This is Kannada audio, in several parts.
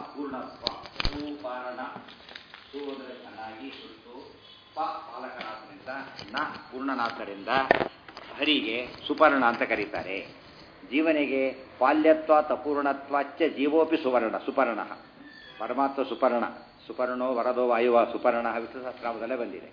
ಪೂರ್ಣತ್ವ ಸುಪಾರಣ ಸು ಅಂದರೆ ಚೆನ್ನಾಗಿ ಸುಟ್ಟು ಪ ಪಾಲಕನಾದ್ದರಿಂದ ನ ಪೂರ್ಣನಾದ್ದರಿಂದ ಹರಿಗೆ ಸುಪರ್ಣ ಅಂತ ಕರೀತಾರೆ ಜೀವನಿಗೆ ಪಾಲ್ಯತ್ವ ತಪೂರ್ಣತ್ವಾಚ್ಚ ಜೀವೋಪಿ ಸುವರ್ಣ ಸುಪರ್ಣ ಪರಮಾತ್ಮ ಸುಪರ್ಣ ಸುಪರ್ಣೋ ವರದೋ ವಾಯುವ ಸುಪರ್ಣ ವಿಷ್ಣು ಸಹಸ್ರಾಮದಲ್ಲೇ ಬಂದಿದೆ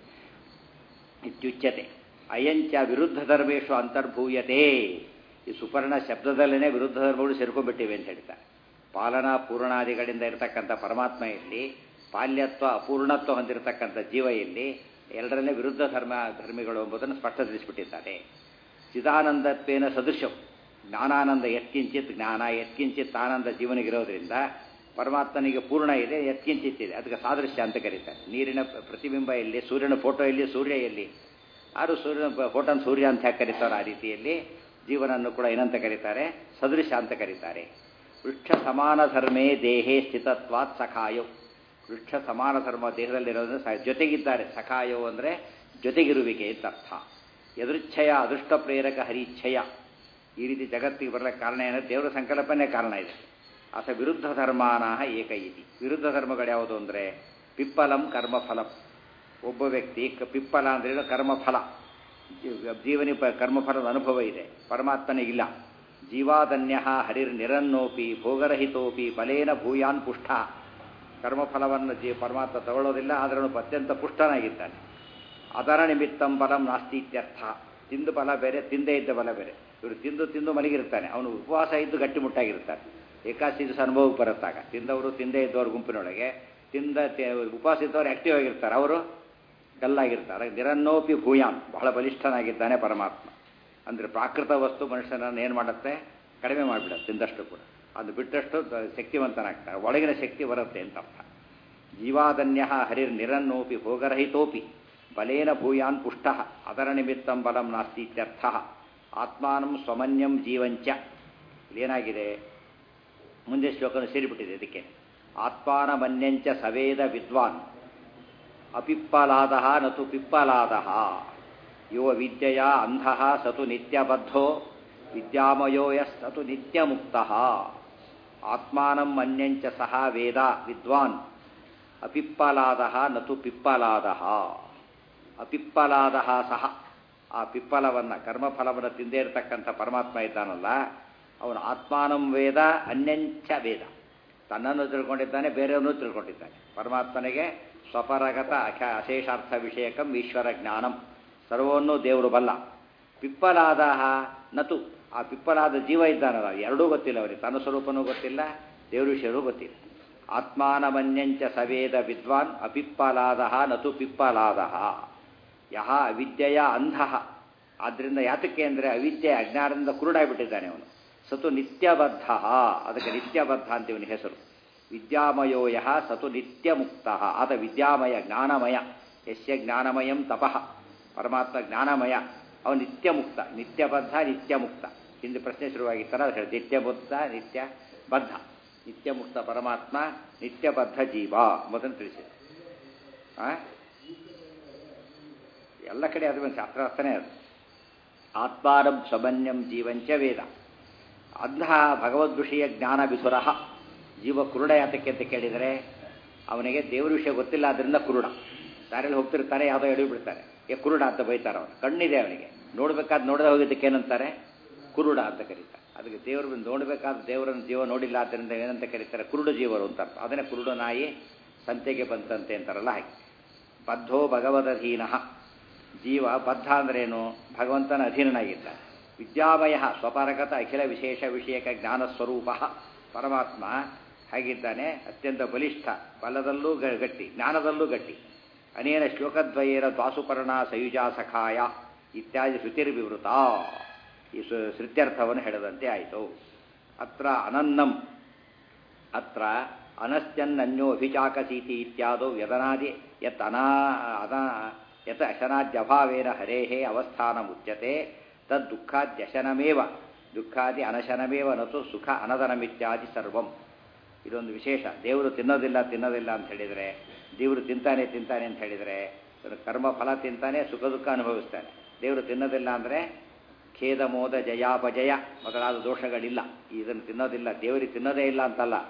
ಇತ್ಯುಚ್ಯತೆ ಅಯಂಚ ವಿರುದ್ಧ ಧರ್ಮೇಶು ಅಂತರ್ಭೂಯತೆ ಈ ಸುಪರ್ಣ ಶಬ್ದದಲ್ಲೇ ವಿರುದ್ಧ ಧರ್ಮಗಳು ಸೇರ್ಕೊಂಡ್ಬಿಟ್ಟಿವೆ ಅಂತ ಹೇಳ್ತಾರೆ ಪಾಲನಾ ಪೂರ್ಣಾದಿಗಳಿಂದ ಇರತಕ್ಕಂಥ ಪರಮಾತ್ಮ ಇಲ್ಲಿ ಪಾಲ್ಯತ್ವ ಅಪೂರ್ಣತ್ವ ಹೊಂದಿರತಕ್ಕಂಥ ಜೀವ ಇಲ್ಲಿ ಎರಡರಲ್ಲೇ ವಿರುದ್ಧ ಧರ್ಮ ಧರ್ಮಿಗಳು ಎಂಬುದನ್ನು ಸ್ಪಷ್ಟಪಡಿಸಿಬಿಟ್ಟಿದ್ದಾರೆ ಚಿದಾನಂದತ್ವೇನ ಸದೃಶವು ಜ್ಞಾನಾನಂದ ಎತ್ಕಿಂಚಿತ್ ಜ್ಞಾನ ಎತ್ಕಿಂಚಿತ್ ಆನಂದ ಜೀವನಿಗಿರೋದ್ರಿಂದ ಪರಮಾತ್ಮನಿಗೆ ಪೂರ್ಣ ಇದೆ ಎತ್ಕಿಂಚಿತ್ ಇದೆ ಅದಕ್ಕೆ ಸಾದೃಶ್ಯ ಅಂತ ಕರೀತಾರೆ ನೀರಿನ ಪ್ರತಿಬಿಂಬ ಎಲ್ಲಿ ಸೂರ್ಯನ ಫೋಟೋ ಎಲ್ಲಿ ಸೂರ್ಯ ಎಲ್ಲಿ ಆರು ಸೂರ್ಯನ ಫೋಟೋನ ಸೂರ್ಯ ಅಂತ ಯಾಕೆ ಕರೀತಾರೆ ಆ ರೀತಿಯಲ್ಲಿ ಜೀವನನ್ನು ಕೂಡ ಏನಂತ ಕರೀತಾರೆ ಸದೃಶ ಅಂತ ಕರೀತಾರೆ ವೃಕ್ಷ ಸಮಾನ ಧರ್ಮೇ ದೇಹೇ ಸ್ಥಿತತ್ವಾತ್ ಸಖಾಯೋ ವೃಕ್ಷ ಸಮಾನ ಧರ್ಮ ದೇಹದಲ್ಲಿರೋದ್ರಿಂದ ಜೊತೆಗಿದ್ದಾರೆ ಸಖಾಯೋ ಅಂದರೆ ಜೊತೆಗಿರುವಿಕೆ ಅಂತ ಅರ್ಥ ಎದೃಚ್ಛಯ ಅದೃಷ್ಟ ಪ್ರೇರಕ ಹರಿಚ್ಛಯ ಈ ರೀತಿ ಜಗತ್ತಿಗೆ ಬರಲಿಕ್ಕೆ ಕಾರಣ ಏನಂದ್ರೆ ದೇವರ ಸಂಕಲ್ಪನೇ ಕಾರಣ ಇದೆ ಅಸ ವಿರುದ್ಧ ಧರ್ಮಾನಃ ಏಕ ಇತಿ ವಿರುದ್ಧ ಧರ್ಮಗಳು ಯಾವುದು ಅಂದರೆ ಪಿಪ್ಪಲಂ ಕರ್ಮಫಲಂ ಒಬ್ಬ ವ್ಯಕ್ತಿ ಪಿಪ್ಪಲ ಅಂದ್ರೆ ಕರ್ಮಫಲ ಜೀವನಿ ಕರ್ಮಫಲದ ಅನುಭವ ಇದೆ ಪರಮಾತ್ಮನಿಗಿಲ್ಲ ಜೀವಾದನ್ಯ ಹರಿರ್ ನಿರನ್ನೋಪಿ ಭೋಗರಹಿತೋಪಿ ಬಲೇನ ಭೂಯಾನ್ ಪುಷ್ಟ ಕರ್ಮಫಲವನ್ನು ಜೀ ಪರಮಾತ್ಮ ತಗೊಳ್ಳೋದಿಲ್ಲ ಅದರನ್ನು ಅತ್ಯಂತ ಪುಷ್ಟನಾಗಿದ್ದಾನೆ ಅದರ ನಿಮಿತ್ತಂ ಫಲಂ ನಾಸ್ತಿ ಇತ್ಯರ್ಥ ತಿಂದು ಫಲ ಬೇರೆ ತಿಂದೇ ಇದ್ದ ಫಲ ಬೇರೆ ಇವರು ತಿಂದು ತಿಂದು ಮಲಗಿರ್ತಾನೆ ಅವನು ಉಪವಾಸ ಇದ್ದು ಗಟ್ಟಿಮುಟ್ಟಾಗಿರ್ತಾನೆ ಏಕಾಸಿ ದಿವಸ ಅನುಭವಕ್ಕೆ ಬರುತ್ತಾಗ ತಿಂದವರು ತಿಂದೇ ಇದ್ದವ್ರ ಗುಂಪಿನೊಳಗೆ ತಿಂದ ಉಪವಾಸ ಇದ್ದವ್ರು ಆಕ್ಟಿವ್ ಆಗಿರ್ತಾರೆ ಅವರು ಡಲ್ಲಾಗಿರ್ತಾರೆ ನಿರನ್ನೋಪಿ ಭೂಯಾನ್ ಬಹಳ ಬಲಿಷ್ಠನಾಗಿದ್ದಾನೆ ಪರಮಾತ್ಮ ಅಂದರೆ ಪ್ರಾಕೃತ ವಸ್ತು ಮನುಷ್ಯನನ್ನು ಏನು ಮಾಡುತ್ತೆ ಕಡಿಮೆ ಮಾಡಿಬಿಡುತ್ತೆ ತಿಂದಷ್ಟು ಕೂಡ ಅದು ಬಿಟ್ಟಷ್ಟು ಶಕ್ತಿವಂತನಾಗ್ತಾರೆ ಒಳಗಿನ ಶಕ್ತಿ ಬರುತ್ತೆ ಅಂತ ಅರ್ಥ ಜೀವಾದನ್ಯ ಹರಿರ್ ನಿರನ್ನೋಪಿ ಭೋಗರಹಿತೋಪಿ ಬಲೇನ ಭೂಯಾನ್ ಪುಷ್ಟ ಅದರ ನಿಮಿತ್ತಂ ಬಲಂ ನಾಸ್ತಿ ಇತ್ಯರ್ಥ ಆತ್ಮಾನಂ ಸ್ವಮನ್ಯಂ ಜೀವಂಚ ಇಲ್ಲೇನಾಗಿದೆ ಮುಂದೆ ಶ್ಲೋಕನು ಸೇರಿಬಿಟ್ಟಿದೆ ಇದಕ್ಕೆ ಆತ್ಮಾನಮನ್ಯಂಚ ಸವೇದ ವಿದ್ವಾನ್ ಅಪಿಪ್ಪಲಾದ ನತು ಪಿಪ್ಪಲಾದ ಯೋ ವಿದ್ಯೆಯ ಅಂಧ ಸತು ನಿತ್ಯಬದ್ಧೋ ವಿದ್ಯಾಮಯೋ ಯಸ್ಸತು ನಿತ್ಯಮುಕ್ತ ಆತ್ಮಾನಂ ಮನ್ಯಂಚ ಸಹ ವೇದ ವಿದ್ವಾನ್ ಅಪಿಪ್ಪಲಾದ ನತು ಪಿಪ್ಪಲಾದ ಅಪಿಪ್ಪಲಾದ ಸಹ ಆ ಪಿಪ್ಪಲವನ್ನು ಕರ್ಮಫಲವನ್ನು ತಿಂದೇ ಇರತಕ್ಕಂಥ ಪರಮಾತ್ಮ ಇದ್ದಾನಲ್ಲ ಅವನು ಆತ್ಮಾನಂ ವೇದ ಅನ್ಯಂಚ ವೇದ ತನ್ನನ್ನು ತಿಳ್ಕೊಂಡಿದ್ದಾನೆ ಬೇರೆಯವನ್ನೂ ತಿಳ್ಕೊಂಡಿದ್ದಾನೆ ಪರಮಾತ್ಮನಿಗೆ ಸ್ವಪರಗತ ಅಖ ಅಶೇಷಾರ್ಥ ವಿಷಯಕಂ ಈಶ್ವರ ಜ್ಞಾನಂ ಸರ್ವನ್ನೂ ದೇವರು ಬಲ್ಲ ಪಿಪ್ಪಲಾದ ನತು ಆ ಪಿಪ್ಪಲಾದ ಜೀವ ಇದ್ದಾನಲ್ಲ ಎರಡೂ ಗೊತ್ತಿಲ್ಲ ಅವರಿಗೆ ತನ್ನ ಸ್ವರೂಪನೂ ಗೊತ್ತಿಲ್ಲ ದೇವ್ರ ವಿಷಯವೂ ಗೊತ್ತಿಲ್ಲ ಆತ್ಮಾನಮನ್ಯಂಚ ಸವೇದ ವಿದ್ವಾನ್ ಅಪಿಪ್ಪಲಾದ ನತು ಪಿಪ್ಪಲಾದ ಯಹ ಅವಿದ್ಯೆಯ ಅಂಧ ಆದ್ದರಿಂದ ಯಾತಕ್ಕೆ ಅಂದರೆ ಅವಿದ್ಯೆ ಅಜ್ಞಾನದಿಂದ ಕುರುಡಾಗ್ಬಿಟ್ಟಿದ್ದಾನೆ ಅವನು ಸತು ನಿತ್ಯಬದ್ಧ ಅದಕ್ಕೆ ನಿತ್ಯಬದ್ಧ ಅಂತ ಇವನ ಹೆಸರು ವಿದ್ಯಾಮಯೋ ಯಹ ಸತು ನಿತ್ಯ ಮುಕ್ತ ಆತ ವಿದ್ಯಾಮಯ ಜ್ಞಾನಮಯ ಯಶ್ಯ ಜ್ಞಾನಮಯಂ ತಪಃ ಪರಮಾತ್ಮ ಜ್ಞಾನಮಯ ಅವನು ನಿತ್ಯ ಮುಕ್ತ ನಿತ್ಯಬದ್ಧ ನಿತ್ಯ ಮುಕ್ತ ಹಿಂದೆ ಪ್ರಶ್ನೆ ಶುರುವಾಗಿತ್ತರ ಅದು ಹೇಳಿ ನಿತ್ಯಬುದ್ಧ ನಿತ್ಯ ಬದ್ಧ ನಿತ್ಯ ಮುಕ್ತ ಪರಮಾತ್ಮ ನಿತ್ಯಬದ್ಧ ಜೀವ ಮೊದಲು ತಿಳಿಸಿದೆ ಎಲ್ಲ ಕಡೆ ಅದು ಒಂದು ಶಾಸ್ತ್ರಾರ್ಥನೇ ಅದು ಆತ್ಮಾರಂ ಸಮನ್ಯಂ ಜೀವಂಚ ವೇದ ಅಂಧ ಭಗವದ್ವಿಷಯ ಜ್ಞಾನ ಬಿಸುರಹ ಜೀವ ಕುರುಡ ಯಾತಕ್ಕೆ ಅಂತ ಕೇಳಿದರೆ ಅವನಿಗೆ ದೇವ್ರ ವಿಷಯ ಗೊತ್ತಿಲ್ಲ ಅದರಿಂದ ಕುರುಡ ದಾರಿಯಲ್ಲಿ ಹೋಗ್ತಿರ್ತಾರೆ ಯಾವುದೋ ಎಡಿ ಬಿಡ್ತಾರೆ ಏ ಕುರುಡ ಅಂತ ಬೈತಾರೆ ಅವನು ಕಣ್ಣಿದೆ ಅವನಿಗೆ ನೋಡ್ಬೇಕಾದ್ ನೋಡದೆ ಹೋಗಿದ್ದಕ್ಕೆ ಏನಂತಾರೆ ಕುರುಡ ಅಂತ ಕರೀತಾರೆ ಅದಕ್ಕೆ ದೇವರು ನೋಡಬೇಕಾದ ದೇವರನ್ನು ಜೀವ ನೋಡಿಲ್ಲ ಆದ್ದರಿಂದ ಏನಂತ ಕರೀತಾರೆ ಕುರುಡು ಜೀವರು ಅಂತ ಅರ್ಥ ಅದನ್ನೇ ಕುರುಡು ನಾಯಿ ಸಂತೆಗೆ ಬಂತಂತೆ ಅಂತಾರಲ್ಲ ಹಾಗೆ ಬದ್ಧೋ ಭಗವದಧೀನ ಜೀವ ಬದ್ಧ ಅಂದ್ರೇನು ಭಗವಂತನ ಅಧೀನನಾಗಿದ್ದಾನೆ ವಿದ್ಯಾಮಯ ಸ್ವಪರಗತ ಅಖಿಲ ವಿಶೇಷ ವಿಷಯಕ ಜ್ಞಾನ ಸ್ವರೂಪ ಪರಮಾತ್ಮ ಹಾಗಿದ್ದಾನೆ ಅತ್ಯಂತ ಬಲಿಷ್ಠ ಬಲದಲ್ಲೂ ಗಟ್ಟಿ ಜ್ಞಾನದಲ್ಲೂ ಗಟ್ಟಿ ಅನೇನ ಶ್ಲೋಕದ್ವಯೇನ ದ್ವಾಸುಪರ್ಣ ಸಯುಜಾ ಸಖಾಯ ಇತ್ಯಾದಿ ಶ್ರುತಿರ್ವಿವೃತ ಈ ಶ್ರುತ್ಯರ್ಥವನ್ನು ಹೇಳದಂತೆ ಆಯಿತು ಅತ್ರ ಅನನ್ನಂ ಅತ್ರ ಅನಶ್ಚನ್ನನ್ಯೋ ಅಭಿಚಾಕಸೀತಿ ಇತ್ಯಾದೋ ವ್ಯದನಾದಿ ಯತ್ ಅನಾ ಅನ ಯತ್ ಅಶನಾದ್ಯಭಾವೇನ ಹರೇಃ ಅವಸ್ಥಾನಮುಚ್ಯತೆ ತದ್ ದುಃಖಾದ್ಯಶನಮೇವ ದುಃಖಾದಿ ಅನಶನಮೇವ ನತು ಸುಖ ಅನದನಮಿತ್ಯಾದಿ ಸರ್ವಂ ಇದೊಂದು ವಿಶೇಷ ದೇವರು ತಿನ್ನೋದಿಲ್ಲ ತಿನ್ನೋದಿಲ್ಲ ಅಂತ ಹೇಳಿದರೆ ದೇವರು ತಿಂತಾನೆ ತಿಂತಾನೆ ಅಂತ ಹೇಳಿದರೆ ಕರ್ಮ ಫಲ ತಿಂತಾನೆ ಸುಖ ದುಃಖ ಅನುಭವಿಸ್ತಾನೆ ದೇವರು ತಿನ್ನೋದಿಲ್ಲ ಅಂದರೆ ಖೇದ ಮೋದ ಜಯಾಪಜಯ ಮೊದಲಾದ ದೋಷಗಳಿಲ್ಲ ಇದನ್ನು ತಿನ್ನೋದಿಲ್ಲ ದೇವರಿಗೆ ತಿನ್ನೋದೇ ಇಲ್ಲ ಅಂತಲ್ಲ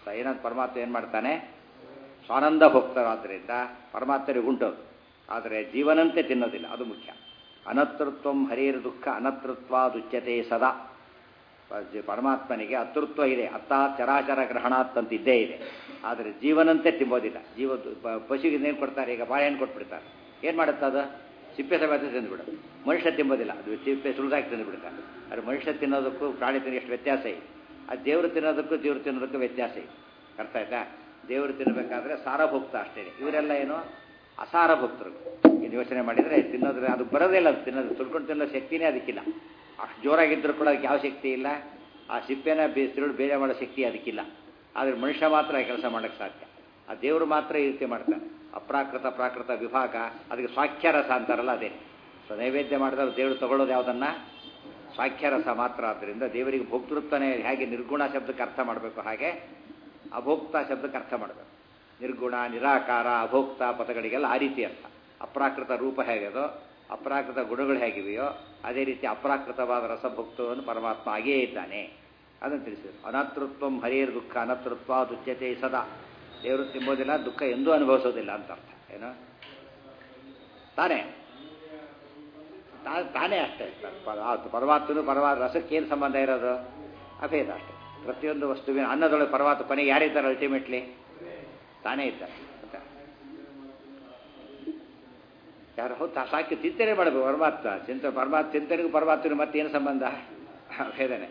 ಏನಂತ ಪರಮಾತ್ಮ ಏನು ಮಾಡ್ತಾನೆ ಸ್ವಾನಂದ ಭೋಕ್ತರಾದ್ದರಿಂದ ಪರಮಾತ್ಮರಿಗೆ ಉಂಟದು ಆದರೆ ಜೀವನಂತೆ ತಿನ್ನೋದಿಲ್ಲ ಅದು ಮುಖ್ಯ ಅನತೃತ್ವಂ ಹರಿಯರ ದುಃಖ ಅನತೃತ್ವಾದುಚ್ಯತೆ ಸದಾ ಜ- ಪರಮಾತ್ಮನಿಗೆ ಅತೃತ್ವ ಇದೆ ಅತ್ತ ಚರಾಚರ ಗ್ರಹಣಾತ್ ಅಂತ ಇದ್ದೇ ಇದೆ ಆದರೆ ಜೀವನಂತೆ ತಿಂಬೋದಿಲ್ಲ ಜೀವ ಪ- ಪಶುಗೆ ಏನು ಕೊಡ್ತಾರೆ ಈಗ ಬಾಳೆಹಣ್ಣು ಕೊಟ್ಬಿಡ್ತಾರೆ ಏನು ಮಾಡುತ್ತೆ ಅದು ಸಿಪ್ಪೆ ಸಮೇತ ತಿಂದುಬಿಡುತ್ತೆ ಮನುಷ್ಯ ತಿಂಬೋದಿಲ್ಲ ಅದು ಸಿಪ್ಪೆ ಸುಳಿದಾಗಿ ತಿಂದುಬಿಡ್ತಾರೆ ಆದರೆ ಮನುಷ್ಯ ತಿನ್ನೋದಕ್ಕೂ ಪ್ರಾಣಿ ತಿನ್ನೋ ಎಷ್ಟು ವ್ಯತ್ಯಾಸ ಇದೆ ಅದು ದೇವರು ತಿನ್ನೋದಕ್ಕೂ ದೇವರು ತಿನ್ನೋದಕ್ಕೂ ವ್ಯತ್ಯಾಸ ಇದೆ ಅರ್ಥ ಆಯ್ತಾ ದೇವರು ತಿನ್ನಬೇಕಾದ್ರೆ ಸಾರಭೋಕ್ತ ಅಷ್ಟೇ ಇವರೆಲ್ಲ ಏನು ಅಸಾರ ಭಕ್ತರು ಇದು ಯೋಚನೆ ಮಾಡಿದರೆ ತಿನ್ನೋದ್ರೆ ಅದು ಬರೋದೇ ಇಲ್ಲ ಅದು ತಿನ್ನೋದು ತುಳ್ಕೊಂಡು ತಿನ್ನೋ ಶಕ್ತಿನೇ ಅದಕ್ಕಿಲ್ಲ ಅಷ್ಟು ಜೋರಾಗಿದ್ದರೂ ಕೂಡ ಅದಕ್ಕೆ ಯಾವ ಶಕ್ತಿ ಇಲ್ಲ ಆ ಸಿಪ್ಪೆನ ಬೇ ತಿರುಳು ಬೇರೆ ಮಾಡೋ ಶಕ್ತಿ ಅದಕ್ಕಿಲ್ಲ ಆದರೆ ಮನುಷ್ಯ ಮಾತ್ರ ಕೆಲಸ ಮಾಡೋಕ್ಕೆ ಸಾಧ್ಯ ಆ ದೇವರು ಮಾತ್ರ ಈ ರೀತಿ ಮಾಡ್ತಾನೆ ಅಪ್ರಾಕೃತ ಪ್ರಾಕೃತ ವಿಭಾಗ ಅದಕ್ಕೆ ಸ್ವಾಖ್ಯರಸ ಅಂತಾರಲ್ಲ ಅದೇ ಸೊ ನೈವೇದ್ಯ ಮಾಡಿದ್ರೆ ದೇವರು ತಗೊಳ್ಳೋದು ಯಾವುದನ್ನು ಸ್ವಾಖ್ಯರಸ ಮಾತ್ರ ಆದ್ದರಿಂದ ದೇವರಿಗೆ ಭೋಕ್ತೃತ್ವನೇ ಹೇಗೆ ನಿರ್ಗುಣ ಶಬ್ದಕ್ಕೆ ಅರ್ಥ ಮಾಡಬೇಕು ಹಾಗೆ ಅಭೋಕ್ತ ಶಬ್ದಕ್ಕೆ ಅರ್ಥ ಮಾಡಬೇಕು ನಿರ್ಗುಣ ನಿರಾಕಾರ ಅಭೋಕ್ತ ಪದಗಳಿಗೆಲ್ಲ ಆ ರೀತಿ ಅರ್ಥ ಅಪ್ರಾಕೃತ ರೂಪ ಹೇಗದೋ ಅಪ್ರಾಕೃತ ಗುಣಗಳು ಹೇಗಿವೆಯೋ ಅದೇ ರೀತಿ ಅಪ್ರಾಕೃತವಾದ ರಸಭೋಕ್ತವನ್ನು ಪರಮಾತ್ಮ ಆಗೇ ಇದ್ದಾನೆ ಅದನ್ನು ತಿಳಿಸಿದರು ಅನತೃತ್ವಂ ಹರಿಯರ್ ದುಃಖ ಅನತೃತ್ವ ದುಚ್ಯತೆ ಸದಾ ದೇವರು ತಿಂಬೋದಿಲ್ಲ ದುಃಖ ಎಂದೂ ಅನುಭವಿಸೋದಿಲ್ಲ ಅಂತ ಅರ್ಥ ಏನು ತಾನೇ ತಾ- ತಾನೇ ಅಷ್ಟೇ ಪ- ಆ ಪರಮಾತ್ಮನು ಪರಮಾತ್ಮ ರಸಕ್ಕೆ ಏನು ಸಂಬಂಧ ಇರೋದು ಅಭೇದ ಅಷ್ಟೇ ಪ್ರತಿಯೊಂದು ವಸ್ತುವಿನ ಅನ್ನದೊಳಗೆ ಪರಮಾತ್ಮ ಕೊನೆಗೆ ಯಾರಿದ್ದಾರೆ ಅಲ್ಟಿಮೇಟ್ಲಿ ತಾನೇ ಇದ್ದಾರೆ ಅಂತ ಯಾರು ಹೌದು ತಾ- ಸಾಕಿ ಚಿಂತನೆ ಮಾಡಬೇಕು ಪರಮಾತ್ಮ ಚಿಂತ ಪರಮಾತ್ಮ ಚಿಂತನೆಗೂ ಪರಮಾತ್ಮನಿಗೂ ಮತ್ತೇನು ಸಂಬಂಧ ಭೇದನೆ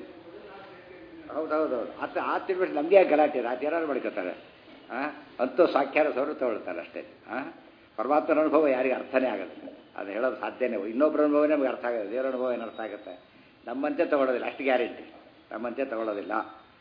ಹೌದೌದು ಆತ ಆ ತಿಳ್ಬಿಟ್ಟು ನಮಗೆ ಗಲಾಟೆ ಇದೆ ಆತ ಏನಾದ್ರು ಮಾಡ್ಕೋತಾರೆ ಹಾಂ ಅಂತೂ ಸಾಕ್ಯಾರ ಸೌರು ತಗೊಳ್ತಾರೆ ಅಷ್ಟೇ ಹಾಂ ಪರಮಾತ್ಮನ ಅನುಭವ ಯಾರಿಗೆ ಅರ್ಥನೇ ಆಗುತ್ತೆ ಅದು ಹೇಳೋದು ಸಾಧ್ಯನೇ ಇನ್ನೊಬ್ಬರ ಅನುಭವನೇ ನಮಗೆ ಅರ್ಥ ಆಗುತ್ತೆ ದೇವರ ಅನುಭವ ಏನು ಅರ್ಥ ಆಗುತ್ತೆ ನಮ್ಮಂತೆ ತಗೊಳ್ಳೋದಿಲ್ಲ ಅಷ್ಟು ಗ್ಯಾರಂಟಿ ನಮ್ಮಂತೆ ತಗೊಳ್ಳೋದಿಲ್ಲ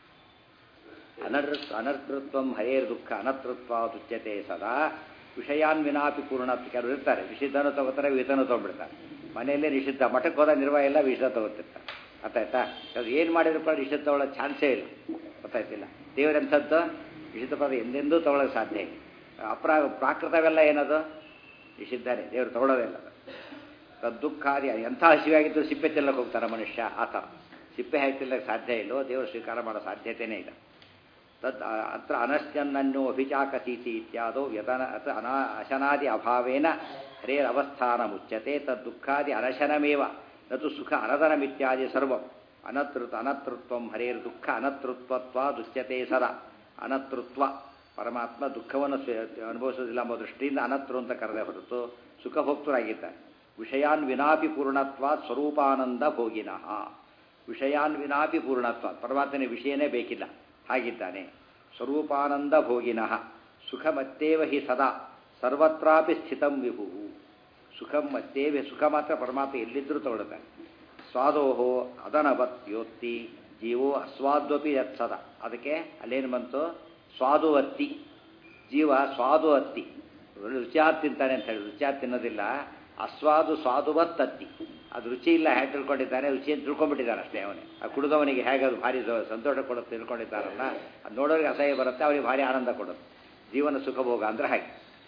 ಅನರ್ಥ ಅನರ್ತೃತ್ವಂ ಹರೇರ್ ದುಃಖ ಅನತೃತ್ವ ತುಚ್ಯತೆ ಸದಾ ವಿಷಯಾನ್ ವಿನಾಪಿ ಪೂರ್ಣ ಕೆಲವರು ಇರ್ತಾರೆ ನಿಷಿದ್ಧನೂ ತಗೋತಾರೆ ವಿಹಿತನೂ ತೊಗೊಂಡ್ಬಿಡ್ತಾರೆ ಮನೆಯಲ್ಲೇ ನಿಷಿದ್ಧ ಮಠಕ್ಕೆ ಹೋದ ನಿರ್ವಾಹ ಎಲ್ಲ ವಿಷ ತಗೋತಿರ್ತಾರೆ ಗೊತ್ತಾಯ್ತಾ ಅದು ಏನು ಮಾಡಿದ್ರು ಕೂಡ ನಿಷಿದ್ಧ ತಗೊಳ್ಳೋ ಚಾನ್ಸೇ ಇಲ್ಲ ಗೊತ್ತಾಯ್ತಿಲ್ಲ ದೇವರಂಥದ್ದು ನಿಷಿದ್ಧ ಪದ ಎಂದೆಂದೂ ತಗೊಳ್ಳೋಕೆ ಸಾಧ್ಯ ಇಲ್ಲ ಅಪ್ರಾ ಪ್ರಾಕೃತವೆಲ್ಲ ಏನದು ನಿಷಿದ್ಧನೇ ದೇವರು ತಗೊಳ್ಳೋದೇ ಇಲ್ಲ ಅದು. ತದ್ದುಃಖಾದಿ ಎಂಥ ಹಸಿವಾಗಿದ್ದು ಸಿಪ್ಪೆ ತಿನ್ನಕ್ಕೆ ಹೋಗ್ತಾನೆ ಮನುಷ್ಯ ಆ ಥರ ಸಿಪ್ಪೆ ಹಾಕಿ ತಿನ್ನಕ್ಕೆ ಸಾಧ್ಯ ಇಲ್ಲೋ ದೇವರು ಸ್ವೀಕಾರ ಮಾಡೋ ಸಾಧ್ಯತೆಯೇ ಇಲ್ಲ ತದ್ ಅತ್ರ ಅನಶ್ಚನ್ನನ್ನು ಅಭಿಚಾಕಸೀತಿ ಇತ್ಯಾದೋ ವ್ಯತನ ಅಥ ಅನಾ ಅಶನಾದಿ ಅಭಾವೇನ ಹರೇರವಸ್ಥಾನ ಮುಚ್ಯತೆ ತದ್ದುಃಖಾದಿ ಅನಶನಮೇವ ನತು ಸುಖ ಅನದನಮಿತ್ಯಾದಿ ಸರ್ವಂ ಅನತೃತ್ ಅನತೃತ್ವಂ ಹರೇರ್ ದುಃಖ ಅನತೃತ್ವತ್ವ ದುಶ್ಯತೆ ಸದಾ ಅನತೃತ್ವ ಪರಮಾತ್ಮ ದುಃಖವನ್ನು ಸ್ವೀ- ಅನುಭವಿಸೋದಿಲ್ಲ ಎಂಬ ದೃಷ್ಟಿಯಿಂದ ಅನತೃ ಅಂತ ಕರೆದೇ ಹೊರತು ಸುಖಭೋಕ್ತರಾಗಿದ್ದಾರೆ ವಿಷಯಾನ್ ವಿನಾಪಿ ಪೂರ್ಣತ್ವ ಸ್ವರೂಪಾನಂದ ಭೋಗಿನಃ ವಿಷಯಾನ್ ವಿನಾಪಿ ಪೂರ್ಣತ್ವ ಪರಮಾತ್ಮನ ವಿಷಯನೇ ಬೇಕಿಲ್ಲ ಹಾಗಿದ್ದಾನೆ ಸ್ವರೂಪಾನಂದ ಭೋಗಿನಃ ಸುಖಮತ್ತೇವ ಹಿ ಸದಾ ಸರ್ವತ್ರಾಪಿ ಸ್ಥಿತಂ ವಿಭು ಸುಖಂ ಮತ್ತೇವೆ ಸುಖ ಮಾತ್ರ ಪರಮಾತ್ಮ ಎಲ್ಲಿದ್ದರೂ ತಗೊಳ್ತಾನೆ ಸ್ವಾದೋಹೋ ಅದನವತ್ಯೋತ್ತಿ ಜೀವೋ ಅಸ್ವಾದ್ವಪಿ ಯತ್ಸದ ಅದಕ್ಕೆ ಅಲ್ಲೇನು ಬಂತು ಸ್ವಾದು ಅತ್ತಿ ಜೀವ ಸ್ವಾದು ಅತ್ತಿ ರುಚಿಯಾಗಿ ತಿಂತಾನೆ ಅಂತ ಹೇಳಿ ರುಚಿಯಾಗಿ ತಿನ್ನೋದಿಲ್ಲ ಅಸ್ವಾದು ಸ್ವಾದುವತ್ ಅತ್ತಿ ಅದು ರುಚಿ ಇಲ್ಲ ಹೇಗೆ ತಿಳ್ಕೊಂಡಿದ್ದಾನೆ ರುಚಿ ಅಂತ ತಿಳ್ಕೊಂಡ್ಬಿಟ್ಟಿದ್ದಾನೆ ಅಷ್ಟೇ ಅವನೇ ಆ ಕುಡಿದವನಿಗೆ ಹೇಗೆ ಅದು ಭಾರಿ ಸ- ಸಂತೋಷ ಕೊಡುತ್ತೆ ತಿಳ್ಕೊಂಡಿದ್ದಾರಲ್ಲ ಅದು ನೋಡೋರಿಗೆ ಅಸಹ್ಯ ಬರುತ್ತೆ ಅವನಿಗೆ ಭಾರಿ ಆನಂದ ಕೊಡುತ್ತೆ ಜೀವನ ಸುಖಭೋಗ ಅಂದರೆ ಹಾಗೆ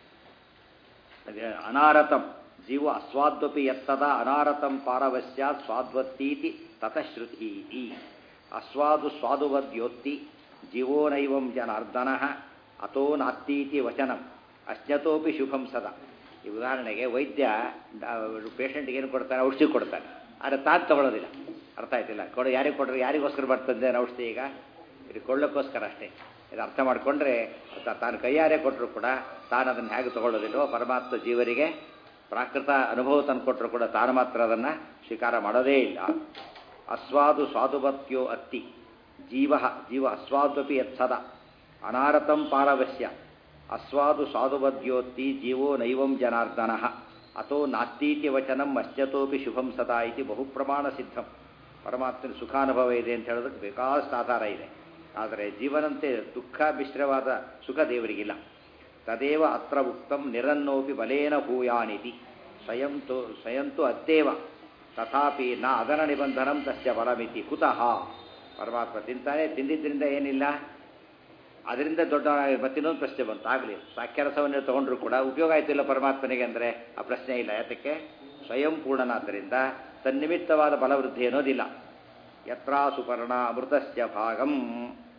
ಅದೇ ಅನಾರತಂ ಜೀವ ಅಸ್ವಾದ್ವಪಿ ಯತ್ತದ ಅನಾರತಂ ಪಾರವಸ್ಯ ಸ್ವಾದ್ವತ್ತೀತಿ ತತಶ್ರುತೀತಿ ಅಸ್ವಾದು ಸ್ವಾದುವದ್ಯೋತ್ತಿ ಜೀವೋ ನೈವಂ ಜನಾರ್ದನ ಅತೋ ನಾತ್ತೀತಿ ವಚನಂ ಅಶ್ನತೋಪಿ ಶುಭಂ ಸದಾ ಈ ಉದಾಹರಣೆಗೆ ವೈದ್ಯ ಪೇಷಂಟ್ಗೆ ಏನು ಕೊಡ್ತಾನೆ ಔಷಧಿ ಕೊಡ್ತಾನೆ ಆದರೆ ತಾನು ತಗೊಳ್ಳೋದಿಲ್ಲ ಅರ್ಥ ಆಯ್ತಿಲ್ಲ ಕೊಡು ಯಾರಿಗೆ ಕೊಡ್ರಿ ಯಾರಿಗೋಸ್ಕರ ಬರ್ತದೆ ಔಷಧಿ ಈಗ ಇದು ಕೊಳ್ಳೋಕ್ಕೋಸ್ಕರ ಅಷ್ಟೇ ಇದು ಅರ್ಥ ಮಾಡಿಕೊಂಡ್ರೆ ತಾನು ಕೈಯಾರೆ ಕೊಟ್ಟರು ಕೂಡ ತಾನು ಅದನ್ನು ಹೇಗೆ ತಗೊಳ್ಳೋದಿಲ್ವೋ ಪರಮಾತ್ಮ ಜೀವರಿಗೆ ಪ್ರಾಕೃತ ಅನುಭವ ತಂದು ಕೊಟ್ಟರು ಕೂಡ ತಾನು ಮಾತ್ರ ಅದನ್ನು ಸ್ವೀಕಾರ ಮಾಡೋದೇ ಇಲ್ಲ ಅಸ್ವಾದು ಸ್ವಾದುಭತ್ಯೋ ಅತ್ತಿ ಜೀವ ಜೀವ ಅಸ್ವಾದ್ವಪಿ ಯತ್ಸದ ಅನಾರತಂ ಪಾರವಶ್ಯ ಅಸ್ವಾದು ಸ್ವಾದುಬದ್ಯೋತ್ತಿ ಜೀವೋ ನೈವಂ ಜನಾರ್ದನ ಅಥೋ ನಾತ್ತೀತಿ ವಚನಂ ಅಶ್ಚತೋಪಿ ಶುಭಂ ಸದಾ ಇತಿ ಬಹುಪ್ರಮಾಣ ಸಿದ್ಧಂ ಪರಮಾತ್ಮನ ಸುಖಾನುಭವ ಇದೆ ಅಂತ ಹೇಳೋದಕ್ಕೆ ಬೇಕಾದಷ್ಟು ಆಧಾರ ಇದೆ ಆದರೆ ಜೀವನಂತೆ ದುಃಖ ಮಿಶ್ರವಾದ ಸುಖ ದೇವರಿಗಿಲ್ಲ ತದೇವ ಅತ್ರ ಉಕ್ತಂ ನಿರನ್ನೋಪಿ ಬಲೇನ ಭೂಯಾನಿತಿ ಸ್ವಯಂ ತು ಸ್ವಯಂ ತು ಅತ್ತೇವ ತಥಾಪಿ ನ ಅದನ ನಿಬಂಧನಂ ತಸ್ಯ ಬಲಮಿತಿ ಕುತಃ ಪರಮಾತ್ಮ ತಿಂತಾನೆ ತಿಂದಿದ್ದರಿಂದ ಏನಿಲ್ಲ ಅದರಿಂದ ದೊಡ್ಡ ಮತ್ತಿನ್ನೊಂದು ಪ್ರಶ್ನೆ ಬಂತು ಆಗಲಿ ಸಾಕ್ಯರಸವನ್ನೇ ತೊಗೊಂಡ್ರು ಕೂಡ ಉಪಯೋಗ ಆಯ್ತಿಲ್ಲ ಪರಮಾತ್ಮನಿಗೆ ಅಂದರೆ ಆ ಪ್ರಶ್ನೆ ಇಲ್ಲ ಯಾತಕ್ಕೆ ಸ್ವಯಂ ಪೂರ್ಣನಾದ್ದರಿಂದ ತನ್ನಿಮಿತ್ತವಾದ ಬಲವೃದ್ಧಿ ಅನ್ನೋದಿಲ್ಲ ಯತ್ರಾ ಸುಪರ್ಣ ಅಮೃತಸ್ಯ ಭಾಗಂ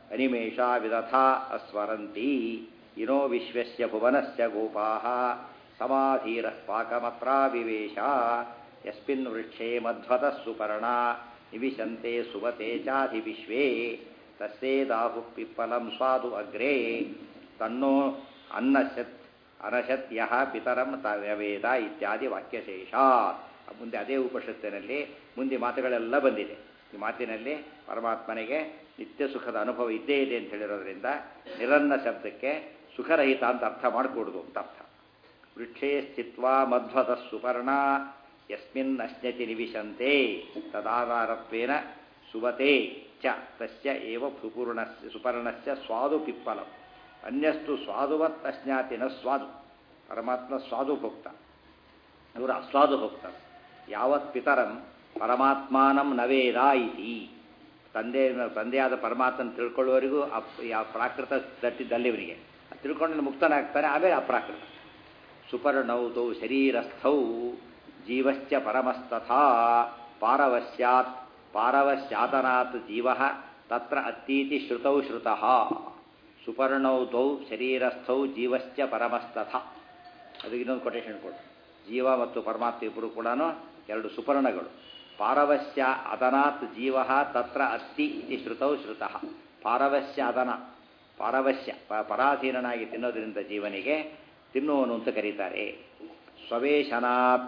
ಅನಿಮೇಷಾ ವಿದಥಾ ಅಸ್ವರಂತಿ ಇನೋ ವಿಶ್ವಸ್ಯ ಭುವನಸ್ಯ ಗೋಪಾಃ ಸಮಾಧೀರ ಪಾಕಮತ್ರಾವಿವೇಶ ಯಸ್ಮಿನ್ ವೃಕ್ಷೇ ಮಧ್ವತಃ ಸುಪರ್ಣ ನಿವಿಶಂತೆ ಸುವತೆ ಚಾಧಿ ವಿಶ್ವೇ ತಸ್ಯೇದಾಹು ಪಿಪ್ಪಲಂ ಸ್ವಾದು ಅಗ್ರೇ ತನ್ನೋ ಅನ್ನಶತ್ ಅನಶತ್ಯ ಪಿತರಂ ತವೇದ ಇತ್ಯಾದಿ ವಾಕ್ಯಶೇಷ ಮುಂದೆ ಅದೇ ಉಪನಿಷತ್ತಿನಲ್ಲಿ ಮುಂದೆ ಮಾತುಗಳೆಲ್ಲ ಬಂದಿದೆ ಈ ಮಾತಿನಲ್ಲಿ ಪರಮಾತ್ಮನಿಗೆ ನಿತ್ಯ ಸುಖದ ಅನುಭವ ಇದ್ದೇ ಇದೆ ಅಂತ ಹೇಳಿರೋದ್ರಿಂದ ನಿರನ್ನ ಶಬ್ದಕ್ಕೆ ಸುಖರಹಿತ ಅಂತ ಅರ್ಥ ಮಾಡಿಕೊಡುದು ಅಂತ ಅರ್ಥ ವೃಕ್ಷೇ ಸ್ಥಿತ್ವಾ ಮಧ್ವದ ಸುಪರ್ಣ ಯಸ್ಮಿನ್ ಅಶ್ನತಿ ನಿವಿಶಂತೆ ತದಾಧಾರತ್ವೇನ ಸುವತೆ ಚ ತಸ್ಯ ಏವ ಸುಪೂರ್ಣಸ್ಯ ಸುಪರ್ಣಸ್ಯ ಸ್ವಾದು ಪಿಪ್ಪಲಂ ಅನ್ಯಸ್ತು ಸ್ವಾದುವತ್ ಅಶ್ನಾತಿ ನ ಸ್ವಾದು ಪರಮಾತ್ಮ ಸ್ವಾದು ಭೋಕ್ತ ಇವರು ಅಸ್ವಾದು ಭೋಕ್ತರು ಯಾವತ್ ಪಿತರಂ ಪರಮಾತ್ಮಾನಂ ನವೇದ ಇತಿ ತಂದೆ ತಂದೆಯಾದ ಪರಮಾತ್ಮನ ತಿಳ್ಕೊಳ್ಳುವವರೆಗೂ ಆ ಪ್ರಾಕೃತ ತಟ್ಟಿದ್ದಲ್ಲಿ ಇವನಿಗೆ ತಿಳ್ಕೊಂಡು ಮುಕ್ತನಾಗ್ತಾನೆ ಆಮೇಲೆ ಅಪ್ರಾಕೃತ ಸುಪರ್ಣೌತೌ ಶರೀರಸ್ಥೌ ಜೀವಶ್ಚ ಪರಮಸ್ತಥಾ ಪಾರವಶ್ಯಾತ್ ಪಾರವಶ್ಯಾತನಾತ್ ಜೀವ ತತ್ರ ಅತ್ತೀತಿ ಶ್ರುತೌ ಶ್ರುತಃ ಸುಪರ್ಣೌತೌ ಶರೀರಸ್ಥೌ ಜೀವಶ್ಚ ಪರಮಸ್ತಥ ಅದಕ್ಕೆ ಇನ್ನೊಂದು ಕೊಟೇಶನ್ ಕೊಡು ಜೀವ ಮತ್ತು ಪರಮಾತ್ಮ ಇಬ್ಬರು ಕೂಡ ಎರಡು ಸುಪರ್ಣಗಳು ಪಾರವಶ್ಯ ಅದನಾತ್ ಜೀವ ತತ್ರ ಅತ್ತಿ ಇತಿ ಶ್ರುತೌ ಶ್ರುತಃ ಪಾರವಶ್ಯ ಅದನ ಪಾರವಶ್ಯ ಪರಾಧೀನನಾಗಿ ತಿನ್ನೋದ್ರಿಂದ ಜೀವನಿಗೆ ತಿನ್ನುವನು ಅಂತ ಕರೀತಾರೆ ಸ್ವವೇಶನಾತ್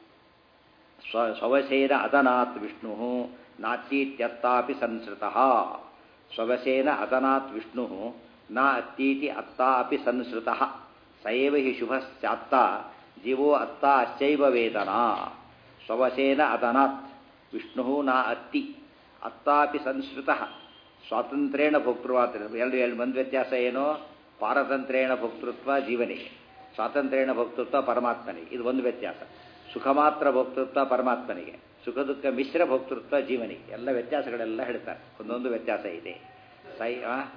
ಸ್ವ ಸ್ವವಶೇನ ಅದನಾತ್ ವಿಷ್ಣು ನಾತ್ತೀತ್ಯತ್ತಾಪಿ ಸಂಸ್ಕೃತಃ ಸ್ವವಶೇನ ಅದನಾತ್ ವಿಷ್ಣು ನ ಅತ್ತೀತಿ ಅತ್ತ ಅಪಿ ಸಂಸ್ಕೃತಃ ಸಯೇವ ಹಿ ಶುಭಶ್ಚಾತ್ತ ಜೀವೋ ಅತ್ತ ಅಶ್ಚೈವ ವೇದನ ಸ್ವವಶೇನ ಅದನಾತ್ ವಿಷ್ಣು ನ ಅತ್ತಿ ಅತ್ತಾಪಿ ಸಂಸ್ಕೃತಃ ಸ್ವಾತಂತ್ರ್ಯೇಣ ಭೋಕ್ತೃವಾತ ಎರಡು ಎರಡು ಮಂದಿ ವ್ಯತ್ಯಾಸ ಏನು ಪಾರತಂತ್ರೇಣ ಭೋಕ್ತೃತ್ವ ಜೀವನಿಗೆ ಸ್ವಾತಂತ್ರ್ಯೇಣ ಭೋಕ್ತೃತ್ವ ಪರಮಾತ್ಮನಿಗೆ ಇದು ಒಂದು ವ್ಯತ್ಯಾಸ ಸುಖ ಮಾತ್ರ ಭೋಕ್ತೃತ್ವ ಪರಮಾತ್ಮನಿಗೆ ಸುಖ ದುಃಖ ಮಿಶ್ರ ಭೋಕ್ತೃತ್ವ ಜೀವನಿಗೆ ಎಲ್ಲ ವ್ಯತ್ಯಾಸಗಳೆಲ್ಲ ಹೇಳ್ತಾರೆ ಒಂದೊಂದು ವ್ಯತ್ಯಾಸ ಇದೆ ಸೈ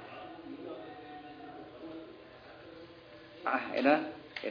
ಏನ ಏನ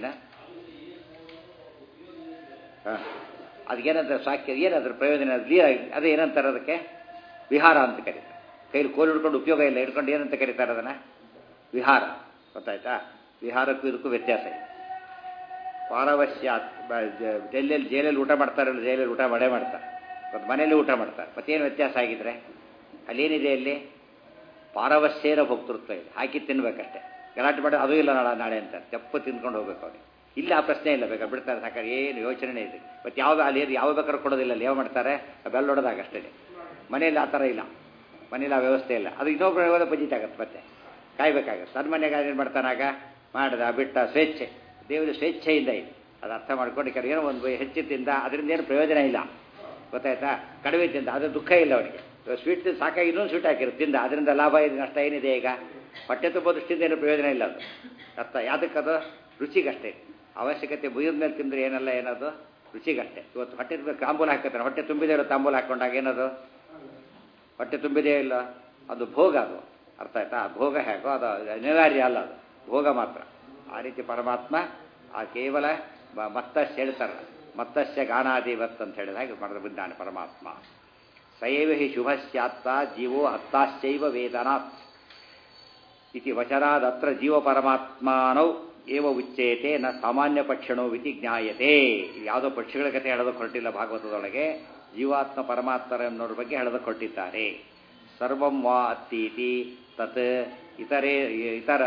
ಹಾಂ ಅದಕ್ಕೇನಂತಾರೆ ಸಾಕ್ಯ ಏನಾದ್ರ ಪ್ರಯೋಜನ ಅದೇ ಏನಂತಾರೆ ಅದಕ್ಕೆ ವಿಹಾರ ಅಂತ ಕರೀತಾರೆ ಕೈಲಿ ಕೋಲು ಹಿಡ್ಕೊಂಡು ಉಪಯೋಗ ಇಲ್ಲ ಹಿಡ್ಕೊಂಡು ಏನಂತ ಕರೀತಾರೆ ಅದನ್ನು ವಿಹಾರ ಗೊತ್ತಾಯ್ತಾ ವಿಹಾರಕ್ಕೂ ಇದಕ್ಕೂ ವ್ಯತ್ಯಾಸ ಇದೆ ಪಾರವಶ್ಯ ಜೈಲಲ್ಲಿ ಜೈಲಲ್ಲಿ ಊಟ ಮಾಡ್ತಾರಲ್ಲ ಜೈಲಲ್ಲಿ ಊಟ ಮಾಡೇ ಮಾಡ್ತಾರೆ ಮತ್ತು ಮನೆಯಲ್ಲಿ ಊಟ ಮಾಡ್ತಾರೆ ಮತ್ತೇನು ವ್ಯತ್ಯಾಸ ಆಗಿದ್ರೆ ಅಲ್ಲೇನಿದೆ ಅಲ್ಲಿ ಪಾರವಶ್ಯೇನ ಭೋಕ್ತೃತ್ವ ಇದೆ ಹಾಕಿ ತಿನ್ಬೇಕಷ್ಟೇ ಗಲಾಟೆ ಮಾಡಿ ಅದು ಇಲ್ಲ ನಾಳೆ ನಾಳೆ ಅಂತ ತೆಪ್ಪು ತಿಂದ್ಕೊಂಡು ಹೋಗ್ಬೇಕು ಅವ್ರಿಗೆ ಇಲ್ಲಿ ಆ ಪ್ರಶ್ನೆ ಇಲ್ಲ ಬೇಕಾದ್ರೆ ಬಿಡ್ತಾರೆ ಸಾಕಾಗಿ ಏನು ಯೋಚನೆ ಇದೆ ಮತ್ತು ಯಾವ ಅಲ್ಲಿ ಯಾವ ಬೇಕಾದ್ರೂ ಕೊಡೋದಿಲ್ಲ ಅಲ್ಲಿ ಯಾವ ಮಾಡ್ತಾರೆ ಬೆಲ್ಲ ಹೊಡೆದಾಗ ಅಷ್ಟೇ ಮನೆಯಲ್ಲಿ ಆ ಥರ ಇಲ್ಲ ಮನೇಲಿ ಆ ವ್ಯವಸ್ಥೆ ಇಲ್ಲ ಅದು ಇನ್ನೊಬ್ಬರು ಹೇಳೋದು ಪಂಜಿತ ಆಗುತ್ತೆ ಮತ್ತೆ ಕಾಯ್ಬೇಕಾಗತ್ತೆ ತನ್ನ ಮನೆಗೆ ಏನು ಮಾಡ್ತಾನಾಗ ಮಾಡ್ದ ಬಿಟ್ಟ ಸ್ವೇಚ್ಛೆ ದೇವರು ಸ್ವೇಚ್ಛೆಯಿಂದ ಇದೆ ಅದು ಅರ್ಥ ಮಾಡ್ಕೊಂಡು ಕಡೆ ಏನೋ ಒಂದು ಹೆಚ್ಚು ತಿಂದ ಅದರಿಂದ ಏನು ಪ್ರಯೋಜನ ಇಲ್ಲ ಗೊತ್ತಾಯ್ತಾ ಕಡಿಮೆ ತಿಂದ ಅದು ದುಃಖ ಇಲ್ಲ ಅವನಿಗೆ ಸ್ವೀಟ್ ಸಾಕಾಗಿ ಇನ್ನೊಂದು ಸ್ವೀಟ್ ಹಾಕಿರುತ್ತೆ ತಿಂದ ಅದರಿಂದ ಲಾಭ ಇದೆ ನಷ್ಟ ಏನಿದೆ ಈಗ ಹೊಟ್ಟೆ ತುಂಬ ದೃಷ್ಟಿಯಿಂದ ಏನು ಪ್ರಯೋಜನ ಇಲ್ಲ ಅದು ಅರ್ಥ ಯಾವುದಕ್ಕದು ರುಚಿಗಷ್ಟೇ ಅವಶ್ಯಕತೆ ಮುಗಿದ ಮೇಲೆ ತಿಂದರೆ ಏನಲ್ಲ ಏನದು ರುಚಿಗಷ್ಟೇ ಇವತ್ತು ಹೊಟ್ಟೆ ತುಂಬ ತಾಂಬೂಲ ಹಾಕತ್ತಾರೆ ಹೊಟ್ಟೆ ತುಂಬಿದೆ ಇರೋ ತಾಂಬೂಲ ಹಾಕೊಂಡಾಗ ಏನದು ಹೊಟ್ಟೆ ತುಂಬಿದೇ ಇಲ್ಲ ಅದು ಭೋಗ ಅದು ಅರ್ಥ ಆಯ್ತಾ ಭೋಗ ಹೇಗೋ ಅದು ಅನಿವಾರ್ಯ ಅಲ್ಲ ಅದು ಭೋಗ ಮಾತ್ರ ಆ ರೀತಿ ಪರಮಾತ್ಮ ಆ ಕೇವಲ ಮತ್ತಷ್ಟು ಹೇಳ್ತಾರಲ್ಲ ಮತ್ತಸ್ಯ ಗಾನಾದಿವತ್ ಅಂತ ಹೇಳಿದ ಹಾಗೆ ಮಾಡಿದ ಬಿದ್ದಾನೆ ಪರಮಾತ್ಮ ಸಯೇವ ಹಿ ಶುಭಶ್ಚಾತ್ತ ಜೀವೋ ಅತ್ತಾಶ್ಚೈವ ವೇದನಾತ್ ಇತಿ ವಚನಾದತ್ರ ಜೀವ ಪರಮಾತ್ಮಾನೌ ಏವ ಉಚ್ಚೇತೆ ನ ಸಾಮಾನ್ಯ ಪಕ್ಷಣೋ ವಿತಿ ಜ್ಞಾಯತೆ ಯಾವುದೋ ಪಕ್ಷಿಗಳ ಕಥೆ ಹೇಳೋದಕ್ಕೆ ಹೊರಟಿಲ್ಲ ಭಾಗವತದೊಳಗೆ ಜೀವಾತ್ಮ ಪರಮಾತ್ಮರ ಅನ್ನೋದ್ರ ಬಗ್ಗೆ ಹೇಳೋದಕ್ಕೆ ಹೊರಟಿದ್ದಾರೆ ಸರ್ವಂ ವಾ ಅತ್ತೀತಿ ತತ್ ಇತರೆ ಇತರ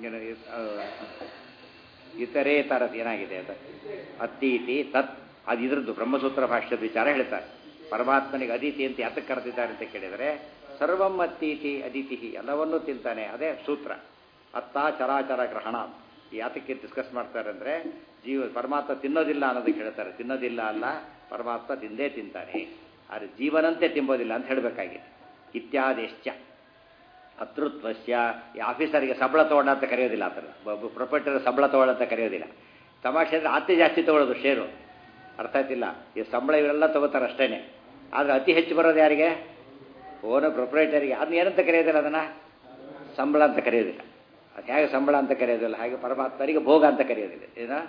ಇತರೇ ತರದ್ ಏನಾಗಿದೆ ಅದು ಅತ್ತೀತಿ ತತ್ ಅದು ಇದ್ರದ್ದು ಬ್ರಹ್ಮಸೂತ್ರ ಭಾಷ್ಯದ ವಿಚಾರ ಹೇಳ್ತಾರೆ ಪರಮಾತ್ಮನಿಗೆ ಅದಿತಿ ಅಂತ ಯಾತಕ್ಕೆ ಕರೆದಿದ್ದಾರೆ ಅಂತ ಕೇಳಿದರೆ ಸರ್ವಂ ಅತ್ತೀತಿ ಅದಿತಿ ಎಲ್ಲವನ್ನೂ ತಿಂತಾನೆ ಅದೇ ಸೂತ್ರ ಅತ್ತ ಚರಾಚರ ಗ್ರಹಣ ಯಾತಕ್ಕೆ ಡಿಸ್ಕಸ್ ಮಾಡ್ತಾರೆ ಅಂದರೆ ಜೀವ ಪರಮಾತ್ಮ ತಿನ್ನೋದಿಲ್ಲ ಅನ್ನೋದಕ್ಕೆ ಹೇಳ್ತಾರೆ ತಿನ್ನೋದಿಲ್ಲ ಅಲ್ಲ ಪರಮಾತ್ಮ ತಿಂದೇ ತಿಂತಾನೆ ಆದರೆ ಜೀವನಂತೆ ತಿಂಬೋದಿಲ್ಲ ಅಂತ ಹೇಳಬೇಕಾಗಿದೆ ಇತ್ಯಾದಿಶ್ಚ ಅತೃತ್ವಸ್ಯ ಈ ಆಫೀಸರಿಗೆ ಸಂಬಳ ತಗೊಂಡ ಅಂತ ಕರೆಯೋದಿಲ್ಲ ಆ ಥರ ಪ್ರೊಪರೇಟರ್ ಸಂಬಳ ತಗೊಳ್ಳ ಅಂತ ಕರೆಯೋದಿಲ್ಲ ತಮಾಷೆ ಅಂದರೆ ಅತಿ ಜಾಸ್ತಿ ತಗೊಳ್ಳೋದು ಶೇರು ಅರ್ಥ ಆಯ್ತಿಲ್ಲ ಈ ಸಂಬಳ ಇವೆಲ್ಲ ತಗೋತಾರೆ ಅಷ್ಟೇ ಆದರೆ ಅತಿ ಹೆಚ್ಚು ಬರೋದು ಯಾರಿಗೆ ಓನರ್ ಪ್ರೊಪರೇಟರಿಗೆ ಅದನ್ನ ಏನಂತ ಕರೆಯೋದಿಲ್ಲ ಅದನ್ನು ಸಂಬಳ ಅಂತ ಕರೆಯೋದಿಲ್ಲ ಅದು ಹೇಗೆ ಸಂಬಳ ಅಂತ ಕರೆಯೋದಿಲ್ಲ ಹಾಗೆ ಪರಮಾತ್ಮರಿಗೆ ಭೋಗ ಅಂತ ಕರೆಯೋದಿಲ್ಲ ಏನೋ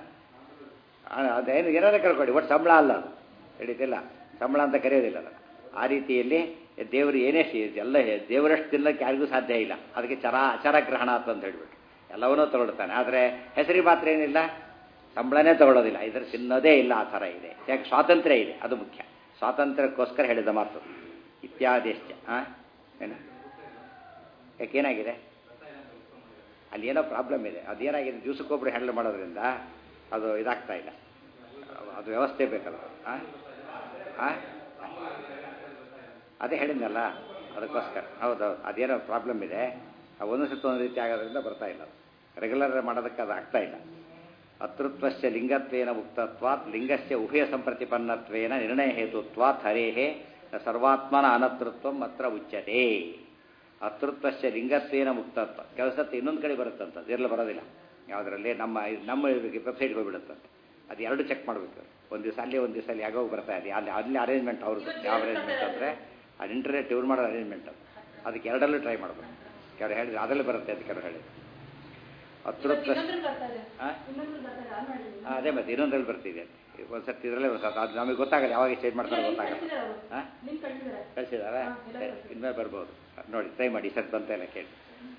ಅದೇನು ಏನಾದ್ರು ಕರ್ಕೊಳ್ಳಿ ಒಟ್ಟು ಸಂಬಳ ಅಲ್ಲ ಅದು ಹಿಡಿತಿಲ್ಲ ಸಂಬಳ ಅಂತ ಕರೆಯೋದಿಲ್ಲ ಅದನ್ನು ಆ ರೀತಿಯಲ್ಲಿ ದೇವರು ಏನೇ ಸಿ ಎಲ್ಲ ಹೇ- ದೇವರಷ್ಟು ತಿನ್ನಕ್ಕೆ ಯಾರಿಗೂ ಸಾಧ್ಯ ಇಲ್ಲ ಅದಕ್ಕೆ ಚರ ಅಚರ ಗ್ರಹಣ ಅಂತ ಹೇಳ್ಬಿಟ್ಟು ಎಲ್ಲವನ್ನೂ ತಗೊಳ್ತಾನೆ ಆದರೆ ಹೆಸರಿಗೆ ಮಾತ್ರ ಏನಿಲ್ಲ ಸಂಬಳನೇ ತಗೊಳ್ಳೋದಿಲ್ಲ ಇದರ ತಿನ್ನೋದೇ ಇಲ್ಲ ಆ ಥರ ಇದೆ ಯಾಕೆ ಸ್ವಾತಂತ್ರ್ಯ ಇದೆ ಅದು ಮುಖ್ಯ ಸ್ವಾತಂತ್ರ್ಯಕ್ಕೋಸ್ಕರ ಹೇಳಿದ ಮಾತು ಇತ್ಯಾದಿಷ್ಟ ಹಾಂ ಏನು ಯಾಕೇನಾಗಿದೆ ಅಲ್ಲಿ ಏನೋ ಪ್ರಾಬ್ಲಮ್ ಇದೆ ಅದೇನಾಗಿದೆ ದಿವಸಕ್ಕೊಬ್ರು ಹ್ಯಾಂಡಲ್ ಮಾಡೋದ್ರಿಂದ ಅದು ಇದಾಗ್ತಾ ಇಲ್ಲ ಅದು ವ್ಯವಸ್ಥೆ ಬೇಕಲ್ಲ ಹಾಂ ಹಾಂ ಅದೇ ಹೇಳಿದ್ನಲ್ಲ ಅದಕ್ಕೋಸ್ಕರ ಹೌದೌದು ಅದೇನೋ ಪ್ರಾಬ್ಲಮ್ ಇದೆ ಆ ಒಂದೊಂದು ಸತಿ ಒಂದು ರೀತಿ ಆಗೋದ್ರಿಂದ ಬರ್ತಾ ಇಲ್ಲ ರೆಗ್ಯುಲರ್ ಮಾಡೋದಕ್ಕೆ ಅದು ಆಗ್ತಾ ಇಲ್ಲ ಅತೃತ್ವಸ್ಯ ಲಿಂಗತ್ವೇನ ಮುಕ್ತತ್ವಾತ್ ಲಿಂಗಸ್ಯ ಉಭಯ ಸಂಪ್ರತಿಪನ್ನತ್ವೇನ ನಿರ್ಣಯ ಹೇತುತ್ವಾತ್ ಹರೇಹೇ ನ ಸರ್ವಾತ್ಮನ ಅನತೃತ್ವ ಅತ್ರ ಉಚ್ಯತೆ ಅತೃತ್ವಸ್ಯ ಲಿಂಗತ್ವೇನ ಮುಕ್ತತ್ವ ಕೆಲಸಕ್ಕೆ ಇನ್ನೊಂದು ಕಡೆ ಬರುತ್ತಂತ ಇದೆಲ್ಲ ಬರೋದಿಲ್ಲ ಯಾವುದರಲ್ಲಿ ನಮ್ಮ ನಮ್ಮ ವೆಬ್ಸೈಟ್ಗೆ ಹೋಗ್ಬಿಡುತ್ತಂತೆ ಅದು ಎರಡು ಚೆಕ್ ಮಾಡಬೇಕು ಒಂದು ದಿವಸ ಅಲ್ಲಿ ಒಂದು ದಿವಸ ಅಲ್ಲಿ ಯಾಗೋ ಬರ್ತಾ ಇದೆ ಅಲ್ಲಿ ಅಲ್ಲಿ ಅರೇಂಜ್ಮೆಂಟ್ ಅವ್ರದ್ದು ಯಾವ ಅರೇಂಜ್ಮೆಂಟ್ ಅಂದರೆ ಅದು ಇಂಟರ್ನೆಟ್ ಇವ್ರು ಮಾಡೋ ಅರೇಂಜ್ಮೆಂಟ್ ಅದು ಅದಕ್ಕೆ ಎರಡಲ್ಲೂ ಟ್ರೈ ಮಾಡಬೇಕು ಕೆಲವರು ಹೇಳಿದ್ರು ಅದರಲ್ಲಿ ಬರುತ್ತೆ ಅಂತ ಕೆಲವರು ಹೇಳಿದ್ರು ಅತೃತ್ವ ಹಾಂ ಅದೇ ಮತ್ತೆ ಇನ್ನೊಂದ್ರಲ್ಲಿ ಬರ್ತಿದೆ ಒಂದು ಸರ್ತಿ ಇದರಲ್ಲೇ ಅದು ನಮಗೆ ಗೊತ್ತಾಗಲ್ಲ ಯಾವಾಗ ಚೇಂಜ್ ಮಾಡ್ತಾರೆ ಗೊತ್ತಾಗಲ್ಲ ಹಾಂ ಕಳಿಸಿದಾರಾ ಸರಿ ಇನ್ಮೇಲೆ ಬರ್ಬೋದು ನೋಡಿ ಟ್ರೈ ಮಾಡಿ ಸರ್ ಬಂತ ಇಲ್ಲ ಕೇಳಿ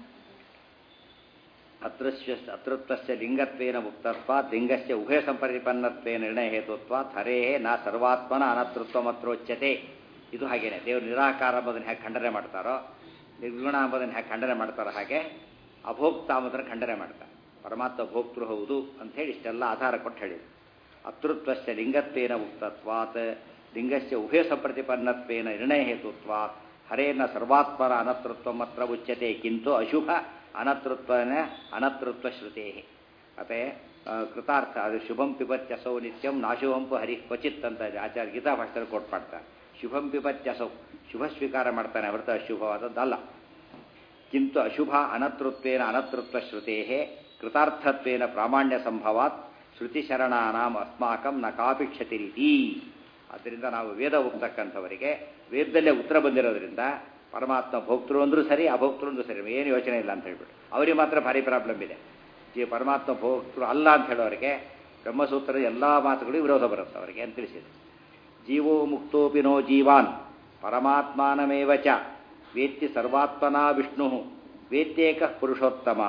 ಅತೃಶ್ಯ ಅತೃತ್ವಸ್ಯ ಲಿಂಗತ್ವೇನ ಮುಕ್ತತ್ವಾತ್ ಲಿಂಗಸ್ಯ ಉಭಯ ಸಂಪರಿಪನ್ನತ್ವೇನ ನಿರ್ಣಯ ಹೇತುತ್ವಾತ್ ಹರೇ ನಾ ಸರ್ವಾತ್ಮನ ಅನತೃತ್ವ ಮತ್ರೋಚ್ಯತೆ ಇದು ಹಾಗೇನೆ ದೇವರು ನಿರಾಕಾರ ಎಂಬುದನ್ನು ಹೇಗೆ ಖಂಡನೆ ಮಾಡ್ತಾರೋ ನಿರ್ಗುಣ ಎಂಬುದನ್ನು ಹೇಗೆ ಖಂಡನೆ ಮಾಡ್ತಾರೋ ಹಾಗೆ ಅಭೋಕ್ತ ಎಂಬುದನ್ನು ಖಂಡನೆ ಮಾಡ್ತಾರೆ ಪರಮಾತ್ಮ ಭೋಕ್ತೃ ಹೌದು ಅಂತ ಹೇಳಿ ಇಷ್ಟೆಲ್ಲ ಆಧಾರ ಕೊಟ್ಟು ಹೇಳಿದ್ರು ಅತೃತ್ವಸ್ಯ ಲಿಂಗತ್ವೇನ ಮುಕ್ತತ್ವಾತ್ ಲಿಂಗಸ್ಯ ಉಭಯ ಸಂಪ್ರತಿಪನ್ನತ್ವೇನ ನಿರ್ಣಯ ಹೇತುತ್ವಾತ್ ಹರೇನ ಸರ್ವಾತ್ಮನ ಅನತೃತ್ವ ಮಾತ್ರ ಉಚ್ಯತೆ ಕಿಂತು ಅಶುಭ ಅನತೃತ್ವನ ಅನತೃತ್ವ ಶ್ರುತೇ ಅದೇ ಕೃತಾರ್ಥ ಅದು ಶುಭಂ ಪಿಬತ್ಯಸೌ ನಿತ್ಯಂ ನಾಶುಭಂಪು ಹರಿ ಕ್ವಚಿತ್ ಅಂತ ಇದೆ ಆಚಾರ್ಯ ಗೀತಾ ಭಾಷೆಯಲ್ಲಿ ಕೋಟ್ ಮಾಡ್ತಾರೆ ಶುಭಂ ಪಿಬತ್ಯಸೌ ಶುಭ ಸ್ವೀಕಾರ ಮಾಡ್ತಾನೆ ಹೊರತು ಅಶುಭವಾದದ್ದಲ್ಲ ಕಿಂತು ಅಶುಭ ಅನತೃತ್ವೇನ ಅನತೃತ್ವ ಶ್ರುತೇ ಕೃತಾರ್ಥತ್ವೇನ ಪ್ರಾಮಾಣ್ಯ ಸಂಭವಾತ್ ಶ್ರುತಿಶರಣಾನಾಂ ಅಸ್ಮಾಕಂ ನ ಕಾಪಿ ಕ್ಷತಿರಿತಿ ಆದ್ದರಿಂದ ನಾವು ವೇದ ಹೋಗ್ತಕ್ಕಂಥವರಿಗೆ ವೇದದಲ್ಲೇ ಉತ್ತರ ಬಂದಿರೋದ್ರಿಂದ ಪರಮಾತ್ಮ ಭೋಕ್ತೃ ಅಂದ್ರೂ ಸರಿ ಅಭೋಕ್ತೃ ಅಂದ್ರೂ ಸರಿ ಏನು ಯೋಚನೆ ಇಲ್ಲ ಅಂತ ಹೇಳ್ಬಿಟ್ಟು ಅವರಿಗೆ ಮಾತ್ರ ಭಾರಿ ಪ್ರಾಬ್ಲಮ್ ಇದೆ ಈ ಪರಮಾತ್ಮ ಭೋಕ್ತೃ ಅಲ್ಲ ಅಂತ ಹೇಳೋರಿಗೆ ಬ್ರಹ್ಮಸೂತ್ರದ ಎಲ್ಲ ಮಾತುಗಳು ವಿರೋಧ ಬರುತ್ತೆ ಅವರಿಗೆ ಅಂತ ತಿಳಿಸಿದೆ ಜೀವೋ ಮುಕ್ತೋಪಿ ನೋ ಜೀವಾನ್ ಪರಮಾತ್ಮಾನಮೇವ ಚ ವೇತ್ತಿ ಸರ್ವಾತ್ಮನಾ ವಿಷ್ಣು ವೇತ್ಯೇಕ ಪುರುಷೋತ್ತಮ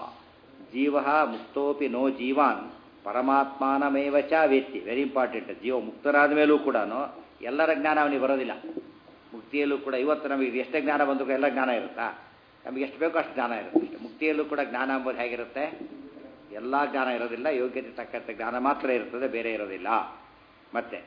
ಜೀವ ಮುಕ್ತೋಪಿ ನೋ ಜೀವಾನ್ ಪರಮಾತ್ಮಾನಮೇವ ಚ ವೇತ್ತಿ ವೆರಿ ಇಂಪಾರ್ಟೆಂಟ್ ಜೀವ ಮುಕ್ತರಾದ ಮೇಲೂ ಕೂಡ ಎಲ್ಲರ ಜ್ಞಾನ ಅವನಿಗೆ ಬರೋದಿಲ್ಲ ಮುಕ್ತಿಯಲ್ಲೂ ಕೂಡ ಇವತ್ತು ನಮಗೆ ಎಷ್ಟೇ ಜ್ಞಾನ ಬಂದರೂ ಎಲ್ಲ ಜ್ಞಾನ ಇರುತ್ತಾ ನಮಗೆ ಎಷ್ಟು ಬೇಕೋ ಅಷ್ಟು ಜ್ಞಾನ ಇರುತ್ತೆ ಮುಕ್ತಿಯಲ್ಲೂ ಕೂಡ ಜ್ಞಾನ ಎಂಬುದು ಹೇಗಿರುತ್ತೆ ಎಲ್ಲ ಜ್ಞಾನ ಇರೋದಿಲ್ಲ ಯೋಗ್ಯತೆ ತಕ್ಕಂಥ ಜ್ಞಾನ ಮಾತ್ರ ಇರುತ್ತದೆ ಬೇರೆ ಇರೋದಿಲ್ಲ ಮತ್ತೆ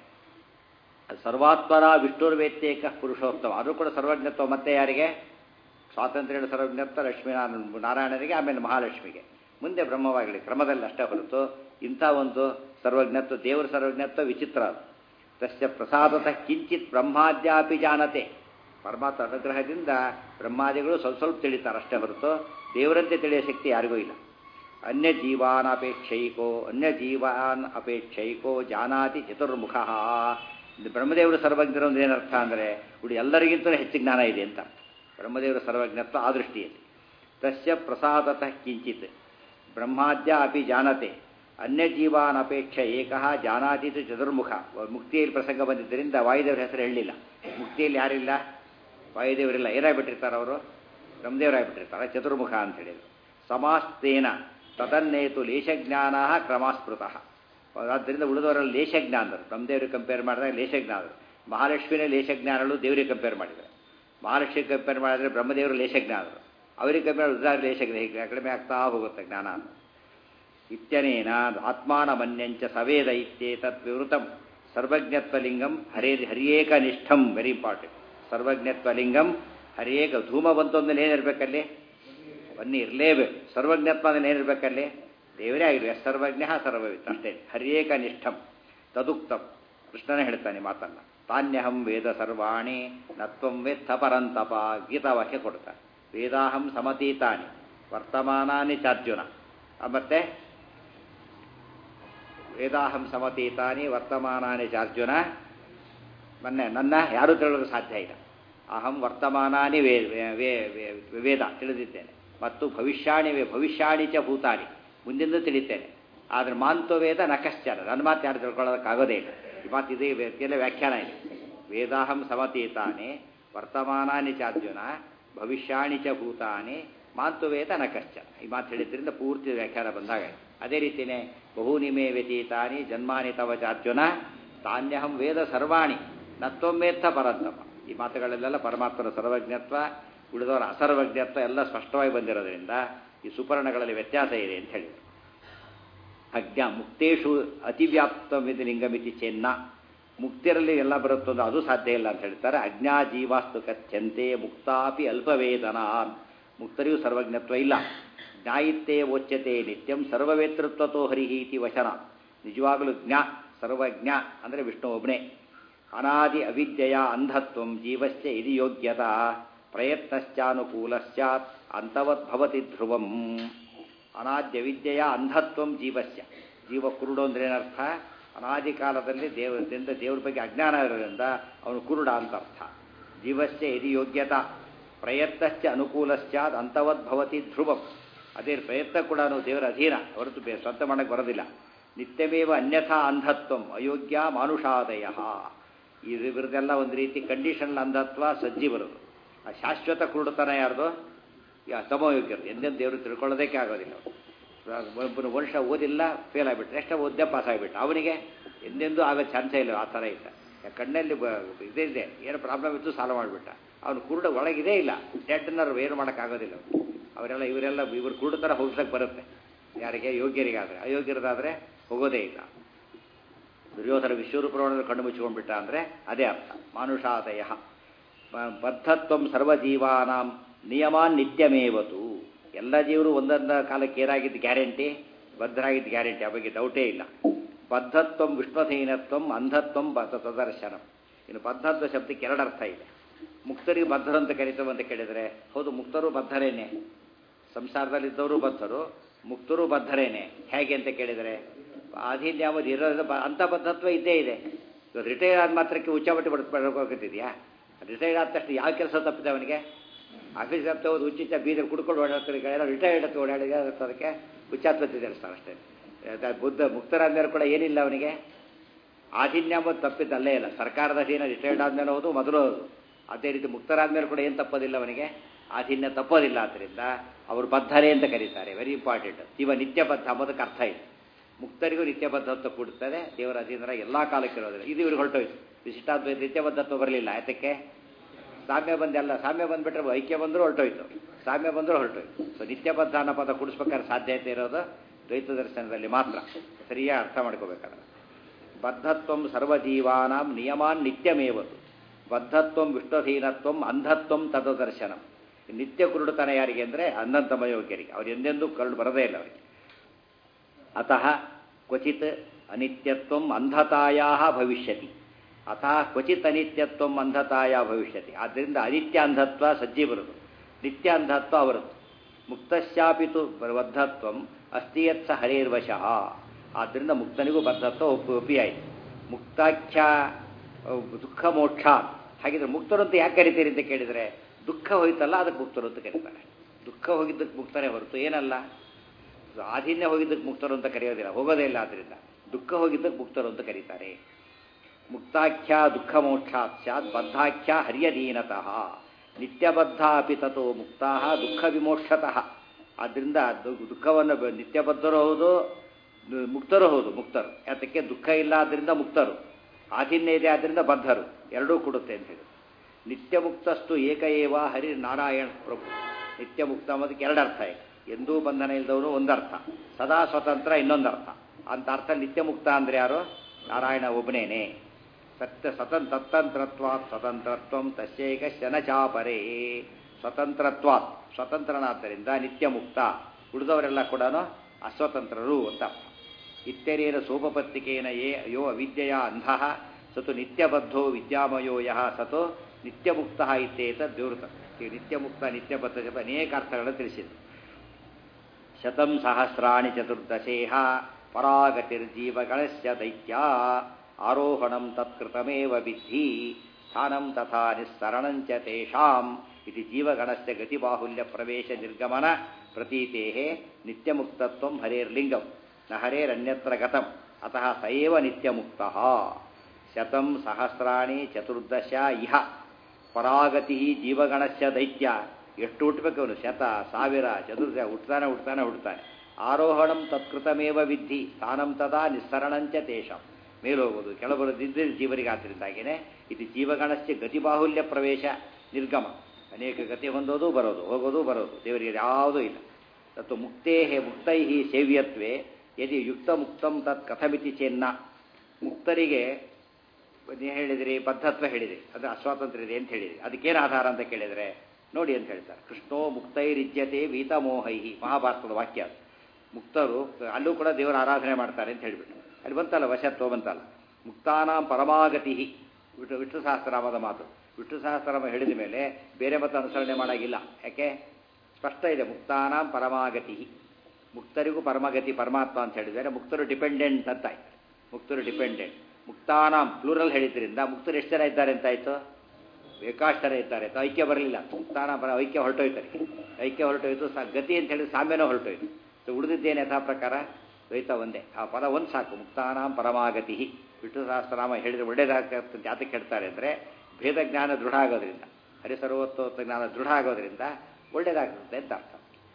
ಸರ್ವಾತ್ಮರ ವಿಷ್ಣುರ್ವೇತ್ಯೇಕ ಪುರುಷೋತ್ತಮ ಅದು ಕೂಡ ಸರ್ವಜ್ಞತ್ವ ಮತ್ತೆ ಯಾರಿಗೆ ಸ್ವಾತಂತ್ರ್ಯ ಸರ್ವಜ್ಞತ್ವ ಲಕ್ಷ್ಮೀ ನಾರಾಯಣರಿಗೆ ಆಮೇಲೆ ಮಹಾಲಕ್ಷ್ಮಿಗೆ ಮುಂದೆ ಬ್ರಹ್ಮವಾಗಲಿ ಕ್ರಮದಲ್ಲಿ ಅಷ್ಟೇ ಹೊರತು ಇಂಥ ಒಂದು ಸರ್ವಜ್ಞತ್ವ ದೇವರ ಸರ್ವಜ್ಞತ್ವ ವಿಚಿತ್ರ ಅದು ತಸ್ಯ ಪ್ರಸಾದತಃ ಕಿಂಚಿತ್ ಬ್ರಹ್ಮಾದ್ಯಾಪಿ ಜಾನತೆ ಪರಮಾತ್ಮ ಅನುಗ್ರಹದಿಂದ ಬ್ರಹ್ಮಾದಿಗಳು ಸ್ವಲ್ಪ ಸ್ವಲ್ಪ ತಿಳಿತಾರೆ ಅಷ್ಟೇ ಹೊರತು ದೇವರಂತೆ ತಿಳಿಯೋ ಶಕ್ತಿ ಯಾರಿಗೂ ಇಲ್ಲ ಅನ್ಯ ಜೀವಾನ್ ಅಪೇಕ್ಷೈಕೋ ಅನ್ಯ ಜೀವಾನ್ ಅಪೇಕ್ಷೈಕೋ ಜಾನಾತಿ ಚತುರ್ಮುಖ ಬ್ರಹ್ಮದೇವರು ಸರ್ವಜ್ಞರು ಅಂದ್ರೆ ಏನರ್ಥ ಅಂದರೆ ಇವರು ಎಲ್ಲರಿಗಿಂತಲೂ ಹೆಚ್ಚು ಜ್ಞಾನ ಇದೆ ಅಂತ ಬ್ರಹ್ಮದೇವರ ಸರ್ವಜ್ಞತ್ವ ಆ ದೃಷ್ಟಿಯಲ್ಲಿ ತಸ್ಯ ಪ್ರಸಾದತಃ ಕಿಂಚಿತ್ ಬ್ರಹ್ಮಾದ್ಯ ಅಪಿ ಜಾನತೆ ಅನ್ಯ ಜೀವಾನ್ ಅಪೇಕ್ಷೆ ಏಕಃ ಜಾನಾತೀತು ಚತುರ್ಮುಖ ಮುಕ್ತಿಯಲ್ಲಿ ಪ್ರಸಂಗ ಬಂದಿದ್ದರಿಂದ ವಾಯುದೇವರ ಹೆಸರು ಹೇಳಲಿಲ್ಲ ಮುಕ್ತಿಯಲ್ಲಿ ಯಾರಿಲ್ಲ ವಾಯುದೇವರಿಲ್ಲ ಏನಾಗ್ಬಿಟ್ಟಿರ್ತಾರೆ ಅವರು ಬ್ರಹ್ಮದೇವರಾಗ್ಬಿಟ್ಟಿರ್ತಾರೆ ಚತುರ್ಮುಖ ಅಂತ ಹೇಳಿದ್ರು ಸಮಾಸ್ತೇನ ತದನ್ನೇತು ಲೇಷಜ್ಞಾನ ಕ್ರಮಾಸ್ಪೃತಃ ಆದ್ದರಿಂದ ಉಳಿದವರಲ್ಲಿ ಲೇಷಜ್ಞಾನ ಅಂದರು ಬ್ರಹ್ಮದೇವರಿಗೆ ಕಂಪೇರ್ ಮಾಡಿದಾಗ ಲೇಷಜ್ಞಾನರು ಮಹಾಲಕ್ಷ್ಮಿನೇ ಲೇಷಜ್ಞಾನಗಳು ದೇವರಿಗೆ ಕಂಪೇರ್ ಮಾಡಿದ್ದಾರೆ ಮಹಾಲಕ್ಷ್ಮಿ ಕಂಪೇರ್ ಮಾಡಿದ್ರೆ ಬ್ರಹ್ಮದೇವರು ಲೇಷಜ್ಞಾನರು ಅವರಿಗೆ ಕಂಪೇರ್ ರುದ್ರಾಗ ಲೇಷಜ್ಞ ಹೀಗೆ ಕಡಿಮೆ ಆಗ್ತಾ ಹೋಗುತ್ತೆ ಜ್ಞಾನ ಅಂತ ಇತ್ಯನೇನ ಆತ್ಮಾನಮನ್ಯಂಚ ಸವೇದ ಇತ್ಯೇತತ್ ವಿವೃತಂ ಸರ್ವಜ್ಞತ್ವಲಿಂಗಂ ಹರೇ ಹರಿಯೇಕನಿಷ್ಠಂ ವೆರಿ ಇಂಪಾರ್ಟೆಂಟ್ ಸರ್ವಜ್ಞತ್ವಲಿಂಗಂ ಹರಿಯೇಕ ಧೂಮ ಬಂತೊಂದಲ್ಲಿ ಏನಿರಬೇಕಲ್ಲಿ ಬನ್ನಿ ಇರಲೇಬೇಕು ಸರ್ವಜ್ಞತ್ವ ಅಂದ್ರೆ ಏನಿರಬೇಕಲ್ಲಿ ದೇವರೇ ಆಗಿರ್ಬೇಕು ಸರ್ವಜ್ಞ ಸರ್ವವಿತ್ ಅಷ್ಟೇ ಹರಿಯೇಕನಿಷ್ಠಂ ತದುಕ್ತಂ ಕೃಷ್ಣನೇ ಹೇಳ್ತಾನೆ ಮಾತನ್ನ ತಾನ್ಯಹಂ ವೇದ ಸರ್ವಾಣಿ ನತ್ವಂ ವೇತ್ತ ಪರಂತಪ ಗೀತಾವಾಕ್ಯ ಕೊಡ್ತಾನೆ ವೇದಾಹಂ ಸಮತೀತಾನಿ ವರ್ತಮಾನಾನಿ ಚಾರ್ಜುನ ಮತ್ತೆ ವೇದಾಹಂ ಸಮತೀತಾನಿ ವರ್ತಮಾನಾನಿ ಚಾರ್ಜುನ ಮೊನ್ನೆ ನನ್ನ ಯಾರೂ ತಿಳಿಯಲು ಸಾಧ್ಯ ಇಲ್ಲ ಅಹಂ ವರ್ತಮಾನಾನಿ ವೇ ವೇದ ತಿಳಿದಿದ್ದೇನೆ ಮತ್ತು ಭವಿಷ್ಯಾಣಿ ವೇ ಭವಿಷ್ಯಾಣಿ ಚ ಭೂತಾನಿ ಮುಂದಿಂದ ತಿಳಿತೇನೆ ಆದರೆ ಮಾಂತು ವೇದ ನಕಶ್ಚರ ನನ್ನ ಮಾತು ಯಾರು ತಿಳ್ಕೊಳ್ಳೋದಕ್ಕಾಗೋದೇ ಇಲ್ಲ ಈ ಮಾತು ಇದೇ ಎಲ್ಲ ವ್ಯಾಖ್ಯಾನ ಇದೆ ವೇದಾಹಂ ಸಮತೀತಾನೆ ವರ್ತಮಾನಾನಿ ಚಾರ್ಜುನ ಭವಿಷ್ಯಾಣಿ ಚ ಭೂತಾನಿ ಮಾತು ವೇದ ನ ಕಶ್ಚನ ಈ ಮಾತು ಹೇಳಿದ್ರಿಂದ ಪೂರ್ತಿ ವ್ಯಾಖ್ಯಾನ ಬಂದಾಗ ಅದೇ ರೀತಿಯೇ ಬಹೂನಿಮೆ ವ್ಯತೀತಾನಿ ಜನ್ಮಾನಿ ತವ ಚಾರ್ಜುನ ತಾನ್ಯಹಂ ವೇದ ಸರ್ವಾಣಿ ನತ್ವಮೇತ್ತ ಪರಂತಮ ಈ ಮಾತುಗಳಲ್ಲೆಲ್ಲ ಪರಮಾತ್ಮನ ಸರ್ವಜ್ಞತ್ವ ಉಳಿದವರ ಅಸರ್ವಜ್ಞತ್ವ ಎಲ್ಲ ಸ್ಪಷ್ಟವಾಗಿ ಬಂದಿರೋದ್ರಿಂದ ಈ ಸುಪರ್ಣಗಳಲ್ಲಿ ವ್ಯತ್ಯಾಸ ಇದೆ ಅಂತ ಹೇಳಿದರು ಅಜ್ಞ ಮುಕ್ತೇಶು ಅತಿವ್ಯಾಪ್ತಮಿತಿ ಲಿಂಗಮಿತಿ ಚೆನ್ನ ಮುಕ್ತಿರಲ್ಲಿ ಎಲ್ಲ ಬರುತ್ತೋ ಅದು ಸಾಧ್ಯ ಇಲ್ಲ ಅಂತ ಹೇಳ್ತಾರೆ ಅಜ್ಞಾ ಜೀವಾಸ್ತು ಕಥ್ಯಂತೆ ಮುಕ್ತಾಪಿ ಅಲ್ಪವೇದನ ಮುಕ್ತರಿಗೂ ಸರ್ವಜ್ಞತ್ವ ಇಲ್ಲ ಜ್ಞಾಯಿತ್ತೇ ಓಚ್ಯತೆ ನಿತ್ಯಂ ಸರ್ವವೇತೃತ್ವತೋ ಹರಿಹಿ ಇತಿ ವಚನ ನಿಜವಾಗಲೂ ಜ್ಞ ಸರ್ವಜ್ಞ ಅಂದರೆ ವಿಷ್ಣು ಒಬ್ಬನೇ ಅನಾದಿ ಅವಿದ್ಯೆಯ ಅಂಧತ್ವ ಜೀವಸ್ಯ ಇದು ಯೋಗ್ಯತಾ ಪ್ರಯತ್ನಶ್ಚಾನುಕೂಲಶ್ಚಾತ್ ಅಂತವದ್ಭವತಿ ಧ್ರುವಂ ಅನಾದ್ಯ ವಿದ್ಯೆಯ ಅಂಧತ್ವ ಜೀವಸ್ಯ ಜೀವ ಕುರುಡು ಅಂದ್ರೆ ಏನರ್ಥ ಅನಾದಿ ಕಾಲದಲ್ಲಿ ದೇವರಿಂದ ದೇವ್ರ ಬಗ್ಗೆ ಅಜ್ಞಾನ ಇರೋದ್ರಿಂದ ಅವನು ಕುರುಡ ಅಂತ ಅರ್ಥ ಜೀವಸ್ಯ ಇದು ಯೋಗ್ಯತಾ ಪ್ರಯತ್ನಶ್ಚ ಅನುಕೂಲಶ್ಚಾತ್ ಅಂತವದ್ಭವತಿ ಧ್ರುವಂ ಅದೇ ಪ್ರಯತ್ನ ಕೂಡ ದೇವರ ಅಧೀನ ಹೊರತು ಬೇ ಸ್ವಂತ ಮಾಡಕ್ಕೆ ಬರೋದಿಲ್ಲ ನಿತ್ಯಮೇವ ಅನ್ಯಥಾ ಅಂಧತ್ವಂ ಅಯೋಗ್ಯ ಮಾನುಷಾದಯ ಇವ್ರದ್ದೆಲ್ಲ ಒಂದು ರೀತಿ ಕಂಡೀಷನ್ ಅಂಧತ್ವ ಸಜ್ಜಿ ಬರೋದು ಆ ಶಾಶ್ವತ ಕುರುಡುತನ ಯಾರ್ದು ತಮೋಯೋಗ್ಯರು ಎಂದೆಂದು ದೇವರು ತಿಳ್ಕೊಳ್ಳೋದಕ್ಕೆ ಆಗೋದಿಲ್ಲ ಒಬ್ಬನು ವರ್ಷ ಓದಿಲ್ಲ ಫೇಲ್ ಆಗಿಬಿಟ್ಟು ನೆಕ್ಸ್ಟ್ ಓದ್ದೆ ಪಾಸ್ ಆಗಿಬಿಟ್ಟು ಅವನಿಗೆ ಎಂದೆಂದೂ ಆಗೋ ಚಾನ್ಸೇ ಇಲ್ಲ ಆ ಥರ ಇಲ್ಲ ಕಣ್ಣಲ್ಲಿ ಇದೇ ಇದೆ ಏನು ಪ್ರಾಬ್ಲಮ್ ಇತ್ತು ಸಾಲ್ವ್ ಮಾಡಿಬಿಟ್ಟ ಅವನು ಕುರುಡ ಒಳಗಿದೆ ಇಲ್ಲ ಡೆಡ್ ನರ್ವ್ ಏನು ಮಾಡೋಕ್ಕಾಗೋದಿಲ್ಲ ಅವರೆಲ್ಲ ಇವರೆಲ್ಲ ಇವರು ಕುರುಡು ಥರ ಹೋಗ್ಸಕ್ಕೆ ಬರುತ್ತೆ ಯಾರಿಗೆ ಯೋಗ್ಯರಿಗಾದರೆ ಅಯೋಗ್ಯರದಾದರೆ ಹೋಗೋದೇ ಇಲ್ಲ ದುರ್ಯೋಧನ ವಿಶ್ವರೂಪವನ್ನು ಕಣ್ಣು ಮುಚ್ಚಿಕೊಂಡ್ಬಿಟ್ಟ ಅಂದರೆ ಅದೇ ಅರ್ಥ ಮಾನುಷಾದಯ ಬದ್ಧತ್ವಂ ಸರ್ವಜೀವಾನಾಂ ನಿಯಮಾನ್ ನಿತ್ಯಮೇವತು ಎಲ್ಲ ಜೀವರು ಒಂದೊಂದು ಕಾಲಕ್ಕೆ ಏನಾಗಿದ್ದು ಗ್ಯಾರಂಟಿ ಬದ್ಧರಾಗಿದ್ದು ಗ್ಯಾರಂಟಿ ಆ ಬಗ್ಗೆ ಡೌಟೇ ಇಲ್ಲ ಬದ್ಧತ್ವಂ ವಿಷ್ಣುಧೀನತ್ವಂ ಅಂಧತ್ವಂ ತದರ್ಶನಂ ಇನ್ನು ಬದ್ಧತ್ವ ಶಬ್ದಕ್ಕೆ ಎರಡು ಅರ್ಥ ಇದೆ ಮುಕ್ತರಿಗೆ ಬದ್ಧರು ಅಂತ ಕರಿತೇವೆ ಅಂತ ಕೇಳಿದರೆ ಹೌದು ಮುಕ್ತರು ಬದ್ಧರೇನೆ ಸಂಸಾರದಲ್ಲಿದ್ದವರು ಬದ್ಧರು ಮುಕ್ತರು ಬದ್ಧರೇನೆ ಹೇಗೆ ಅಂತ ಕೇಳಿದರೆ ಅಧೀನ್ಯಾಮದು ಇರೋದ್ರಿಂದ ಅಂಥ ಬದ್ಧತ್ವ ಇದ್ದೇ ಇದೆ ರಿಟೈರ್ ಆದ ಮಾತ್ರಕ್ಕೆ ಉಚ್ಚಾಪಟ್ಟಿ ಪಡ್ಕೋತಿದ್ಯಾ ರಿಟೈರ್ಡ್ ಆದ ತಕ್ಷಣ ಯಾವ ಕೆಲಸ ತಪ್ಪಿದೆ ಅವನಿಗೆ ಆಫೀಸ್ ಹತ್ತ ಹೋದು ಉಚ್ಚಿಚ್ಚ ಬೀದರ್ ಕುಡ್ಕೊಂಡು ಓಡಾಡ್ತಾರೆ ಎಲ್ಲ ರಿಟೈರ್ಡ್ ಅಂತ ಓಡಾಡಿದ ಅದಕ್ಕೆ ಹುಚ್ಚಾತ್ಮತೆ ತಿಳಿಸ್ತಾರೆ ಅಷ್ಟೇ ಬುದ್ಧ ಮುಕ್ತರಾದ್ಮೇಲೆ ಕೂಡ ಏನಿಲ್ಲ ಅವನಿಗೆ ಆಧೀನ್ಯಂಬುದು ತಪ್ಪಿದ್ದಲ್ಲೇ ಇಲ್ಲ ಸರ್ಕಾರದ ಅಧೀನ ರಿಟೈರ್ಡ್ ಆದ್ಮೇಲೆ ಹೋದು ಮೊದಲು ಹೋದು ಅದೇ ರೀತಿ ಮುಕ್ತರಾದ್ಮೇಲೆ ಕೂಡ ಏನು ತಪ್ಪೋದಿಲ್ಲ ಅವನಿಗೆ ಆಧೀನ್ಯ ತಪ್ಪೋದಿಲ್ಲ ಆದ್ದರಿಂದ ಅವರು ಬದ್ಧರೇ ಅಂತ ಕರೀತಾರೆ ವೆರಿ ಇಂಪಾರ್ಟೆಂಟ್ ಇವ ನಿತ್ಯಬದ್ಧ ಅಂಬೋದಕ್ಕೆ ಅರ್ಥ ಇದೆ ಮುಕ್ತರಿಗೂ ನಿತ್ಯಬದ್ಧತ್ವ ಕೂಡುತ್ತದೆ ದೇವರ ಅಧೀನರ ಎಲ್ಲ ಕಾಲಕ್ಕೆ ಇರೋದಿಲ್ಲ ಇದು ಇವ್ರಿಗೆ ಹೊರಟೋಯ್ತು ವಿಶಿಷ್ಟಾದ್ವೈತ ನಿತ್ಯಬದ್ಧತ್ವ ಬರಲಿಲ್ಲ ಯಾತಕ್ಕೆ ಸಾಮ್ಯ ಬಂದೆಲ್ಲ ಸಾಮ್ಯ ಬಂದ್ಬಿಟ್ರೆ ಐಕ್ಯ ಬಂದರೂ ಹೊರಟೋಯ್ತು ಸಾಮ್ಯ ಬಂದರೂ ಹೊರಟೋಯ್ತು ಸೊ ನಿತ್ಯಬದ್ಧ ಅನ್ನೋ ಪದ ಕುಡಿಸ್ಬೇಕಾದ್ರೆ ಸಾಧ್ಯತೆ ಇರೋದು ದ್ವೈತ ದರ್ಶನದಲ್ಲಿ ಮಾತ್ರ ಸರಿಯಾಗಿ ಅರ್ಥ ಮಾಡ್ಕೋಬೇಕಾದ್ರೆ ಬದ್ಧತ್ವಂ ಸರ್ವಜೀವಾನಾಂ ನಿಯಮಾನ್ ನಿತ್ಯಮೇವತು ಬದ್ಧತ್ವಂ ವಿಷ್ಣುಧೀನತ್ವಂ ಅಂಧತ್ವಂ ತದದರ್ಶನಂ ನಿತ್ಯ ಕುರುಡುತನ ಯಾರಿಗೆ ಅಂದರೆ ಅಂಧಂತಮಯೋಗ್ಯರಿಗೆ ಅವ್ರು ಎಂದೆಂದೂ ಕರುಡು ಬರದೇ ಇಲ್ಲ ಅವರಿಗೆ ಅತಃ ಕ್ವಚಿತ್ ಅನಿತ್ಯತ್ವಂ ಅಂಧತಾಯಾ ಭವಿಷ್ಯತಿ ಅತಃ ಕ್ವಚಿತ್ ಅನಿತ್ಯತ್ವಂ ಅಂಧತಾಯ ಭವಿಷ್ಯತಿ ಆದ್ದರಿಂದ ಅನಿತ್ಯ ಅಂಧತ್ವ ಸಜ್ಜಿ ಬರುವುದು ನಿತ್ಯ ಅಂಧತ್ವ ಅವರದ್ದು ಮುಕ್ತಶ್ಚಾಪಿತು ಬದ್ಧತ್ವಂ ಅಸ್ತಿಯತ್ ಸ ಹರೇರ್ವಶಃ ಆದ್ದರಿಂದ ಮುಕ್ತನಿಗೂ ಬದ್ಧತ್ವ ಒಪ್ಪಿ ಒಪ್ಪಿಯಾಯಿತು ಮುಕ್ತಾಖ್ಯ ದುಃಖ ಮೋಕ್ಷ ಹಾಗಿದ್ರೆ ಮುಕ್ತರು ಅಂತ ಯಾಕೆ ಕರಿತೀರಿ ಅಂತ ಕೇಳಿದರೆ ದುಃಖ ಹೋಯ್ತಲ್ಲ ಅದಕ್ಕೆ ಮುಕ್ತರು ಅಂತ ಕರೀತಾರೆ ದುಃಖ ಹೋಗಿದ್ದಕ್ಕೆ ಮುಕ್ತನೇ ಹೊರತು ಏನಲ್ಲ ಆಧೀನ್ಯ ಹೋಗಿದ್ದಕ್ಕೆ ಮುಕ್ತರು ಅಂತ ಕರೆಯೋದಿಲ್ಲ ಹೋಗೋದೇ ಇಲ್ಲ ಆದ್ದರಿಂದ ದುಃಖ ಹೋಗಿದ್ದಕ್ಕೆ ಮುಕ್ತರು ಅಂತ ಕರೀತಾರೆ ಮುಕ್ತಾಖ್ಯ ದುಃಖ ಮೋಕ್ಷಾತ್ ಸ್ಯಾತ್ ಬದ್ಧಾಖ್ಯ ಹರ್ಯದೀನತಃ ನಿತ್ಯಬದ್ಧ ಅಪಿ ತಥೋ ಮುಕ್ತಾ ದುಃಖ ವಿಮೋಕ್ಷತಃ ಆದ್ದರಿಂದ ದುಃಖವನ್ನು ನಿತ್ಯಬದ್ಧರು ಹೌದು ಮುಕ್ತರು ಹೌದು ಮುಕ್ತರು ಯಾತಕ್ಕೆ ದುಃಖ ಇಲ್ಲ ಆದ್ದರಿಂದ ಮುಕ್ತರು ಆಧೀನ್ಯ ಇದೆ ಆದ್ದರಿಂದ ಬದ್ಧರು ಎರಡೂ ಕೊಡುತ್ತೆ ಅಂತ ಹೇಳಿ ನಿತ್ಯ ಮುಕ್ತಸ್ತು ಏಕ ಏವ ಹರಿ ನಾರಾಯಣ ಪ್ರಭು ನಿತ್ಯ ಮುಕ್ತ ಅನ್ನೋದಕ್ಕೆ ಎರಡು ಅರ್ಥ ಇದೆ ಎಂದೂ ಬಂಧನ ಇಲ್ಲದವನು ಒಂದರ್ಥ ಸದಾ ಸ್ವತಂತ್ರ ಇನ್ನೊಂದು ಅರ್ಥ ಅಂತ ಅರ್ಥ ನಿತ್ಯ ಮುಕ್ತ ಅಂದರೆ ಯಾರು ನಾರಾಯಣ ಒಬ್ಬನೇನೆ ಸತ್ಯ ಸ್ವತಂತ್ರ ತತ್ತಂತ್ರತ್ವಾತ್ ಸ್ವತಂತ್ರತ್ವಂ ತಸ್ಯೈಕ ಶನಚಾಪರೇ ಸ್ವತಂತ್ರತ್ವಾತ್ ಸ್ವತಂತ್ರನಾದ್ದರಿಂದ ನಿತ್ಯ ಮುಕ್ತ ಉಳಿದವರೆಲ್ಲ ಕೂಡ ಅಸ್ವತಂತ್ರರು ಅಂತ ಅರ್ಥ ಇತ್ಯರೇನ ಸೋಪಪತ್ತಿಕೇನ ಯೇ ಯೋ ಅವಿದ್ಯೆಯ ಅಂಧ ಸತು ನಿತ್ಯಬದ್ಧೋ ವಿದ್ಯಾಮಯೋ ಯಹ ಸತು ನಿತ್ಯಮುಕ್ತ ಇತ್ಯೇತ ದ್ಯೂರ್ತ ಈ ನಿತ್ಯಮುಕ್ತ ನಿತ್ಯಬದ್ಧ ಶಬ್ದ ಅನೇಕ ಅರ್ಥಗಳನ್ನು ತಿಳಿಸಿದೆ ಶತಂ ಸಹಸ್ರಾಣಿ ಚತುರ್ದಶೇಹ ಪರಾಗತಿರ್ಜೀವಗಣಸ್ಯ ದೈತ್ಯ ಆರೋಹಣಂ ತತ್ಕೃತಮೇವ ವಿದ್ಧಿ ಸ್ಥಾನಂ ತಥಾ ನಿಸ್ಸರಣಂಚ ತೇಷಾಂ ಇದು ಜೀವಗಣಸ್ಯ ಗತಿಬಾಹುಲ್ಯ ಪ್ರವೇಶ ನಿರ್ಗಮನ ಪ್ರತೀತೆ ನಿತ್ಯಮುಕ್ತತ್ವಂ ಹರೇರ್ಲಿಂಗಂ ನ ಹರೇರನ್ಯತ್ರ ಗತಂ ಅತಃ ಸಯೇವ ನಿತ್ಯಮುಕ್ತಃ ಶತಂ ಸಹಸ್ರಾಣಿ ಚತುರ್ದಶ ಇಹ ಪರಾಗತಿ ಜೀವಗಣಸ್ಯ ದೈತ್ಯ ಎಷ್ಟು ಹುಟ್ಟಬೇಕು ಅವನು ಶತ ಸಾವಿರ ಚತುರ್ಥ ಹುಟ್ತಾನೆ ಹುಟ್ತಾನೆ ಹುಡ್ತಾನೆ ಆರೋಹಣಂ ತತ್ಕೃತಮೇವ ವಿದ್ಧಿ ಸ್ಥಾನಂ ತದಾ ನಿಸ್ಸರಣಂಚ ತೇಷಂ ಮೇಲೆ ಹೋಗೋದು ಕೆಳಬರೋದಿದ್ದರೆ ಜೀವರಿಗೆ ಆದ್ದರಿಂದಾಗಿಯೇ ಇದು ಜೀವಗಣಸ್ಯ ಗತಿಬಾಹುಲ್ಯ ಪ್ರವೇಶ ನಿರ್ಗಮ ಅನೇಕ ಗತಿ ಹೊಂದೋದು ಬರೋದು ಹೋಗೋದು ಬರೋದು ದೇವರಿಗೆ ಯಾವುದೂ ಇಲ್ಲ ತತ್ತು ಮುಕ್ತೇ ಮುಕ್ತೈ ಸೇವ್ಯತ್ವೇ ಯದಿ ಯುಕ್ತ ಮುಕ್ತಂ ತತ್ ಕಥಮಿತಿ ಚೆನ್ನ ಮುಕ್ತರಿಗೆ ನೀವು ಹೇಳಿದಿರಿ ಬದ್ಧತ್ವ ಹೇಳಿದಿರಿ ಅದು ಅಸ್ವಾತಂತ್ರ್ಯ ಇದೆ ಅಂತ ಹೇಳಿದಿರಿ ಅದಕ್ಕೇನು ಆಧಾರ ಅಂತ ಕೇಳಿದರೆ ನೋಡಿ ಅಂತ ಹೇಳ್ತಾರೆ ಕೃಷ್ಣೋ ಮುಕ್ತೈರಿಜ್ಯತೆ ವೀತಮೋಹೈಹಿ ಮಹಾಭಾರತದ ವಾಕ್ಯ ಅದು ಮುಕ್ತರು ಅಲ್ಲೂ ಕೂಡ ದೇವರ ಆರಾಧನೆ ಮಾಡ್ತಾರೆ ಅಂತ ಹೇಳಿಬಿಟ್ಟು ಅಲ್ಲಿ ಬಂತಲ್ಲ ವಶತ್ವ ಬಂತಲ್ಲ ಮುಕ್ತಾನಾಂ ಪರಮಾಗತಿ ವಿಷ್ಣು ವಿಷ್ಣು ಸಹಸ್ರನಾಮದ ಮಾತು ವಿಷ್ಣು ಸಹಸ್ರನಾಮ ಹೇಳಿದ ಮೇಲೆ ಬೇರೆ ಮತ ಅನುಸರಣೆ ಮಾಡೋಂಗಿಲ್ಲ ಯಾಕೆ ಸ್ಪಷ್ಟ ಇದೆ ಮುಕ್ತಾನಾಂ ಪರಮಾಗತಿ ಮುಕ್ತರಿಗೂ ಪರಮಗತಿ ಪರಮಾತ್ಮ ಅಂತ ಹೇಳಿದರೆ ಮುಕ್ತರು ಡಿಪೆಂಡೆಂಟ್ ಅಂತ ಆಯ್ತು ಮುಕ್ತರು ಡಿಪೆಂಡೆಂಟ್ ಮುಕ್ತಾನಾಂ ಪ್ಲೂರಲ್ ಹೇಳಿದ್ರಿಂದ ಮುಕ್ತರು ಎಷ್ಟು ಜನ ಇದ್ದಾರೆ ಅಂತಾಯ್ತು ಬೇಕಾಷ್ಟರ ಇದ್ದಾರೆ ಅಂತ ಐಕ್ಯ ಬರಲಿಲ್ಲ ಮುಕ್ತಾನ ಬರ ಐಕ್ಯ ಹೊರಟೋಯ್ತಾರೆ ಐಕ್ಯ ಹೊರಟೋಯ್ತು ಸ ಗತಿ ಅಂತ ಹೇಳಿದ್ರೆ ಸಾಮ್ಯನೂ ಹೊರಟೋಯ್ತು ಸೊ ಉಳಿದಿದ್ದೇನೆ ಯಥಾ ಪ್ರಕಾರ ದ್ವೈತ ಒಂದೇ ಆ ಪದ ಒಂದು ಸಾಕು ಮುಕ್ತಾನಾಂ ಪರಮಾಗತಿ ವಿಷ್ಣು ಸಹಸ್ರನಾಮ ಹೇಳಿದ್ರೆ ಒಳ್ಳೇದಾಗ್ತದೆ ಜಾತಕ್ಕೆ ಹೇಳ್ತಾರೆ ಅಂದರೆ ಭೇದ ಜ್ಞಾನ ದೃಢ ಆಗೋದ್ರಿಂದ ಹರಿಸರ್ವತ್ವ ಜ್ಞಾನ ದೃಢ ಆಗೋದ್ರಿಂದ ಒಳ್ಳೇದಾಗ್ತದೆ ಅಂತ ಅರ್ಥ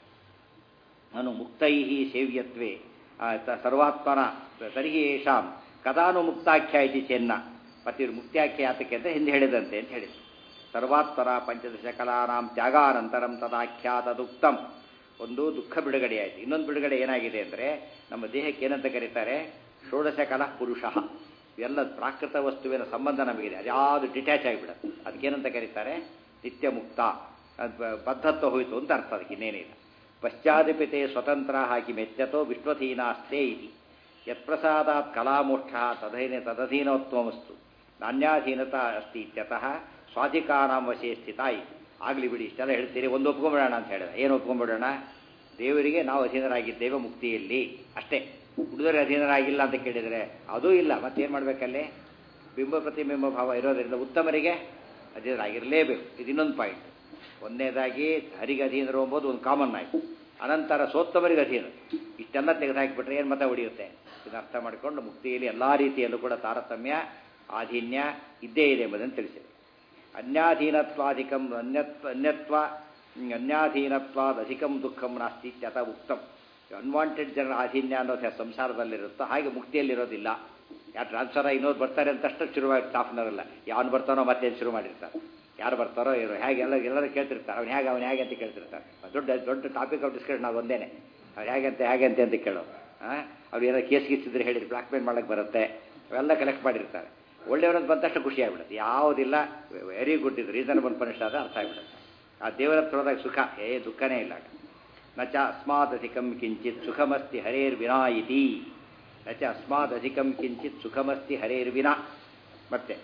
ನಾನು ಮುಕ್ತೈ ಸೇವ್ಯತ್ವೇ ಸರ್ವಾತ್ಮನ ತರ್ಹಿ ಯೇಷಾಂ ಕದಾನು ಮುಕ್ತಾಖ್ಯ ಇತಿ ಚೆನ್ನ ಮತ್ತು ಇವರು ಮುಕ್ತ್ಯಾಖ್ಯ ಯಾತಕ್ಕೆ ಅಂತ ಹಿಂದೆ ಹೇಳಿದಂತೆ ಅಂತ ಹೇಳಿದ್ರು ಸರ್ವಾತ್ಮರ ಪಂಚದಶ ಕಲಾನಾಂ ತ್ಯಾಗಾನಂತರಂ ತದಾಖ್ಯಾತದುಕ್ತಂ ಒಂದು ದುಃಖ ಬಿಡುಗಡೆ ಆಯಿತು ಇನ್ನೊಂದು ಬಿಡುಗಡೆ ಏನಾಗಿದೆ ಅಂದರೆ ನಮ್ಮ ದೇಹಕ್ಕೆ ಏನಂತ ಕರೀತಾರೆ ಷೋಡಶ ಕಲಾ ಪುರುಷ ಇವೆಲ್ಲ ಪ್ರಾಕೃತ ವಸ್ತುವಿನ ಸಂಬಂಧ ನಮಗಿದೆ ಅದ್ಯಾವುದು ಡಿಟ್ಯಾಚ್ ಆಗಿಬಿಡುತ್ತೆ ಅದಕ್ಕೇನಂತ ಕರೀತಾರೆ ನಿತ್ಯ ಮುಕ್ತ ಬದ್ಧತ್ವ ಹೋಯಿತು ಅಂತ ಅರ್ಥ ಅದಕ್ಕೆ ಇನ್ನೇನಿಲ್ಲ ಪಶ್ಚಾದಿಪಿತೆ ಸ್ವತಂತ್ರ ಹಾಕಿ ಮೆಚ್ಚತೋ ವಿಶ್ವಧೀನಾಸ್ತೆ ಇತಿ ಯತ್ಪ್ರಸಾದಾತ್ ಕಲಾಮೋಕ್ಷ ತದೈನ ತದಧೀನೋತ್ವಮಸ್ತು ನಾಣ್ಯಾಧೀನತಾ ಅಸ್ತಿ ಇತ್ಯತಃ ಸ್ವಾಧಿಕಾರಾಂ ವಶೇ ಸ್ಥಿತ ಇತಿ ಆಗಲಿ ಬಿಡಿ ಇಷ್ಟೆಲ್ಲ ಹೇಳ್ತೀರಿ ಒಂದು ಒಪ್ಕೊಂಬಿಡೋಣ ಅಂತ ಹೇಳಿದ ಏನು ಒಪ್ಕೊಂಬಿಡೋಣ ದೇವರಿಗೆ ನಾವು ಅಧೀನರಾಗಿದ್ದೇವೆ ಮುಕ್ತಿಯಲ್ಲಿ ಅಷ್ಟೇ ಹುಡುಗರಿಗೆ ಅಧೀನರಾಗಿಲ್ಲ ಅಂತ ಕೇಳಿದರೆ ಅದೂ ಇಲ್ಲ ಮತ್ತೇನು ಮಾಡಬೇಕಲ್ಲಿ ಬಿಂಬ ಪ್ರತಿಬಿಂಬ ಭಾವ ಇರೋದರಿಂದ ಉತ್ತಮರಿಗೆ ಅಧೀನರಾಗಿರಲೇಬೇಕು ಇದು ಇನ್ನೊಂದು ಪಾಯಿಂಟ್ ಒಂದನೇದಾಗಿ ಹರಿಗೆ ಅಧೀನರು ಎಂಬುದು ಒಂದು ಕಾಮನ್ ಆಯಿತು ಅನಂತರ ಸೋತ್ತಮರಿಗೆ ಅಧೀನ ಇಷ್ಟೆಲ್ಲ ತೆಗೆದುಹಾಕಿಬಿಟ್ರೆ ಏನು ಮತ ಉಳಿಯುತ್ತೆ ಇದನ್ನು ಅರ್ಥ ಮಾಡಿಕೊಂಡು ಮುಕ್ತಿಯಲ್ಲಿ ಎಲ್ಲ ರೀತಿಯಲ್ಲೂ ಕೂಡ ತಾರತಮ್ಯ ಆಧೀನ್ಯ ಇದ್ದೇ ಇದೆ ಎಂಬುದನ್ನು ತಿಳಿಸಿದೆ ಅನ್ಯಾಧೀನತ್ವಾಧಿಕಂ ಅನ್ಯತ್ವ ಅನ್ಯತ್ವ ಅನ್ಯಾಧೀನತ್ವಾದ ಅಧಿಕಂ ದುಃಖಂ ನಾಸ್ತಿ ಇತ್ಯಥ ಉಕ್ತಂ ಅನ್ವಾಂಟೆಡ್ ಜನರ ಆಧೀನ್ಯ ಅನ್ನೋದು ಸಂಸಾರದಲ್ಲಿರುತ್ತೋ ಹಾಗೆ ಮುಕ್ತಿಯಲ್ಲಿರೋದಿಲ್ಲ ಯಾರು ಟ್ರಾನ್ಸ್ಫರ್ ಇನ್ನೋದು ಬರ್ತಾರೆ ಅಂತಷ್ಟು ಶುರುವಾಗಿ ಸ್ಟಾಫ್ನವರೆಲ್ಲ ಯಾವನು ಬರ್ತಾನೋ ಮತ್ತೇನು ಶುರು ಮಾಡಿರ್ತಾರೆ ಯಾರು ಬರ್ತಾರೋ ಇರೋ ಹೇಗೆ ಎಲ್ಲ ಎಲ್ಲರೂ ಕೇಳ್ತಿರ್ತಾರೆ ಅವ್ನು ಹೇಗೆ ಅವ್ನು ಹೇಗೆ ಅಂತ ಕೇಳ್ತಿರ್ತಾರೆ ದೊಡ್ಡ ದೊಡ್ಡ ಟಾಪಿಕ್ ಆಫ್ ಡಿಸ್ಕಷನ್ ನಾವು ಒಂದೇನೆ ಅವ್ರು ಹೇಗಂತ ಹೇಗಂತೆ ಅಂತ ಕೇಳೋ ಹಾಂ ಅವ್ರು ಏನೋ ಕೇಸ್ ಗೀಸಿದ್ರೆ ಹೇಳಿದ್ರು ಬ್ಲಾಕ್ ಮೇಲ್ ಮಾಡೋಕ್ಕೆ ಬರುತ್ತೆ ಅವೆಲ್ಲ ಕಲೆಕ್ಟ್ ಮಾಡಿರ್ತಾರೆ ಒಳ್ಳೆಯವರಂತ ಬಂದಷ್ಟು ಖುಷಿ ಆಗ್ಬಿಡುತ್ತೆ ಯಾವುದಿಲ್ಲ ವೆರಿ ಗುಡ್ ಇದು ರೀಸನಬಲ್ ಪನಿಷ್ ಆದ ಅರ್ಥ ಆಗ್ಬಿಡುತ್ತೆ ಆ ದೇವರ ತೊಳೆದಾಗ ಸುಖ ಏ ದುಃಖನೇ ಇಲ್ಲ ನಚ ಅಸ್ಮಾದಧಿಕಂ ಕಿಂಚಿತ್ ಸುಖಮಸ್ತಿ ಹರೇರ್ ವಿನಾ ಇತಿ ನಚ ಅಸ್ಮಾದಧಿಕಂ ಕಿಂಚಿತ್ ಸುಖಮಸ್ತಿ ಹರೇರ್ ವಿನಾ ಮತ್ತೆ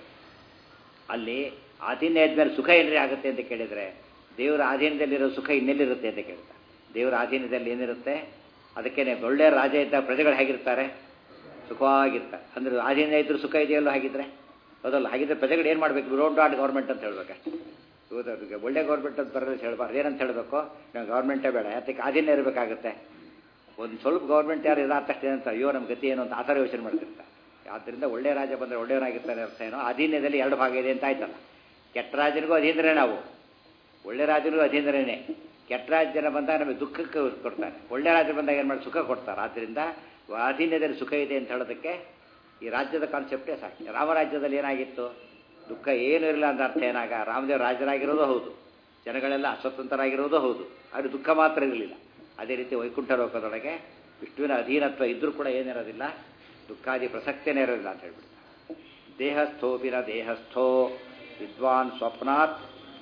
ಅಲ್ಲಿ ಆಧೀನ್ಯ ಇದ್ಮೇಲೆ ಸುಖ ಏನ್ರಿ ಆಗುತ್ತೆ ಅಂತ ಕೇಳಿದರೆ ದೇವರ ಆಧೀನದಲ್ಲಿರೋ ಸುಖ ಇನ್ನೆಲ್ಲಿರುತ್ತೆ ಅಂತ ಕೇಳ್ತಾರೆ ದೇವರ ಆಧೀನದಲ್ಲಿ ಏನಿರುತ್ತೆ ಅದಕ್ಕೇನೆ ಒಳ್ಳೆಯ ರಾಜ ಇದ್ದ ಪ್ರಜೆಗಳು ಹೇಗಿರ್ತಾರೆ ಸುಖವಾಗಿರ್ತಾರೆ ಅಂದರೆ ಆಧೀನ ಇದ್ರೂ ಸುಖ ಇದೆಯಲ್ಲೋ ಹಾಗಿದ್ರೆ ಹೌದಲ್ಲ ಹಾಗಿದ್ರೆ ಪ್ರಜೆಗಳು ಏನು ಮಾಡಬೇಕು ಡೋಂಟ್ ಆಟ್ ಗೌರ್ಮೆಂಟ್ ಅಂತ ಹೇಳ್ಬೇಕಷ್ಟೆ ಇವತ್ತು ಒಳ್ಳೆ ಗೌರ್ಮೆಂಟ್ ಅಂತ ಬರೋದು ಹೇಳ್ಬಾರ್ದು ಏನಂತ ಹೇಳಬೇಕು ನಾವು ಗೌರ್ಮೆಂಟೇ ಬೇಡ ಯಾತಕ್ಕೆ ಆಧೀನ ಇರಬೇಕಾಗುತ್ತೆ ಒಂದು ಸ್ವಲ್ಪ ಗೌರ್ಮೆಂಟ್ ಯಾರು ಇದಾದ ತಕ್ಷಣ ಏನಂತ ಅಯ್ಯೋ ನಮ್ಮ ಗತಿ ಏನು ಅಂತ ಆ ಥರ ಯೋಚನೆ ಮಾಡ್ತಿರ್ತಾರೆ ಆದ್ದರಿಂದ ಒಳ್ಳೆ ರಾಜ ಬಂದರೆ ಒಳ್ಳೆಯವನಾಗಿರ್ತಾನೆ ಅರ್ಥ ಏನೋ ಅಧೀನ್ಯದಲ್ಲಿ ಎರಡು ಭಾಗ ಇದೆ ಅಂತ ಆಯ್ತಲ್ಲ ಕೆಟ್ಟ ರಾಜನಿಗೂ ಅಧೀನರೇ ನಾವು ಒಳ್ಳೆ ರಾಜನಿಗೂ ಅಧೀನರೇನೆ ಕೆಟ್ಟ ರಾಜ್ಯನ ಬಂದಾಗ ನಮಗೆ ದುಃಖಕ್ಕೆ ಕೊಡ್ತಾರೆ ಒಳ್ಳೆ ರಾಜ್ಯ ಬಂದಾಗ ಏನು ಮಾಡಿ ಸುಖ ಕೊಡ್ತಾರೆ ಆದ್ದರಿಂದ ಅಧೀನ್ಯದಲ್ಲಿ ಸುಖ ಇದೆ ಅಂತ ಹೇಳೋದಕ್ಕೆ ಈ ರಾಜ್ಯದ ಕಾನ್ಸೆಪ್ಟೇ ಸಾಕು ರಾಮರಾಜ್ಯದಲ್ಲಿ ಏನಾಗಿತ್ತು ದುಃಖ ಏನೂ ಇರಲಿಲ್ಲ ಅಂತ ಅರ್ಥ ಏನಾಗ ರಾಮದೇವ್ ರಾಜರಾಗಿರೋದು ಹೌದು ಜನಗಳೆಲ್ಲ ಅಸ್ವತಂತ್ರರಾಗಿರೋದು ಹೌದು ಆದರೆ ದುಃಖ ಮಾತ್ರ ಇರಲಿಲ್ಲ ಅದೇ ರೀತಿ ವೈಕುಂಠ ಲೋಕದೊಳಗೆ ವಿಷ್ಣುವಿನ ಅಧೀನತ್ವ ಇದ್ದರೂ ಕೂಡ ಏನಿರೋದಿಲ್ಲ ದುಃಖಾದಿ ಪ್ರಸಕ್ತಿನೇ ಇರೋದಿಲ್ಲ ಅಂತ ಹೇಳ್ಬಿಟ್ಟು ದೇಹಸ್ಥೋಪಿನ ದೇಹಸ್ಥೋ ವಿದ್ವಾನ್ ಸ್ವಪ್ನಾತ್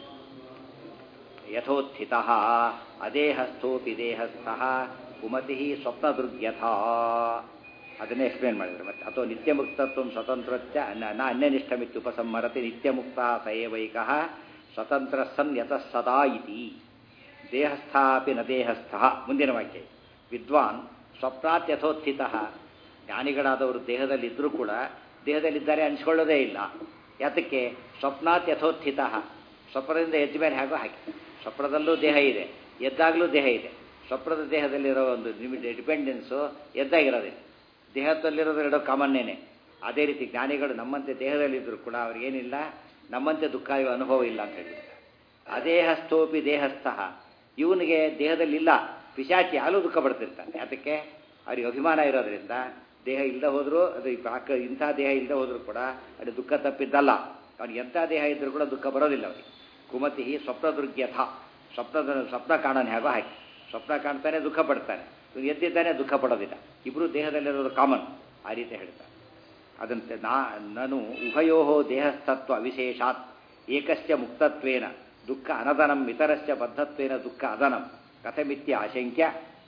ಯಥೋತ್ಥಿತ ಅದೇಹಸ್ಥೋಪಿ ದೇಹಸ್ಥ ಕುಮತಿ ಸ್ವಪ್ನದೃಗ್ಯಥ ಅದನ್ನೇ ಎಕ್ಸ್ಪ್ಲೇನ್ ಮಾಡಿದ್ರು ಮತ್ತೆ ಅಥವಾ ನಿತ್ಯಮುಕ್ತತ್ವ ಸ್ವತಂತ್ರಚ್ಚ ನ ಅನ್ಯನಿಷ್ಠಮಿತ್ಯುಪಸಂಹರತಿ ನಿತ್ಯಮುಕ್ತ ಸಯವೈಕ ಸ್ವತಂತ್ರ ಸನ್ ಯತಃ ಸದಾ ಇತಿ ದೇಹಸ್ಥಾಪಿ ನ ದೇಹಸ್ಥ ಮುಂದಿನ ವಾಕ್ಯ ವಿದ್ವಾನ್ ಸ್ವಪ್ನಾತ್ ಯಥೋತ್ಥಿತ ಜ್ಞಾನಿಗಳಾದವರು ದೇಹದಲ್ಲಿದ್ದರೂ ಕೂಡ ದೇಹದಲ್ಲಿದ್ದಾರೆ ಅನಿಸ್ಕೊಳ್ಳೋದೇ ಇಲ್ಲ ಯಾತಕ್ಕೆ ಸ್ವಪ್ನಾತ್ ಯಥೋತ್ಥಿತ ಸ್ವಪ್ನದಿಂದ ಎದ್ದ ಮೇಲೆ ಹೇಗೋ ಹಾಕಿ ಸ್ವಪ್ನದಲ್ಲೂ ದೇಹ ಇದೆ ಎದ್ದಾಗಲೂ ದೇಹ ಇದೆ ಸ್ವಪ್ನದ ದೇಹದಲ್ಲಿರೋ ಒಂದು ಡಿಪೆಂಡೆನ್ಸು ಎದ್ದಾಗಿರೋದಿಲ್ಲ ದೇಹದಲ್ಲಿರೋದು ಎರಡೋ ಕಾಮನ್ನೇನೆ ಅದೇ ರೀತಿ ಜ್ಞಾನಿಗಳು ನಮ್ಮಂತೆ ದೇಹದಲ್ಲಿದ್ದರೂ ಕೂಡ ಅವ್ರಿಗೇನಿಲ್ಲ ನಮ್ಮಂತೆ ದುಃಖ ಇವ ಅನುಭವ ಇಲ್ಲ ಅಂತ ಹೇಳಿದ್ದಾರೆ ಅದೇಹಸ್ಥೋಪಿ ದೇಹಸ್ಥ ಇವನಿಗೆ ದೇಹದಲ್ಲಿಲ್ಲ ಪಿಶಾಚಿ ಅಲ್ಲೂ ದುಃಖ ಪಡ್ತಿರ್ತಾನೆ ಅದಕ್ಕೆ ಅವ್ರಿಗೆ ಅಭಿಮಾನ ಇರೋದ್ರಿಂದ ದೇಹ ಇಲ್ಲದೆ ಹೋದರೂ ಅದು ಪಾಕ ಇಂಥ ದೇಹ ಇಲ್ಲದೆ ಹೋದರೂ ಕೂಡ ಅದು ದುಃಖ ತಪ್ಪಿದ್ದಲ್ಲ ಅವ್ನಿಗೆ ಎಂಥ ದೇಹ ಇದ್ದರೂ ಕೂಡ ದುಃಖ ಬರೋದಿಲ್ಲ ಅವನಿಗೆ ಕುಮತಿ ಸ್ವಪ್ನ ದುರ್ಗ್ಯಥ ಸ್ವಪ್ನದ ಸ್ವಪ್ನ ಕಾಣೋನು ಹೇಗೋ ಹಾಕಿ ಸ್ವಪ್ನ ಕಾಣ್ತಾನೆ ದುಃಖ ಪಡ್ತಾನೆ ಇವನು ಎದ್ದಿದ್ದಾನೆ ದುಃಖ ಪಡೋದಿಲ್ಲ ಇಬ್ಬರು ದೇಹದಲ್ಲಿರೋದು ಕಾಮನ್ ಆ ರೀತಿ ಹೇಳ್ತಾರೆ ಅದಂತೆ ನಾ ನಾನು ಉಭಯೋ ದೇಹಸ್ಥತ್ವ ವಿಶೇಷಾತ್ ಏಕಸ್ಯ ಮುಕ್ತತ್ವೇನ ದುಃಖ ಅನದನಂ ಇತರಸ್ಯ ಬದ್ಧತ್ವೇನ ದುಃಖ ಅದನಂ ಕಥಮಿತ್ಯ ಆಶಂಕ್ಯ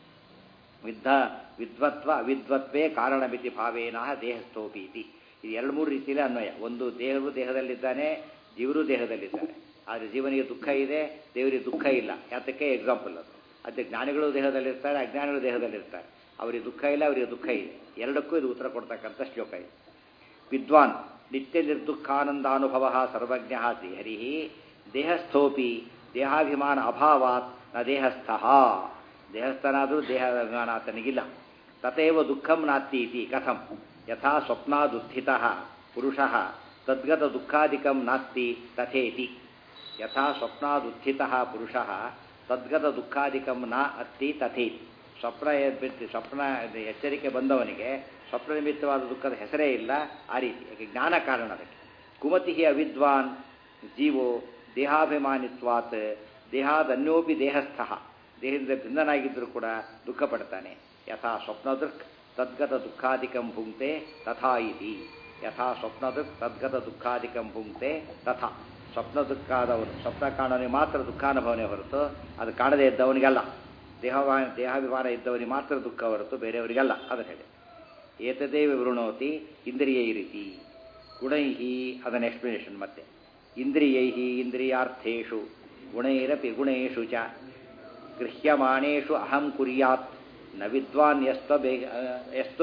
ವಿದ್ಧ ವಿದ್ವತ್ವ ಅವಿದ್ವತ್ವೇ ಕಾರಣಮಿತಿ ಭಾವೇನ ದೇಹಸ್ಥೋಪಿ ಇತಿ ಇದು ಎರಡು ಮೂರು ರೀತಿಯಲ್ಲಿ ಅನ್ವಯ ಒಂದು ದೇಹವು ದೇಹದಲ್ಲಿದ್ದಾನೆ ಜೀವರು ದೇಹದಲ್ಲಿದ್ದಾನೆ ಆದರೆ ಜೀವನಿಗೆ ದುಃಖ ಇದೆ ದೇವರಿಗೆ ದುಃಖ ಇಲ್ಲ ಯಾತಕ್ಕೆ ಎಕ್ಸಾಂಪಲ್ ಅದು ಅದೇ ಜ್ಞಾನಿಗಳು ದೇಹದಲ್ಲಿರ್ತಾರೆ ಅಜ್ಞಾನಿಗಳು ದೇಹದಲ್ಲಿರ್ತಾರೆ ಅವರಿಗೆ ದುಃಖ ಇಲ್ಲ ಅವರಿಗೆ ದುಃಖ ಇದೆ ಎರಡಕ್ಕೂ ಇದು ಉತ್ತರ ಕೊಡ್ತಕ್ಕಂಥ ಶ್ಲೋಕ ಇದೆ ವಿದ್ವಾನ್ ನಿತ್ಯ ನಿರ್ದುಃಖಾನಂದಾನುಭವ ಸರ್ವಜ್ಞ ಶ್ರೀಹರಿ ದೇಹಸ್ಥೋಪಿ ದೇಹಾಭಿಮಾನ ಅಭಾವಾತ್ ನ ದೇಹಸ್ಥ ದೇಹಸ್ಥನಾದರೂ ದೇಹಾಭಿಮಾನ ಆತನಿಗಿಲ್ಲ ತಥೇವ ದುಃಖಂ ನಾಸ್ತಿ ಇತಿ ಕಥಂ ಯಥಾ ಸ್ವಪ್ನಾದುತ್ಥಿತ ಪುರುಷ ತದ್ಗತ ದುಃಖಾದಿಕಂ ನಾಸ್ತಿ ತಥೇತಿ ಯಥಾ ಸ್ವಪ್ನಾದುತ್ಥಿತ ಪುರುಷ ತದ್ಗತ ದುಃಖಾದಿಕಂ ನ ಅತ್ತಿ ತಥೇತಿ ಸ್ವಪ್ನ ಬಿಟ್ಟು ಸ್ವಪ್ನ ಎಚ್ಚರಿಕೆ ಬಂದವನಿಗೆ ಸ್ವಪ್ನ ನಿಮಿತ್ತವಾದ ದುಃಖದ ಹೆಸರೇ ಇಲ್ಲ ಆ ರೀತಿ ಯಾಕೆ ಜ್ಞಾನ ಕಾರಣ ಅದಕ್ಕೆ ಕುಮತಿ ಅವಿದ್ವಾನ್ ಜೀವೋ ದೇಹಾಭಿಮಾನಿತ್ವಾತ್ ದೇಹಾದನ್ಯೋಪಿ ದೇಹಸ್ಥ ದೇಹದಿಂದ ಭಿನ್ನನಾಗಿದ್ದರೂ ಕೂಡ ದುಃಖ ಪಡ್ತಾನೆ ಯಥಾ ಸ್ವಪ್ನದೃಕ್ ತದ್ಗತ ದುಃಖಾದಿಕಂ ಭುಂಕ್ತೆ ತಥಾ ಇತಿ ಯಥಾ ಸ್ವಪ್ನದೃಕ್ ತದ್ಗತ ದುಃಖಾದಿಕಂ ಭುಂಕ್ತೆ ತಥಾ ಸ್ವಪ್ನ ದುಃಖಾದವನು ಸ್ವಪ್ನ ಕಾಣೋನಿಗೆ ಮಾತ್ರ ದುಃಖಾನುಭವನೇ ಹೊರತು ಅದು ಕಾಣದೇ ಇದ್ದವನಿಗಲ್ಲ ದೇಹವಾನ ದೇಹಾಭಿಮಾನ ಇದ್ದವನಿಗೆ ಮಾತ್ರ ದುಃಖ ಹೊರತು ಬೇರೆಯವರಿಗಲ್ಲ ಅದನ್ನು ಹೇಳಿ ಏತದೇ ವಿವೃಣೋತಿ ಇಂದ್ರಿಯೈ ರೀತಿ ಗುಣೈಹಿ ಅದನ್ನ ಎಕ್ಸ್ಪ್ಲನೇಷನ್ ಮತ್ತೆ ಇಂದ್ರಿಯೈಹಿ ಇಂದ್ರಿಯಾರ್ಥೇಷು ಗುಣೈರಪಿ ಗುಣೇಶು ಚ ಗೃಹ್ಯಮಾಣೇಷು ಅಹಂ ಕುರ್ಯಾತ್ ನ ವಿದ್ವಾನ್ ಎಸ್ತ ಬೇ ಎಸ್ತು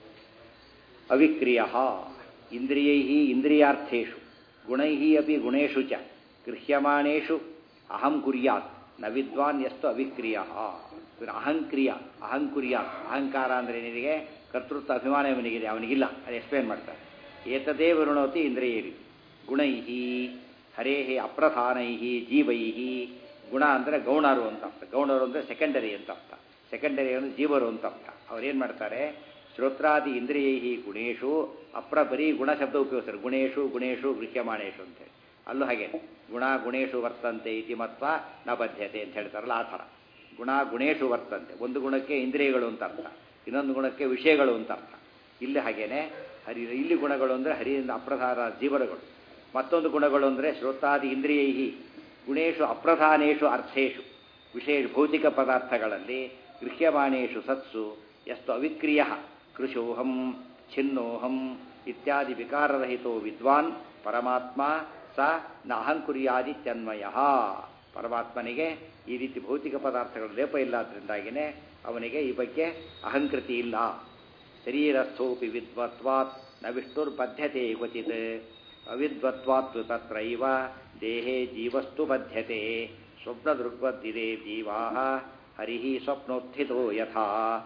ಅವಿಕ್ರಿಯ ಇಂದ್ರಿಯೈ ಇಂದ್ರಿಯಾರ್ಥೇಷು ಗುಣೈ ಅಪಿ ಗುಣೇಶು ಚ ಗೃಹ್ಯಮಾಣೇಷು ಅಹಂ ಕುರ್ಯಾತ್ ನ ವಿದ್ವಾನ್ ಎಷ್ಟು ಅವಿಕ್ರಿಯ ಅಹಂಕ್ರಿಯ ಅಹಂಕುರ್ಯ ಅಹಂಕಾರ ಅಂದರೆ ನಿನಗೆ ಕರ್ತೃತ್ವ ಅಭಿಮಾನ ಇವನಿಗಿದೆ ಅವನಿಗಿಲ್ಲ ಅದು ಎಕ್ಸ್ಪ್ಲೇನ್ ಮಾಡ್ತಾರೆ ಏತದೇ ವರುಣೋತಿ ಇಂದ್ರಿಯೇರಿ ಗುಣೈ ಹರೇ ಅಪ್ರಧಾನೈ ಜೀವೈ ಗುಣ ಅಂದರೆ ಗೌಣರು ಅಂತ ಅರ್ಥ ಗೌಣರು ಅಂದರೆ ಸೆಕೆಂಡರಿ ಅಂತ ಅರ್ಥ ಸೆಕೆಂಡರಿ ಅಂದರೆ ಜೀವರು ಅಂತ ಅರ್ಥ ಅವ್ರೇನು ಮಾಡ್ತಾರೆ ಶ್ರೋತ್ರಾದಿ ಇಂದ್ರಿಯೈ ಗುಣೇಶು ಅಪ್ರ ಬರೀ ಗುಣ ಶಬ್ದ ಉಪಯೋಗಿಸ್ತಾರೆ ಗುಣೇಶು ಗುಣೇಶು ಗೃಹ್ಯಮಾಣೇಶು ಅಂತೇಳಿ ಅಲ್ಲೂ ಹಾಗೆ ಗುಣ ಗುಣೇಶು ವರ್ತಂತೆ ಇತಿ ಮತ್ವ ನ ಬದ್ಧತೆ ಅಂತ ಹೇಳ್ತಾರಲ್ಲ ಆ ಥರ ಗುಣ ಗುಣೇಶು ವರ್ತಂತೆ ಒಂದು ಗುಣಕ್ಕೆ ಇಂದ್ರಿಯಗಳು ಅಂತ ಅರ್ಥ ಇನ್ನೊಂದು ಗುಣಕ್ಕೆ ವಿಷಯಗಳು ಅಂತ ಅರ್ಥ ಇಲ್ಲಿ ಹಾಗೇನೆ ಹರಿ ಇಲ್ಲಿ ಗುಣಗಳು ಅಂದರೆ ಹರಿಯಿಂದ ಅಪ್ರಧಾನ ಜೀವನಗಳು ಮತ್ತೊಂದು ಗುಣಗಳು ಅಂದರೆ ಶ್ರೋತಾದಿ ಇಂದ್ರಿಯೈ ಗುಣೇಶು ಅಪ್ರಧಾನೇಶು ಅರ್ಥೇಶು ವಿಶೇಷ ಭೌತಿಕ ಪದಾರ್ಥಗಳಲ್ಲಿ ಗೃಹ್ಯಮಾನೇಶು ಸತ್ಸು ಎಷ್ಟು ಅವಿಕ್ರಿಯ ಕೃಶೋಹಂ ಛಿನ್ನೋಹಂ ಇತ್ಯಾದಿ ವಿಕಾರರಹಿತೋ ವಿದ್ವಾನ್ ಪರಮಾತ್ಮ ಸ ನ ಅಹಂಕುರ್ಯಾದಿತ್ಯನ್ವಯ ಪರಮಾತ್ಮನಿಗೆ ಈ ರೀತಿ ಭೌತಿಕ ಪದಾರ್ಥಗಳು ಲೇಪ ಇಲ್ಲಾದ್ರಿಂದಾಗಿನೇ ಅವನಿಗೆ ಈ ಬಗ್ಗೆ ಅಹಂಕೃತಿ ಇಲ್ಲ ಶರೀರಸ್ಥೋಪಿ ವಿದ್ವತ್ವಾತ್ ನ ವಿಷ್ಣುರ್ಬದ್ಧತೆ ಕ್ವಚಿತ್ ಅವಿದ್ವತ್ವಾತ್ ತತ್ರೈವ ದೇಹೇ ಜೀವಸ್ತು ಬದ್ಧತೆ ಸ್ವಪ್ನದೃಗ್ಬದ್ಧಿದೆ ಜೀವಾ ಹರಿ ಸ್ವಪ್ನೋತ್ಥಿತೋ ಯಥಾ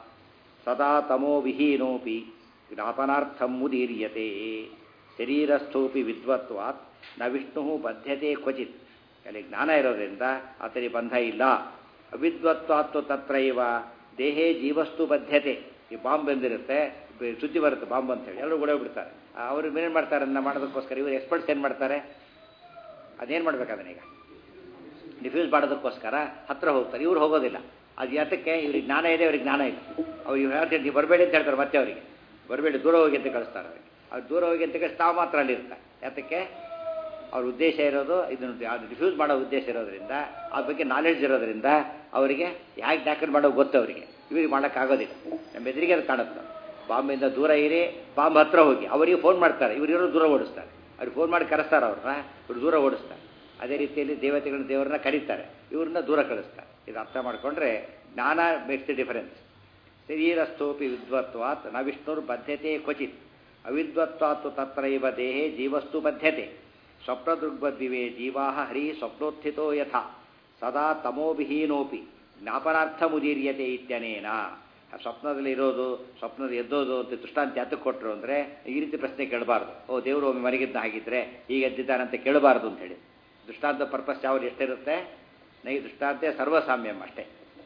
ಸದಾ ತಮೋ ವಿಹೀನೋಪಿ ಜ್ಞಾಪನಾರ್ಥಂ ಮುದೀರ್ಯತೆ ಶರೀರಸ್ಥೋಪಿ ವಿದ್ವತ್ವಾತ್ ನ ವಿಷ್ಣು ಬದ್ಧತೆ ಕ್ವಚಿತ್ ಅಲ್ಲಿ ಜ್ಞಾನ ಇರೋದ್ರಿಂದ ಆತನಿಗೆ ಬಂಧ ಇಲ್ಲ ಅವಿದ್ವತ್ವಾತ್ತು ತತ್ರೈವ ದೇಹೇ ಜೀವಸ್ತು ಬದ್ಧತೆ ಈ ಬಾಂಬ್ ಬಂದಿರುತ್ತೆ ಸುದ್ದಿ ಬರುತ್ತೆ ಬಾಂಬ್ ಅಂತೇಳಿ ಎಲ್ಲರೂ ಓಡೇ ಬಿಡ್ತಾರೆ ಅವರು ಏನೇನು ಮಾಡ್ತಾರೆ ಅದನ್ನ ಮಾಡೋದಕ್ಕೋಸ್ಕರ ಇವರು ಎಕ್ಸ್ಪರ್ಟ್ಸ್ ಏನು ಮಾಡ್ತಾರೆ ಅದೇನು ಮಾಡ್ಬೇಕು ಅದನ್ನೀಗ ಡಿಫ್ಯೂಸ್ ಮಾಡೋದಕ್ಕೋಸ್ಕರ ಹತ್ರ ಹೋಗ್ತಾರೆ ಇವ್ರು ಹೋಗೋದಿಲ್ಲ ಅದು ಯಾತಕ್ಕೆ ಇವ್ರಿಗೆ ಜ್ಞಾನ ಇದೆ ಅವ್ರಿಗೆ ಜ್ಞಾನ ಇಲ್ಲ ಅವ್ರು ಇವ್ರು ಹೇಳ್ತಾರೆ ನೀವು ಬರಬೇಡಿ ಅಂತ ಹೇಳ್ತಾರೆ ಮತ್ತೆ ಅವರಿಗೆ ಬರಬೇಡಿ ದೂರ ಹೋಗಿ ಅಂತ ಕಳಿಸ್ತಾರೆ ಅವ್ರಿಗೆ ಅವ್ರು ದೂರ ಹೋಗಿ ಅಂತ ಕಳಿಸಿ ತಾವು ಮಾತ್ರ ಅಲ್ಲಿ ಇರ್ತಾರೆ ಯಾತಕ್ಕೆ ಅವ್ರ ಉದ್ದೇಶ ಇರೋದು ಇದನ್ನು ಅದು ಡಿಫ್ಯೂಸ್ ಮಾಡೋ ಉದ್ದೇಶ ಇರೋದ್ರಿಂದ ಅದ್ರ ಬಗ್ಗೆ ನಾಲೆಡ್ಜ್ ಇರೋದ್ರಿಂದ ಅವರಿಗೆ ಹೇಗೆ ಟ್ಯಾಕಲ್ ಮಾಡೋ ಗೊತ್ತು ಅವರಿಗೆ ಇವ್ರಿಗೆ ಮಾಡೋಕ್ಕಾಗೋದಿಲ್ಲ ನಮ್ಮ ಎದುರಿಗೆ ಅದು ಕಾಣುತ್ತೆ ಬಾಂಬಿಂದ ದೂರ ಇರಿ ಬಾಂಬ್ ಹತ್ರ ಹೋಗಿ ಅವರಿಗೆ ಫೋನ್ ಮಾಡ್ತಾರೆ ಇವರು ದೂರ ಓಡಿಸ್ತಾರೆ ಅವ್ರಿಗೆ ಫೋನ್ ಮಾಡಿ ಕರೆಸ್ತಾರೆ ಅವ್ರನ್ನ ಇವ್ರು ದೂರ ಓಡಿಸ್ತಾರೆ ಅದೇ ರೀತಿಯಲ್ಲಿ ದೇವತೆಗಳನ್ನ ದೇವರನ್ನ ಕರೀತಾರೆ ಇವ್ರನ್ನ ದೂರ ಕಳಿಸ್ತಾರೆ ಇದು ಅರ್ಥ ಮಾಡಿಕೊಂಡ್ರೆ ಜ್ಞಾನ ಮೇಕ್ಸ್ ದಿ ಡಿಫರೆನ್ಸ್ ಶರೀರಸ್ಥೋಪಿ ವಿದ್ವತ್ವಾತ್ ನ ವಿಷ್ಣುರ್ ಬದ್ಧತೆ ಕ್ವಚಿತ್ ಅವಿದ್ವತ್ವಾತ್ತು ತತ್ರೈವ ದೇಹೇ ಜೀವಸ್ತು ಬದ್ಧತೆ ಸ್ವಪ್ನದೃಗ್ಬದ್ದಿವೆ ಜೀವಾ ಹರಿ ಸ್ವಪ್ನೋತ್ಥಿತೋ ಯಥ ಸದಾ ತಮೋವಿಹೀನೋಪಿ ಜ್ಞಾಪನಾರ್ಥಮುದೀರ್ಯತೆ ಇತ್ಯನೇನ ಆ ಸ್ವಪ್ನದಲ್ಲಿ ಇರೋದು ಸ್ವಪ್ನದಲ್ಲಿ ಎದ್ದೋದು ಅಂತ ದೃಷ್ಟಾಂತ ಯಾತಕ್ಕೆ ಕೊಟ್ಟರು ಅಂದರೆ ಈ ರೀತಿ ಪ್ರಶ್ನೆ ಕೇಳಬಾರ್ದು ಓ ದೇವರು ಒಮ್ಮೆ ಮಲಗಿದ್ದ ಹಾಗಿದ್ರೆ ಈಗ ಎದ್ದಿದ್ದಾನಂತ ಕೇಳಬಾರ್ದು ಅಂತ ಹೇಳಿ ದೃಷ್ಟಾಂತ ಪರ್ಪಸ್ ಯಾವ್ದು ಎಷ್ಟಿರುತ್ತೆ ನೈ ದೃಷ್ಟಾಂತೆ ಸರ್ವಸಾಮ್ಯಂ ಅಷ್ಟೇ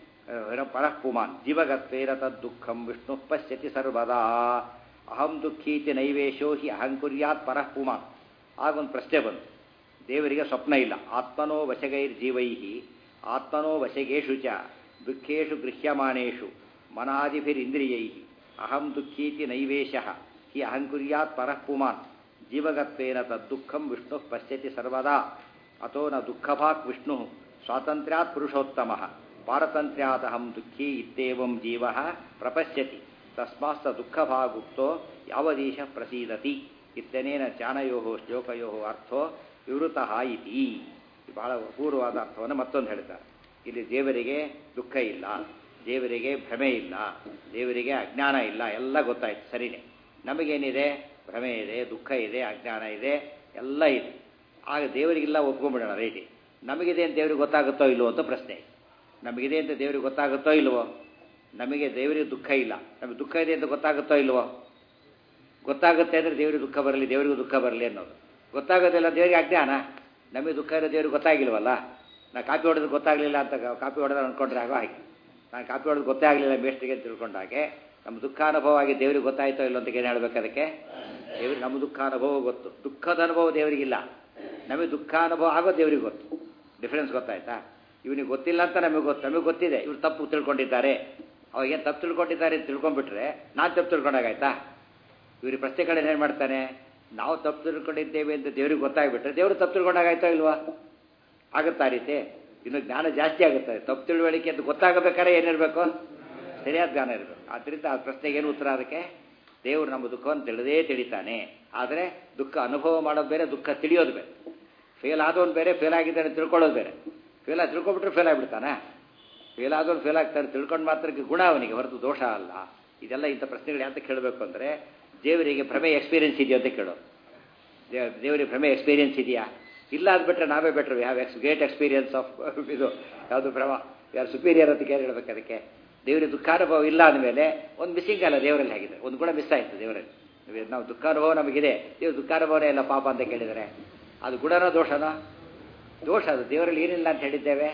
ಪರಃ ಪುಮಾನ್ ಜೀವಗತ್ವೇರ ತದ್ದುಃಖಂ ವಿಷ್ಣು ಪಶ್ಯತಿ ಸರ್ವದಾ ಅಹಂ ದುಃಖೀತಿ ನೈವೇಶೋ ಹಿ ಅಹಂಕುರ್ಯಾತ್ ಪರಃ ಪುಮಾನ್ ಆಗೊಂದು ಪ್ರಶ್ನೆ ಬಂತು ದೇವರಿಗೆ ಸ್ವಪ್ನ ಇಲ್ಲ ಆತ್ಮನೋ ವಶಗೈರ್ ಜೀವೈ ಆತ್ಮನೋ ವಶಗೇಶು ಚ ದುಃಖೇಶು ಗೃಹ್ಯಮಾನೇಷು ಮನಾದಿಭಿರಿಂದ್ರಿಯೈ ಅಹಂ ದುಃಖೀತಿ ನೈವೇಶ ಹಿ ಅಹಂಕುರ್ಯಾತ್ ಪರಃ ಪುಮಾನ್ ಜೀವಗತ್ವೇನ ತದ್ದುಃಖಂ ವಿಷ್ಣು ಪಶ್ಯತಿ ಸರ್ವದಾ ಅತೋ ನ ದುಃಖಭಾಕ್ ವಿಷ್ಣು ಸ್ವಾತಂತ್ರ್ಯಾತ್ ಪುರುಷೋತ್ತಮ ಪಾರತಂತ್ರ್ಯಾದಹಂ ದುಃಖಿ ಇತ್ಯೇವಂ ಜೀವ ಪ್ರಪಶ್ಯತಿ ತಸ್ಮಾಸ್ತ ದುಃಖಭಾಗುಕ್ತೋ ಯಾವದೀಶ ಪ್ರಸೀದತಿ ಇತ್ಯನೇನ ಚಾನಯೋ ಶ್ಲೋಕಯೋ ಅರ್ಥೋ ವಿವೃತಃ ಇತಿ ಬಹಳ ಅಪೂರ್ವವಾದ ಅರ್ಥವನ್ನು ಮತ್ತೊಂದು ಹೇಳ್ತಾರೆ ಇಲ್ಲಿ ದೇವರಿಗೆ ದುಃಖ ಇಲ್ಲ ದೇವರಿಗೆ ಭ್ರಮೆ ಇಲ್ಲ ದೇವರಿಗೆ ಅಜ್ಞಾನ ಇಲ್ಲ ಎಲ್ಲ ಗೊತ್ತಾಯ್ತು ಸರಿನೇ ನಮಗೇನಿದೆ ಭ್ರಮೆ ಇದೆ ದುಃಖ ಇದೆ ಅಜ್ಞಾನ ಇದೆ ಎಲ್ಲ ಇದೆ ಆಗ ದೇವರಿಗೆಲ್ಲ ಒಪ್ಕೊಂಡ್ಬಿಡೋಣ ರೈಟಿ ನಮಗಿದೆ ಅಂತ ದೇವ್ರಿಗೆ ಗೊತ್ತಾಗುತ್ತೋ ಇಲ್ವೋ ಅಂತ ಪ್ರಶ್ನೆ ನಮಗಿದೆ ಅಂತ ದೇವ್ರಿಗೆ ಗೊತ್ತಾಗುತ್ತೋ ಇಲ್ವೋ ನಮಗೆ ದೇವರಿಗೆ ದುಃಖ ಇಲ್ಲ ನಮಗೆ ದುಃಖ ಇದೆ ಅಂತ ಗೊತ್ತಾಗುತ್ತೋ ಇಲ್ವೋ ಗೊತ್ತಾಗುತ್ತೆ ಅಂದರೆ ದೇವರಿಗೆ ದುಃಖ ಬರಲಿ ದೇವರಿಗೂ ದುಃಖ ಬರಲಿ ಅನ್ನೋದು ಗೊತ್ತಾಗೋದಿಲ್ಲ ದೇವರಿಗೆ ಅಜ್ಞಾನ ನಮಗೆ ದುಃಖ ಇರೋ ದೇವ್ರಿಗೆ ಗೊತ್ತಾಗಿಲ್ವಲ್ಲ ನಾ ಕಾಪಿ ಹೊಡೆದು ಗೊತ್ತಾಗಲಿಲ್ಲ ಅಂತ ಕಾಪಿ ಹೊಡೆದ ಅಂದ್ಕೊಂಡ್ರೆ ಆಗೋ ಹಾಗೆ ನಾನು ಕಾಪಿ ಹೊಡೆದು ಗೊತ್ತೇ ಆಗಲಿಲ್ಲ ಮೇಷ್ಟಿಗೆ ಅಂತ ತಿಳ್ಕೊಂಡ ಹಾಗೆ ನಮ್ಮ ದುಃಖ ಅನುಭವ ಆಗಿ ದೇವರಿಗೆ ಗೊತ್ತಾಯ್ತೋ ಇಲ್ಲ ಅಂತ ಏನು ಹೇಳ್ಬೇಕು ಅದಕ್ಕೆ ದೇವ್ರಿಗೆ ನಮ್ಮ ದುಃಖ ಅನುಭವ ಗೊತ್ತು ದುಃಖದ ಅನುಭವ ದೇವರಿಗಿಲ್ಲ ನಮಗೆ ದುಃಖ ಅನುಭವ ಆಗೋ ದೇವರಿಗೆ ಗೊತ್ತು ಡಿಫ್ರೆನ್ಸ್ ಗೊತ್ತಾಯ್ತಾ ಇವನಿಗೆ ಗೊತ್ತಿಲ್ಲ ಅಂತ ನಮಗೆ ಗೊತ್ತು ನಮಗೆ ಗೊತ್ತಿದೆ ಇವ್ರು ತಪ್ಪು ತಿಳ್ಕೊಂಡಿದ್ದಾರೆ ಅವಾಗೇನು ತಪ್ಪು ತಿಳ್ಕೊಂಡಿದ್ದಾರೆ ಅಂತ ತಿಳ್ಕೊಂಡ್ಬಿಟ್ರೆ ನಾನು ತಪ್ಪು ತಿಳ್ಕೊಂಡಾಗಾಯ್ತಾ ಇವ್ರಿಗೆ ಪ್ರಶ್ನೆ ಕಡೆ ಏನು ಮಾಡ್ತಾನೆ ನಾವು ತಪ್ಪು ತಿಳ್ಕೊಂಡಿದ್ದೇವೆ ಅಂತ ದೇವ್ರಿಗೆ ಗೊತ್ತಾಗ್ಬಿಟ್ರೆ ದೇವರು ತಪ್ಪು ತಿಳ್ಕೊಂಡಾಗಾಯ್ತೋ ಇಲ್ವಾ ಆಗುತ್ತಾ ಆ ರೀತಿ ಇನ್ನು ಜ್ಞಾನ ಜಾಸ್ತಿ ಆಗುತ್ತೆ ತಪ್ಪು ತಿಳುವಳಿಕೆ ಅಂತ ಗೊತ್ತಾಗಬೇಕಾದ್ರೆ ಏನಿರಬೇಕು ಸರಿಯಾದ ಜ್ಞಾನ ಇರಬೇಕು ಆದ್ದರಿಂದ ಆ ಪ್ರಶ್ನೆಗೆ ಏನು ಉತ್ತರ ಅದಕ್ಕೆ ದೇವರು ನಮ್ಮ ದುಃಖವನ್ನು ತಿಳಿದೇ ತಿಳಿತಾನೆ ಆದರೆ ದುಃಖ ಅನುಭವ ಮಾಡೋದು ಬೇರೆ ದುಃಖ ತಿಳಿಯೋದು ಬೇರೆ ಫೇಲ್ ಆದವನು ಬೇರೆ ಫೇಲ್ ಆಗಿದ್ದಾನೆ ತಿಳ್ಕೊಳ್ಳೋದು ಬೇರೆ ಫೇಲ್ ಆಗಿ ತಿಳ್ಕೊಬಿಟ್ರೆ ಫೇಲ್ ಆಗಿಬಿಡ್ತಾನೆ ಫೇಲ್ ಆದವನು ಫೇಲ್ ಆಗ್ತಾನೆ ತಿಳ್ಕೊಂಡು ಮಾತ್ರಕ್ಕೆ ಗುಣ ಅವನಿಗೆ ಹೊರತು ದೋಷ ಅಲ್ಲ ಇದೆಲ್ಲ ಇಂಥ ಪ್ರಶ್ನೆಗಳು ಯಾತ ಕೇಳಬೇಕು ಅಂದರೆ ದೇವರಿಗೆ ಭ್ರಮೆ ಎಕ್ಸ್ಪೀರಿಯನ್ಸ್ ಇದೆಯಾ ಅಂತ ಕೇಳೋದು ದೇವರಿಗೆ ಭ್ರಮೆ ಎಕ್ಸ್ಪೀರಿಯನ್ಸ್ ಇದೆಯಾ ಇಲ್ಲ ಅಂದ್ಬಿಟ್ರೆ ನಾವೇ ಬೆಟ್ರು ಹ್ಯಾವ್ ಎಕ್ಸ್ ಗ್ರೇಟ್ ಎಕ್ಸ್ಪೀರಿಯನ್ಸ್ ಆಫ್ ಇದು ಯಾವುದು ಭ್ರಮ ಯಾರು ಸುಪೀರಿಯರ್ ಅಂತ ಕೇಳಿ ಹೇಳ್ಬೇಕು ಅದಕ್ಕೆ ದೇವರಿಗೆ ದುಃಖಾನುಭವ ಇಲ್ಲ ಅಂದಮೇಲೆ ಒಂದು ಮಿಸ್ಸಿಂಗ್ ಅಲ್ಲ ದೇವರಲ್ಲಿ ಆಗಿದೆ ಒಂದು ಗುಣ ಮಿಸ್ ಆಯಿತು ದೇವರಲ್ಲಿ ನಾವು ದುಃಖಾನುಭವ ನಮಗಿದೆ ದೇವ್ರ ದುಃಖಾನುಭವನೇ ಇಲ್ಲ ಪಾಪ ಅಂತ ಕೇಳಿದರೆ ಅದು ಗುಣನೋ ದೋಷನೋ ದೋಷ ಅದು ದೇವರಲ್ಲಿ ಏನಿಲ್ಲ ಅಂತ ಹೇಳಿದ್ದೇವೆ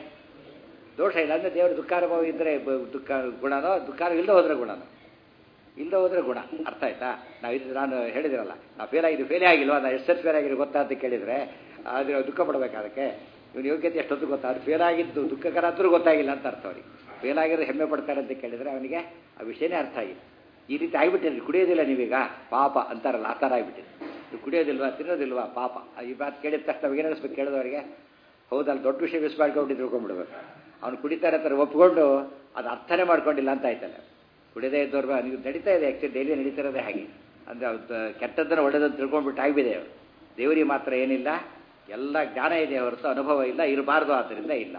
ದೋಷ ಇಲ್ಲ ಅಂದರೆ ದೇವರ ದುಃಖಾನುಭವ ಇದ್ದರೆ ದುಃಖ ಗುಣನೋ ದುಃಖ ಇಲ್ಲದೆ ಹೋದ್ರೆ ಗುಣನೋ ಇಲ್ಲದೆ ಹೋದ್ರೆ ಗುಣ ಅರ್ಥ ಆಯ್ತಾ ನಾವು ಇದು ನಾನು ಹೇಳಿದಿರಲ್ಲ ನಾವು ಫೇಲ್ ಆಗಿದ್ದು ಫೇಲೇ ಆಗಿಲ್ವಾ ನಾನು ಎಷ್ಟು ಫೇಲ್ ಆಗಿರೋ ಗೊತ್ತಾ ಅಂತ ಕೇಳಿದರೆ ಆದರೆ ದುಃಖ ಪಡಬೇಕು ಅದಕ್ಕೆ ಇವನು ಯೋಗ್ಯತೆ ಎಷ್ಟೊತ್ತು ಗೊತ್ತಾ ಅದು ಫೇಲ್ ಆಗಿದ್ದು ದುಃಖಕರ ಹತ್ರ ಗೊತ್ತಾಗಿಲ್ಲ ಅಂತ ಅರ್ಥ ಅವ್ರಿಗೆ ಫೇಲ್ ಆಗಿರೋ ಹೆಮ್ಮೆ ಪಡ್ತಾರೆ ಅಂತ ಕೇಳಿದರೆ ಅವನಿಗೆ ಆ ವಿಷಯನೇ ಅರ್ಥ ಆಗಿಲ್ಲ ಈ ರೀತಿ ಆಗಿಬಿಟ್ಟಿರಿ ಕುಡಿಯೋದಿಲ್ಲ ನೀವೀಗ ಪಾಪ ಅಂತಾರಲ್ಲ ಆ ಥರ ಆಗಿಬಿಟ್ಟಿರಿ ನೀವು ಕುಡಿಯೋದಿಲ್ವಾ ತಿನ್ನೋದಿಲ್ವಾ ಪಾಪ ಈ ಮಾತು ಕೇಳಿದ ತಕ್ಷಣ ನಮಗೇನು ಅನಿಸ್ಬೇಕು ಕೇಳಿದವರಿಗೆ ಹೌದಲ್ಲ ದೊಡ್ಡ ವಿಷಯ ಮಿಸ್ ಮಾಡ್ಕೊಂಡು ತಿಳ್ಕೊಂಡ್ಬಿಡ್ಬೇಕು ಅವ್ನು ಕುಡಿತಾರೆ ಅಂತಾರೆ ಒಪ್ಕೊಂಡು ಅದು ಅರ್ಥನೇ ಮಾಡ್ಕೊಂಡಿಲ್ಲ ಅಂತ ಆಯ್ತಲ್ಲ ಕುಡಿದೇ ಇದ್ದವ್ರು ನೀವು ನಡೀತಾ ಇದೆ ಆ್ಯಕ್ಚುಲಿ ಡೈಲಿ ನಡೀತಿರೋದೇ ಹಾಗೆ ಅಂದರೆ ಕೆಟ್ಟದ್ದನ್ನು ಒಳ್ಳೆದನ್ನು ತಿಳ್ಕೊಂಡ್ಬಿಟ್ಟು ಆಗಿಬಿದೆ ಅವರು ದೇವರಿಗೆ ಮಾತ್ರ ಏನಿಲ್ಲ ಎಲ್ಲ ಜ್ಞಾನ ಇದೆ ಹೊರತು ಅನುಭವ ಇಲ್ಲ ಇರಬಾರ್ದು ಆದ್ದರಿಂದ ಇಲ್ಲ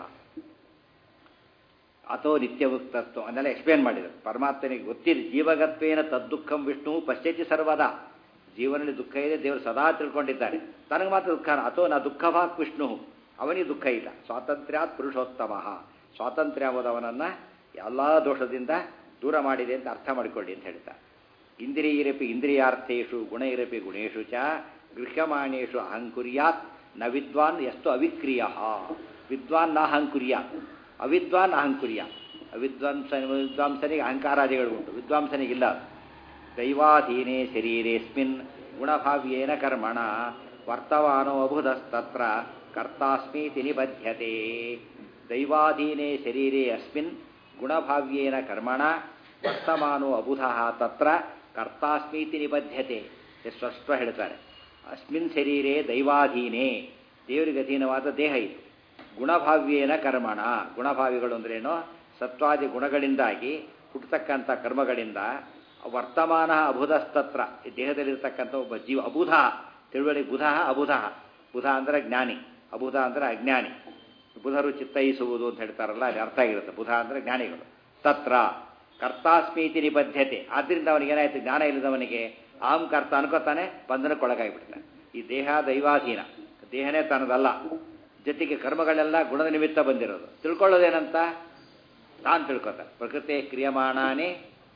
ಅಥೋ ನಿತ್ಯಮುಕ್ತತ್ವ ಅದನ್ನೆಲ್ಲ ಎಕ್ಸ್ಪ್ಲೇನ್ ಮಾಡಿದರು ಪರಮಾತ್ಮನಿಗೆ ಗೊತ್ತಿದೆ ಜೀವಗತ್ವೇನ ತದ್ದುಃಖಂ ವಿಷ್ಣು ಪಶ್ಯತಿ ಸರ್ವದಾ ಜೀವನದಲ್ಲಿ ದುಃಖ ಇದೆ ದೇವರು ಸದಾ ತಿಳ್ಕೊಂಡಿದ್ದಾರೆ ತನಗೆ ಮಾತ್ರ ದುಃಖ ಅಥೋ ನಾ ದುಃಖಭಾಕ್ ವಿಷ್ಣು ಅವನಿಗೆ ದುಃಖ ಇಲ್ಲ ಸ್ವಾತಂತ್ರ್ಯಾತ್ ಪುರುಷೋತ್ತಮ ಸ್ವಾತಂತ್ರ್ಯ ಎಂಬುದವನನ್ನು ಎಲ್ಲ ದೋಷದಿಂದ ದೂರ ಮಾಡಿದೆ ಅಂತ ಅರ್ಥ ಮಾಡಿಕೊಳ್ಳಿ ಅಂತ ಹೇಳ್ತಾರೆ ಇಂದ್ರಿಯರಪಿ ಇಂದ್ರಿಯಾರ್ಥೇಶು ಗುಣೈರಪಿ ಗುಣೇಶು ಚ ಗೃಹ್ಯಮಾಣೇಶು ಅಹಂಕುರ್ಯಾತ್ ನ ವಿದ್ವಾನ್ ಎಷ್ಟು ಅವಿಕ್ರಿಯ ವಿದ್ವಾನ್ ನ ಅಹಂಕುರ್ಯಾತ್ ಅವಿದ್ವಾನ್ ಅಹಂಕುರ್ಯ ಅವಿದ್ವಾಂಸ ವಿದ್ವಾಂಸನಿಗೆ ಅಹಂಕಾರಾದಿಗಳು ಉಂಟು ವಿದ್ವಾಂಸನಿಗಿಲ್ಲ ದೈವಾಧೀನೇ ಶರೀರೇಸ್ಮಿನ್ ಗುಣಭಾವ್ಯೇನ ಕರ್ಮಣ ವರ್ತಮಾನೋ ಅಭುಧಸ್ತತ್ರ ಕರ್ತಾಸ್ಮೀತಿ ನಿಬಧ್ಯತೆ ದೈವಾಧೀನೇ ಶರೀರೇ ಅಸ್ಮಿನ್ ಗುಣಭಾವ್ಯೇನ ಕರ್ಮಣ ವರ್ತಮಾನೋ ಅಬುಧ ತತ್ರ ಕರ್ತಾಸ್ಮೀತಿ ನಿಬದ್ಧತೆ ಸ್ಪಷ್ಟ ಹೇಳ್ತಾರೆ ಅಸ್ಮಿನ್ ಶರೀರೇ ದೈವಾಧೀನೇ ದೇವರಿಗೆ ಅಧೀನವಾದ ದೇಹ ಇದು ಗುಣಭಾವ್ಯೇನ ಕರ್ಮಣ ಗುಣಭಾವಿಗಳು ಅಂದ್ರೇನು ಸತ್ವಾದಿ ಗುಣಗಳಿಂದಾಗಿ ಹುಟ್ಟತಕ್ಕಂಥ ಕರ್ಮಗಳಿಂದ ವರ್ತಮಾನ ಅಬುಧಸ್ತತ್ರ ಈ ದೇಹದಲ್ಲಿರ್ತಕ್ಕಂಥ ಒಬ್ಬ ಜೀವ ಅಬುಧ ತಿಳುವಳಿ ಬುಧ ಅಬುಧ ಬುಧ ಅಂದರೆ ಜ್ಞಾನಿ ಅಬುಧ ಅಂದರೆ ಅಜ್ಞಾನಿ ಬುಧರು ಚಿತ್ತೈಸುವುದು ಅಂತ ಹೇಳ್ತಾರಲ್ಲ ಅಲ್ಲಿ ಅರ್ಥ ಆಗಿರುತ್ತೆ ಬುಧ ಅಂದರೆ ಜ್ಞಾನಿಗಳು ತತ್ರ ಕರ್ತಾಸ್ಮೀತಿ ನಿಬದ್ಧತೆ ಆದ್ದರಿಂದ ಅವನಿಗೇನಾಯ್ತು ಜ್ಞಾನ ಇಲ್ಲದವನಿಗೆ ಅಹಂ ಕರ್ತ ಅನ್ಕೋತಾನೆ ಬಂಧನಕ್ಕೊಳಗಾಗಿಬಿಡ್ತಾನೆ ಈ ದೇಹ ದೈವಾಧೀನ ದೇಹನೇ ತನ್ನದಲ್ಲ ಜೊತೆಗೆ ಕರ್ಮಗಳೆಲ್ಲ ಗುಣದ ನಿಮಿತ್ತ ಬಂದಿರೋದು ತಿಳ್ಕೊಳ್ಳೋದೇನಂತ ತಾನು ತಿಳ್ಕೊತಾನೆ ಪ್ರಕೃತಿ ಕ್ರಿಯಮಾಣಾನೇ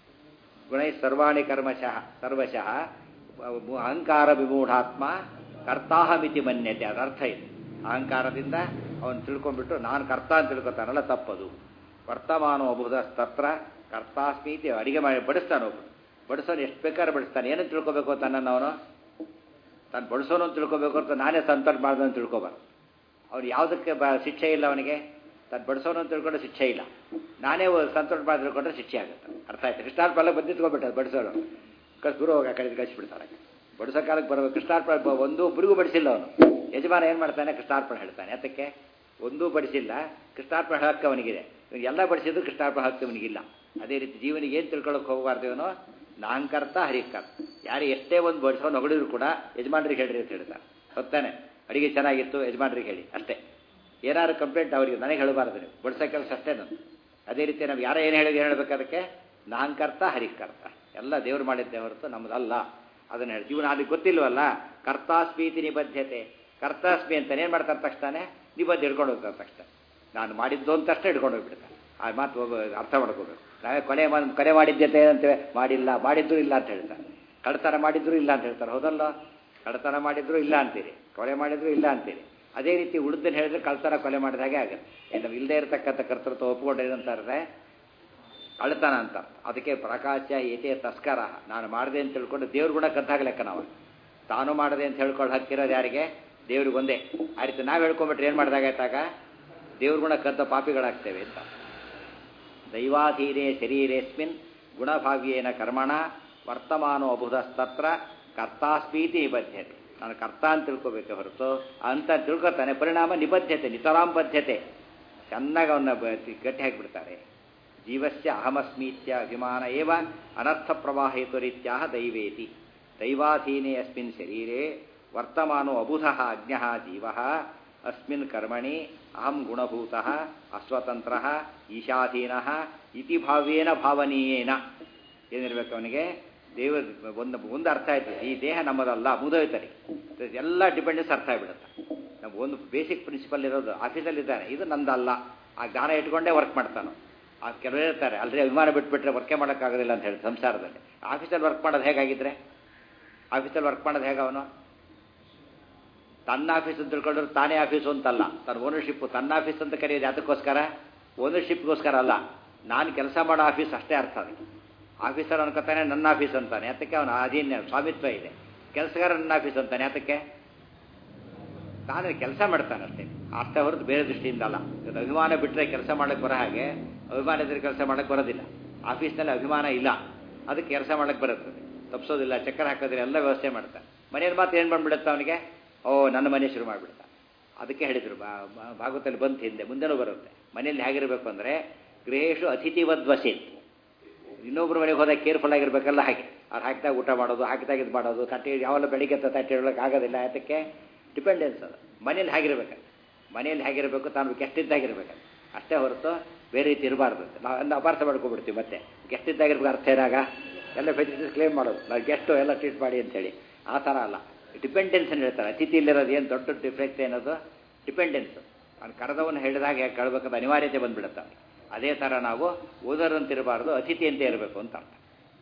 ಗುಣೈ ಸರ್ವಾಣಿ ಕರ್ಮಶಃ ಸರ್ವಶಃ ಅಹಂಕಾರ ವಿಮೂಢಾತ್ಮ ಕರ್ತಾಹಮಿತಿ ಮನ್ಯತೆ ಅದರ ಅರ್ಥ ಇದೆ ಅಹಂಕಾರದಿಂದ ಅವನು ತಿಳ್ಕೊಂಡ್ಬಿಟ್ಟು ನಾನು ಕರ್ತ ಅಂತ ತಿಳ್ಕೊತಾನಲ್ಲ ತಪ್ಪದು ವರ್ತಮಾನೋ ಅಭುದ ತತ್ರ ಕರ್ತಾಸ್ಮೀತಿ ಅಡಿಗೆ ಮಾಡಿ ಬಡಿಸ್ತಾನೆ ಒಬ್ಬನು ಬಡಿಸೋನು ಎಷ್ಟು ಬೇಕಾದ್ರೆ ಬಡಿಸ್ತಾನೆ ಏನಂತ ತಿಳ್ಕೊಬೇಕು ತನ್ನನ್ನು ಅವನು ತಾನು ಬಡಿಸೋನು ಅಂತ ತಿಳ್ಕೊಬೇಕು ಅಂತ ನಾನೇ ಸಂತೋಷ ಮಾಡ್ದು ಅಂತ ತಿಳ್ಕೊಬಾರ್ದು ಅವ್ನು ಯಾವುದಕ್ಕೆ ಬ ಶಿಕ್ಷೆ ಇಲ್ಲ ಅವನಿಗೆ ತಾನು ಬಡಿಸೋನು ಅಂತ ತಿಳ್ಕೊಂಡ್ರೆ ಶಿಕ್ಷೆ ಇಲ್ಲ ನಾನೇ ಸಂತೋಷ ಮಾಡಿ ತಿಳ್ಕೊಂಡ್ರೆ ಶಿಕ್ಷೆ ಆಗುತ್ತೆ ಅರ್ಥ ಆಯ್ತು ಕೃಷ್ಣಾರ್ಪಲ್ಲ ಬಂದಿತ್ಕೊಬಿಟ್ಟದು ಬಡಿಸೋನು ಕಳ್ಸಿ ದೂರ ಹೋಗಿ ಆ ಕಡೆ ಕಳಿಸ್ಬಿಡ್ತಾರೆ ಬಡಿಸೋ ಕಾಲಕ್ಕೆ ಬರಬೇಕು ಕೃಷ್ಣಾರ್ಪಣ ಒಂದು ಒಬ್ಬರಿಗೂ ಬಡಿಸಿಲ್ಲ ಅವನು ಯಜಮಾನ ಏನು ಮಾಡ್ತಾನೆ ಕೃಷ್ಣಾರ್ಪಣೆ ಹೇಳ್ತಾನೆ ಅದಕ್ಕೆ ಒಂದೂ ಬಡಿಸಿಲ್ಲ ಕೃಷ್ಣಾರ್ಪಣೆ ಹಕ್ಕು ಅವನಿಗಿದೆ ಎಲ್ಲ ಬಡಿಸಿದ್ರು ಕೃಷ್ಣಾರ್ಪಣೆ ಹಕ್ಕು ಅವನಿಗಿಲ್ಲ ಅದೇ ರೀತಿ ಜೀವನಿಗೆ ಏನು ತಿಳ್ಕೊಳ್ಳೋಕೆ ಹೋಗಬಾರ್ದು ಇವನು ನಾಂಕರ್ತ ಹರಿಕರ್ತ ಯಾರು ಎಷ್ಟೇ ಒಂದು ಬಡಿಸೋನು ಹೊಗಳಿದ್ರು ಕೂಡ ಯಜಮಾನ್ರಿಗೆ ಹೇಳ್ರಿ ಅಂತ ಹೇಳ್ತಾರೆ ಹೊತ್ತಾನೆ ಅಡಿಗೆ ಚೆನ್ನಾಗಿತ್ತು ಯಜಮಾನ್ರಿಗೆ ಹೇಳಿ ಅಷ್ಟೇ ಏನಾದ್ರು ಕಂಪ್ಲೇಂಟ್ ಅವರಿಗೆ ನನಗೆ ಹೇಳಬಾರ್ದು ನೀವು ಬಡಿಸೋ ಕೆಲಸ ಅಷ್ಟೇ ನಾನು ಅದೇ ರೀತಿ ನಾವು ಯಾರೋ ಏನು ಹೇಳಿದ್ರೆ ಹೇಳಬೇಕು ಅದಕ್ಕೆ ನಾಂಕರ್ತ ಹರಿಕರ್ತ ಎಲ್ಲ ದೇವ್ರು ಮಾಡಿದ್ದೆ ಹೊರತು ನಮ್ಮದಲ್ಲ ಅದನ್ನು ಹೇಳಿ ಜೀವನ ಅದಕ್ಕೆ ಗೊತ್ತಿಲ್ವಲ್ಲ ಕರ್ತಾಸ್ಮೀತಿ ನಿಬದ್ಧತೆ ಕರ್ತಾಸ್ಮಿ ಅಂತ ಏನು ಮಾಡ್ತಾರೆ ತಕ್ಷಣ ನಿಬದ್ಧ ಹಿಡ್ಕೊಂಡು ಹೋಗ್ತಾರೆ ತಕ್ಷಣ ನಾನು ಮಾಡಿದ್ದು ಅಂತ ಅಷ್ಟೇ ಹಿಡ್ಕೊಂಡು ಹೋಗ್ಬಿಡ್ತಾರೆ ಆ ಮಾತು ಒಬ್ಬ ಅರ್ಥ ಮಾಡ್ಕೋಬೇಕು ನಾವೇ ಕೊನೆ ಮಾ- ಕೊನೆ ಮಾಡಿದ್ದೆ ಅಂತೇವೆ ಮಾಡಿಲ್ಲ ಮಾಡಿದ್ರು ಇಲ್ಲ ಅಂತ ಹೇಳ್ತಾರೆ ಕಳ್ತನ ಮಾಡಿದ್ರು ಇಲ್ಲ ಅಂತ ಹೇಳ್ತಾರೆ ಹೌದಲ್ಲ ಕಳ್ತನ ಮಾಡಿದ್ರು ಇಲ್ಲ ಅಂತೀರಿ ಕೊಲೆ ಮಾಡಿದ್ರು ಇಲ್ಲ ಅಂತೀರಿ ಅದೇ ರೀತಿ ಉಳಿದನ್ನು ಹೇಳಿದ್ರೆ ಕಳ್ತನ ಕೊಲೆ ಮಾಡಿದ ಹಾಗೆ ಆಗುತ್ತೆ ನಾವು ಇಲ್ಲದೆ ಇರತಕ್ಕಂಥ ಕರ್ತೃತ್ವ ಒಪ್ಪಿಕೊಂಡೇನಂತಾರೆ ಕಳ್ತನ ಅಂತ ಅದಕ್ಕೆ ಪ್ರಕಾಶ ಏತೆ ತಸ್ಕರ ನಾನು ಮಾಡಿದೆ ಅಂತ ತಿಳ್ಕೊಂಡು ದೇವ್ರ ಗುಣ ಕದ್ದಾಗ ಲೆಕ್ಕ ನಾವು ತಾನು ಮಾಡಿದೆ ಅಂತ ಹೇಳ್ಕೊಂಡು ಹಕ್ಕಿರೋದು ಯಾರಿಗೆ ದೇವ್ರಿಗೆ ಒಂದೇ ಆ ರೀತಿ ನಾವು ಹೇಳ್ಕೊಂಬಿಟ್ರೆ ಏನು ಮಾಡಿದಾಗಾಯ್ತಾಗ ದೇವ್ರ ಗುಣ ಕದ್ದ ಪಾಪಿಗಳಾಗ್ತೇವೆ ಅಂತ ದೈವಾಧೀನೇ ಶರೀರೇಸ್ಮಿನ್ ಗುಣಭಾವ್ಯೇನ ಕರ್ಮಣ ವರ್ತಮಾನೋ ಅಬುಧಸ್ತತ್ರ ಕರ್ತಾಸ್ಮೀತಿ ನಿಬದ್ಧತೆ ನಾನು ಕರ್ತ ಅಂತ ತಿಳ್ಕೊಬೇಕೆ ಹೊರತು ಅಂತ ತಿಳ್ಕೊತಾನೆ ಪರಿಣಾಮ ನಿಬದ್ಧತೆ ನಿತರಾಂ ಬದ್ಧತೆ ಚೆನ್ನಾಗಿ ಅವನ್ನ ಬ- ಗಟ್ಟಿ ಹಾಕಿಬಿಡ್ತಾರೆ ಜೀವಸ್ಯ ಅಹಮಸ್ಮೀತ್ಯ ಅಭಿಮಾನ ಏವ ಅನರ್ಥ ಪ್ರವಾಹೇತು ರೀತ್ಯಾಹ ದೈವೇತಿ ದೈವಾಧೀನೇ ಅಸ್ಮಿನ್ ಶರೀರೆ ವರ್ತಮಾನೋ ಅಬುಧಃ ಅಜ್ಞಃ ಜೀವಃ ಅಸ್ಮಿನ್ ಕರ್ಮಣಿ ಅಹಂ ಗುಣಭೂತಃ ಅಸ್ವತಂತ್ರಃ ಈಶಾಧೀನಃ ಇತಿ ಭಾವ್ಯೇನ ಭಾವನೀಯೇನ ಏನಿರ್ಬೇಕು ಅವನಿಗೆ ದೇವ ಒಂದು ಒಂದು ಅರ್ಥ ಆಯ್ತು ಈ ದೇಹ ನಮ್ಮದಲ್ಲ ಮುದೋಯ್ತಾನೆ ಎಲ್ಲ ಡಿಪೆಂಡೆನ್ಸ್ ಅರ್ಥ ಆಗಿಬಿಡುತ್ತೆ ನಾವು ಒಂದು ಬೇಸಿಕ್ ಪ್ರಿನ್ಸಿಪಲ್ ಇರೋದು ಆಫೀಸಲ್ಲಿ ಇದ್ದಾನೆ ಇದು ನಂದಲ್ಲ ಆ ಜ್ಞಾನ ಇಟ್ಕೊಂಡೇ ವರ್ಕ್ ಮಾಡ್ತಾನೆ ಆ ಕೆಲವರು ಇರ್ತಾರೆ ಅಲ್ಲದೆ ಅಭಿಮಾನ ಬಿಟ್ಬಿಟ್ರೆ ವರ್ಕೇ ಮಾಡೋಕ್ಕಾಗೋದಿಲ್ಲ ಅಂತ ಹೇಳಿ ಸಂಸಾರದಲ್ಲಿ ಆಫೀಸಲ್ಲಿ ವರ್ಕ್ ಮಾಡೋದು ಹೇಗಾಗಿದ್ರೆ ಆಫೀಸಲ್ಲಿ ವರ್ಕ್ ಮಾಡೋದು ಹೇಗೆ ಅವನು ತನ್ನ ಆಫೀಸ್ ಅಂತ ತಿಳ್ಕೊಂಡ್ರೆ ತಾನೇ ಆಫೀಸು ಅಂತಲ್ಲ ತನ್ನ ಓನರ್ಶಿಪ್ ತನ್ನ ಆಫೀಸ್ ಅಂತ ಕರೆಯೋದು ಯಾತಕ್ಕೋಸ್ಕರ ಓನರ್ಶಿಪ್ಗೋಸ್ಕರ ಅಲ್ಲ ನಾನು ಕೆಲಸ ಮಾಡೋ ಆಫೀಸ್ ಅಷ್ಟೇ ಅರ್ಥ ಅದಕ್ಕೆ ಆಫೀಸರ್ ಅನ್ಕೋತಾನೆ ನನ್ನ ಆಫೀಸ್ ಅಂತಾನೆ ಯಾತಕ್ಕೆ ಅವನ ಅಧೀನ ಸ್ವಾಮಿತ್ವ ಇದೆ ಕೆಲಸಗಾರ ನನ್ನ ಆಫೀಸ್ ಅಂತಾನೆ ಯಾತಕ್ಕೆ ನಾನು ಕೆಲಸ ಮಾಡ್ತಾನೆ ಅಷ್ಟೇ ಅಷ್ಟೇ ಹೊರತು ಬೇರೆ ದೃಷ್ಟಿಯಿಂದ ಅಲ್ಲ ಇವತ್ತು ಅಭಿಮಾನ ಬಿಟ್ಟರೆ ಕೆಲಸ ಮಾಡಕ್ಕೆ ಬರೋ ಹಾಗೆ ಅಭಿಮಾನ ಇದ್ರೆ ಕೆಲಸ ಮಾಡಕ್ಕೆ ಬರೋದಿಲ್ಲ ಆಫೀಸ್ನಲ್ಲಿ ಅಭಿಮಾನ ಇಲ್ಲ ಅದಕ್ಕೆ ಕೆಲಸ ಮಾಡಕ್ಕೆ ಬರುತ್ತದೆ ತಪ್ಪಿಸೋದಿಲ್ಲ ಚಕ್ಕರ್ ಹಾಕೋದಿಲ್ಲ ಎಲ್ಲ ವ್ಯವಸ್ಥೆ ಮಾಡ್ತಾನೆ ಮನೆಯಲ್ಲಿ ಮಾತ್ರ ಏನು ಬಂದ್ಬಿಡುತ್ತೆ ಅವನಿಗೆ ಓ ನನ್ನ ಮನೆ ಶುರು ಮಾಡಿಬಿಡ್ತಾನೆ ಅದಕ್ಕೆ ಹೇಳಿದರು ಭಾಗವತಲ್ಲಿ ಬಂತು ಹಿಂದೆ ಮುಂದೆನೂ ಬರುತ್ತೆ ಮನೆಯಲ್ಲಿ ಹೇಗಿರಬೇಕು ಅಂದರೆ ಗೃಹೇಶು ಅತಿಥಿವದ್ವಸೇತ್ ಇನ್ನೊಬ್ರು ಮನೆಗೆ ಹೋದಾಗ ಕೇರ್ಫುಲ್ ಆಗಿರ್ಬೇಕಲ್ಲ ಹಾಗೆ ಅವ್ರು ಹಾಕಿದಾಗ ಊಟ ಮಾಡೋದು ಹಾಕಿದಾಗ ಇದು ಮಾಡೋದು ತಟ್ಟೆ ಯಾವಲ್ಲ ಬೆಳಿಗ್ಗೆ ಎದ್ದು ತಟ್ಟೆ ಇಡೋಕೆ ಆಗೋದಿಲ್ಲ ಅದಕ್ಕೆ ಡಿಪೆಂಡೆನ್ಸ್ ಅದು ಮನೇಲಿ ಹೇಗಿರ್ಬೇಕು ಮನೆಯಲ್ಲಿ ಹೇಗಿರಬೇಕು ತಾನು ಗೆಸ್ಟ್ ಇದ್ದಾಗಿರ್ಬೇಕು ಅಷ್ಟೇ ಹೊರತು ಬೇರೆ ರೀತಿ ಇರಬಾರ್ದು ನಾವು ಅಂದ ಅಪಾರ್ಥ ಮಾಡ್ಕೊಬಿಡ್ತೀವಿ ಮತ್ತೆ ಗೆಸ್ಟ್ ಇದ್ದಾಗಿರ್ಬೇಕು ಅರ್ಥ ಏನಾಗ ಎಲ್ಲ ಫೆಸಿಲಿಟೀಸ್ ಕ್ಲೇಮ್ ಮಾಡೋದು ನಾವು ಗೆಸ್ಟು ಎಲ್ಲ ಟ್ರೀಟ್ ಮಾಡಿ ಅಂತೇಳಿ ಆ ಥರ ಅಲ್ಲ ಡಿಪೆಂಡೆನ್ಸ್ ಅಂತ ಹೇಳ್ತಾರೆ ಅತಿಥಿಯಲ್ಲಿರೋದು ಏನು ದೊಡ್ಡ ಡಿಫೆಕ್ಟ್ ಏನದು ಡಿಪೆಂಡೆನ್ಸ್ ಅವ್ನು ಕರೆದವನು ಹೇಳಿದಾಗ ಹೇಗೆ ಕೇಳಬೇಕಂತ ಅನಿವಾರ್ಯತೆ ಬಂದ್ಬಿಡುತ್ತೆ ಅವ್ನಿಗೆ ಅದೇ ಥರ ನಾವು ಓದರಂತಿರಬಾರ್ದು ಅತಿಥಿ ಅಂತ ಇರಬೇಕು ಅಂತ ಅರ್ಥ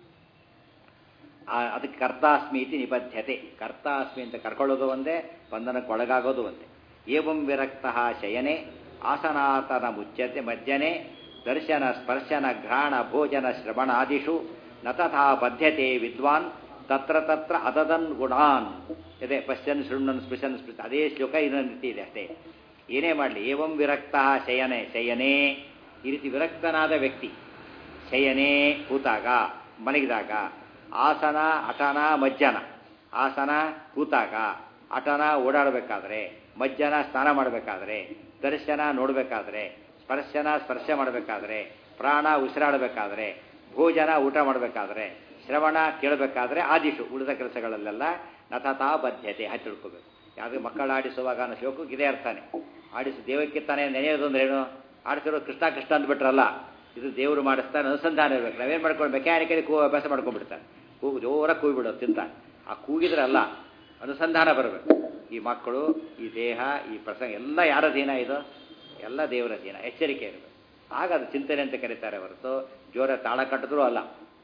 ಆ- ಅದಕ್ಕೆ ಕರ್ತಾಸ್ಮಿ ಇತಿ ನಿಬದ್ಧತೆ ಕರ್ತಾಸ್ಮಿ ಅಂತ ಕರ್ಕೊಳ್ಳೋದು ಒಂದೇ ಬಂಧನಕ್ಕೆ ಒಳಗಾಗೋದು ಒಂದೇ ಏವಂ ವಿರಕ್ತ ಶಯನೆ ಆಸನಾತನ ಮುಚ್ಯತೆ ಮಜ್ಜನೆ ದರ್ಶನ ಸ್ಪರ್ಶನ ಘ್ರಾಣ ಭೋಜನ ಶ್ರವಣಾದಿಷು ನ ತಥಾ ಬದ್ಧತೆ ವಿದ್ವಾನ್ ತತ್ರ ತತ್ರ ಅದದನ್ ಗುಣಾನ್ ಇದೆ ಪಶ್ಯನ್ ಶೃಣ್ಣನ್ ಸ್ಪೃಶನ್ ಸ್ಪೃಶ ಅದೇ ಶ್ಲೋಕ ಇನ್ನೊಂದು ರೀತಿ ಇದೆ ಅಷ್ಟೇ ಏನೇ ಮಾಡಲಿ ಏವಂ ವಿರಕ್ತ ಶಯನೆ ಶಯನೆ ಈ ರೀತಿ ವಿರಕ್ತನಾದ ವ್ಯಕ್ತಿ ಶಯನೆ ಕೂತಾಗ ಮಲಗಿದಾಗ ಆಸನ ಅಟನ ಮಜ್ಜನ ಆಸನ ಕೂತಾಗ ಅಟನ ಓಡಾಡಬೇಕಾದ್ರೆ ಮಜ್ಜನ ಸ್ನಾನ ಮಾಡಬೇಕಾದ್ರೆ ದರ್ಶನ ನೋಡಬೇಕಾದ್ರೆ ಸ್ಪರ್ಶನ ಸ್ಪರ್ಶ ಮಾಡಬೇಕಾದ್ರೆ ಪ್ರಾಣ ಉಸಿರಾಡಬೇಕಾದ್ರೆ ಭೋಜನ ಊಟ ಮಾಡಬೇಕಾದ್ರೆ ಶ್ರವಣ ಕೇಳಬೇಕಾದ್ರೆ ಆದಿಶು ಉಳಿದ ಕೆಲಸಗಳಲ್ಲೆಲ್ಲ ನತತಾ ಬದ್ಧತೆ ಹಾಕಿ ತಿಳ್ಕೋಬೇಕು ಯಾವುದು ಮಕ್ಕಳು ಆಡಿಸುವಾಗ ಅನ್ನೋ ಶ್ಲೋಕಕ್ಕೆ ಇದೇ ಅರ್ಥನೇ ಆಡಿಸು ದೇವಕ್ಕೆ ತಾನೇ ನೆನೆಯೋದು ಅಂದ್ರೆ ಏನು ಆಡಿಸಿರೋ ಕೃಷ್ಣ ಕೃಷ್ಣ ಅಂದ್ಬಿಟ್ರಲ್ಲ ಇದು ದೇವರು ಮಾಡಿಸ್ತಾನೆ ಅನುಸಂಧಾನ ಇರಬೇಕು ನಾವೇನು ಮಾಡ್ಕೊಂಡು ಮೆಕ್ಯಾನಿಕಲಿ ಕೂ ಅಭ್ಯಾಸ ಮಾಡ್ಕೊಂಡ್ಬಿಡ್ತಾನೆ ಕೂಗು ಜೋರಾಗಿ ಕೂಗಿಬಿಡೋದು ತಿಂತ ಆ ಕೂಗಿದ್ರಲ್ಲ ಅನುಸಂಧಾನ ಬರಬೇಕು ಈ ಮಕ್ಕಳು ಈ ದೇಹ ಈ ಪ್ರಸಂಗ ಎಲ್ಲ ಯಾರ ಅಧೀನ ಇದು ಎಲ್ಲ ದೇವರ ಅಧೀನ ಎಚ್ಚರಿಕೆ ಇರಬೇಕು ಆಗ ಅದು ಚಿಂತನೆ ಅಂತ ಕರೀತಾರೆ ಹೊರತು ಜೋರ ತಾಳ ಕಟ್ಟಿದ್ರೂ ಅಲ್ಲ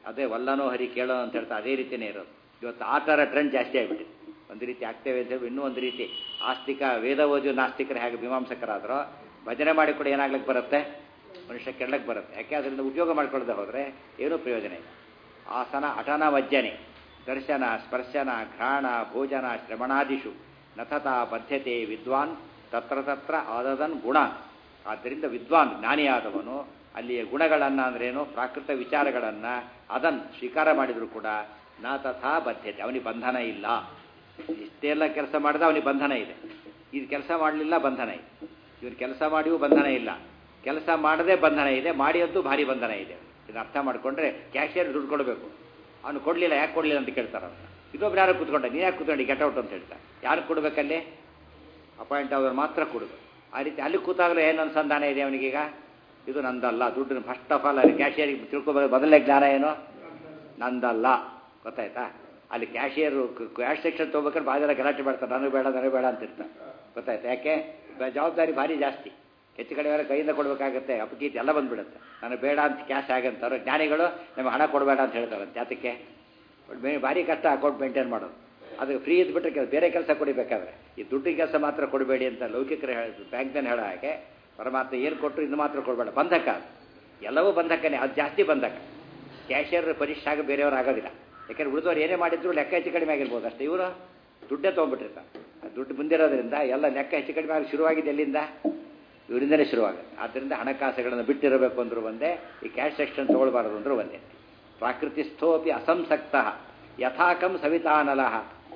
ಅದೇ ವಲ್ಲನೋ ಹರಿ ಕೇಳೋ ಅಂತ ಹೇಳ್ತಾ ಅದೇ ರೀತಿಯೇ ಇರೋದು ಇವತ್ತು ಆ ಥರ ಟ್ರೆಂಡ್ ಜಾಸ್ತಿ ಆಗಿಬಿಟ್ಟಿದೆ ಒಂದು ರೀತಿ ಆಗ್ತೇವೆ ಅಂತ ಹೇಳಿ ಇನ್ನೂ ಒಂದು ರೀತಿ ಆಸ್ತಿಕ ವೇದ ಓದಿ ನಾಸ್ತಿಕರು ಹೇಗೆ ಮೀಮಾಂಸಕರಾದರೋ ಭಜನೆ ಮಾಡಿ ಕೂಡ ಏನಾಗ್ಲಿಕ್ಕೆ ಬರುತ್ತೆ ಮನುಷ್ಯ ಕೆಡ್ಲಕ್ಕೆ ಬರುತ್ತೆ ಯಾಕೆ ಅದರಿಂದ ಉದ್ಯೋಗ ಮಾಡ್ಕೊಳ್ಳದೆ ಹೋದರೆ ಏನೂ ಪ್ರಯೋಜನ ಇಲ್ಲ ಆಸನ ಅಟನ ವಜ್ಜನೆ ದರ್ಶನ ಸ್ಪರ್ಶನ ಘ್ರಾಣ ಭೋಜನ ಶ್ರವಣಾದಿಷು ನಥತಾ ಬದ್ಧತೆ ವಿದ್ವಾನ್ ತತ್ರ ತತ್ರ ಆದದನ್ ಗುಣ ಆದ್ದರಿಂದ ವಿದ್ವಾನ್ ಜ್ಞಾನಿಯಾದವನು ಅಲ್ಲಿಯ ಗುಣಗಳನ್ನು ಅಂದ್ರೇನು ಪ್ರಾಕೃತ ವಿಚಾರಗಳನ್ನು ಅದನ್ನು ಸ್ವೀಕಾರ ಮಾಡಿದರೂ ಕೂಡ ನ ತಥಾ ಬದ್ಧತೆ ಅವನಿಗೆ ಬಂಧನ ಇಲ್ಲ ಇಷ್ಟೆಲ್ಲ ಕೆಲಸ ಮಾಡಿದ ಅವನಿಗೆ ಬಂಧನ ಇದೆ ಇದು ಕೆಲಸ ಮಾಡಲಿಲ್ಲ ಬಂಧನ ಇದೆ ಇವನು ಕೆಲಸ ಮಾಡಿಯೂ ಬಂಧನ ಇಲ್ಲ ಕೆಲಸ ಮಾಡದೆ ಬಂಧನ ಇದೆ ಮಾಡಿಯದ್ದು ಭಾರಿ ಬಂಧನ ಇದೆ ಇದು ಅರ್ಥ ಮಾಡಿಕೊಂಡ್ರೆ ಕ್ಯಾಶಿಯರ್ ದುಡ್ಡು ಕೊಡಬೇಕು ಅವನು ಕೊಡಲಿಲ್ಲ ಯಾಕೆ ಕೊಡಲಿಲ್ಲ ಅಂತ ಕೇಳ್ತಾರೆ ಅವನು ಇನ್ನೊಬ್ರು ಯಾರು ಕೂತ್ಕೊಂಡ ನೀನು ಯಾಕೆ ಕೂತ್ಕೊಂಡು ಗೆಟ್ ಔಟ್ ಅಂತ ಹೇಳ್ತಾರೆ ಯಾರು ಕೊಡಬೇಕಲ್ಲಿ ಅಪಾಯಿಂಟ್ ಆದವ್ರು ಮಾತ್ರ ಕೊಡಬೇಕು ಆ ರೀತಿ ಅಲ್ಲಿ ಕೂತಾಗಲೇ ಏನು ಅನುಸಂಧಾನ ಇದೆ ಅವನಿಗೀಗ ಇದು ನಂದಲ್ಲ ದುಡ್ಡು ಫಸ್ಟ್ ಆಫ್ ಆಲ್ ಅಲ್ಲಿ ಕ್ಯಾಶಿಯರಿಗೆ ತಿಳ್ಕೊಬೇಕು ಮೊದಲನೇ ಜ್ಞಾನ ಏನು ನಂದಲ್ಲ ಗೊತ್ತಾಯ್ತಾ ಅಲ್ಲಿ ಕ್ಯಾಶಿಯರು ಕ್ಯಾಶ್ ಸೆಕ್ಷನ್ ತೊಗೋಬೇಕಾದ್ರೆ ಭಾಳ ಜನ ಗಲಾಟೆ ಮಾಡ್ತಾರೆ ನನಗೆ ಬೇಡ ನನಗೆ ಬೇಡ ಅಂತಿರ್ತಾರೆ ಗೊತ್ತಾಯ್ತಾ ಯಾಕೆ ಜವಾಬ್ದಾರಿ ಭಾರಿ ಜಾಸ್ತಿ ಹೆಚ್ಚು ಕಡೆ ಅವರ ಕೈಯಿಂದ ಕೊಡಬೇಕಾಗತ್ತೆ ಅಪಕೀತಿ ಎಲ್ಲ ಬಂದ್ಬಿಡುತ್ತೆ ನನಗೆ ಬೇಡ ಅಂತ ಕ್ಯಾಶ್ ಆಗಂತಾರೆ ಜ್ಞಾನಿಗಳು ನಮಗೆ ಹಣ ಕೊಡಬೇಡ ಅಂತ ಹೇಳ್ತಾರೆ ಜಾತಕ್ಕೆ ಭಾರಿ ಕಷ್ಟ ಅಕೌಂಟ್ ಮೇಂಟೈನ್ ಮಾಡೋದು ಅದು ಫ್ರೀ ಇದ್ಬಿಟ್ರೆ ಬೇರೆ ಕೆಲಸ ಕೊಡಿಬೇಕಾದ್ರೆ ಈ ದುಡ್ಡಿನ ಕೆಲಸ ಮಾತ್ರ ಕೊಡಬೇಡಿ ಅಂತ ಲೌಕಿಕರು ಹೇಳ ಬ್ಯಾಂಕ್ನಲ್ಲಿ ಹೇಳೋ ಹಾಗೆ ಪರಮಾತ್ಮ ಏನು ಕೊಟ್ಟರು ಇದು ಮಾತ್ರ ಕೊಡಬೇಡ ಬಂಧಕ ಎಲ್ಲವೂ ಬಂಧಕನೇ ಅದು ಜಾಸ್ತಿ ಬಂಧಕ ಕ್ಯಾಶಿಯರ್ ಪರೀಕ್ಷೆ ಆಗ ಬೇರೆಯವರು ಆಗೋದಿಲ್ಲ ಯಾಕಂದ್ರೆ ಉಳಿದವ್ರು ಏನೇ ಮಾಡಿದ್ರು ಲೆಕ್ಕ ಹೆಚ್ಚು ಕಡಿಮೆ ಆಗಿರ್ಬೋದು ಅಷ್ಟೇ ಇವರು ದುಡ್ಡೇ ತೊಗೊಂಡ್ಬಿಟ್ಟಿರ್ತಾರೆ ದುಡ್ಡು ಬಂದಿರೋದ್ರಿಂದ ಎಲ್ಲ ಲೆಕ್ಕ ಹೆಚ್ಚು ಕಡಿಮೆ ಆಗಿ ಶುರುವಾಗಿದೆ ಎಲ್ಲಿಂದ ಇವರಿಂದಲೇ ಶುರುವಾಗುತ್ತೆ ಆದ್ದರಿಂದ ಹಣಕಾಸುಗಳನ್ನು ಬಿಟ್ಟಿರಬೇಕು ಅಂದರೂ ಒಂದೇ ಈ ಕ್ಯಾಶ್ ಸೆಕ್ಷನ್ ತೊಗೊಳ್ಬಾರದು ಅಂದರೂ ಒಂದೇ ಪ್ರಾಕೃತಿಸ್ಥೋಪಿ ಅಸಂಸಕ್ತ ಯಥಾಕಂ ಸವಿತಾನಲಹ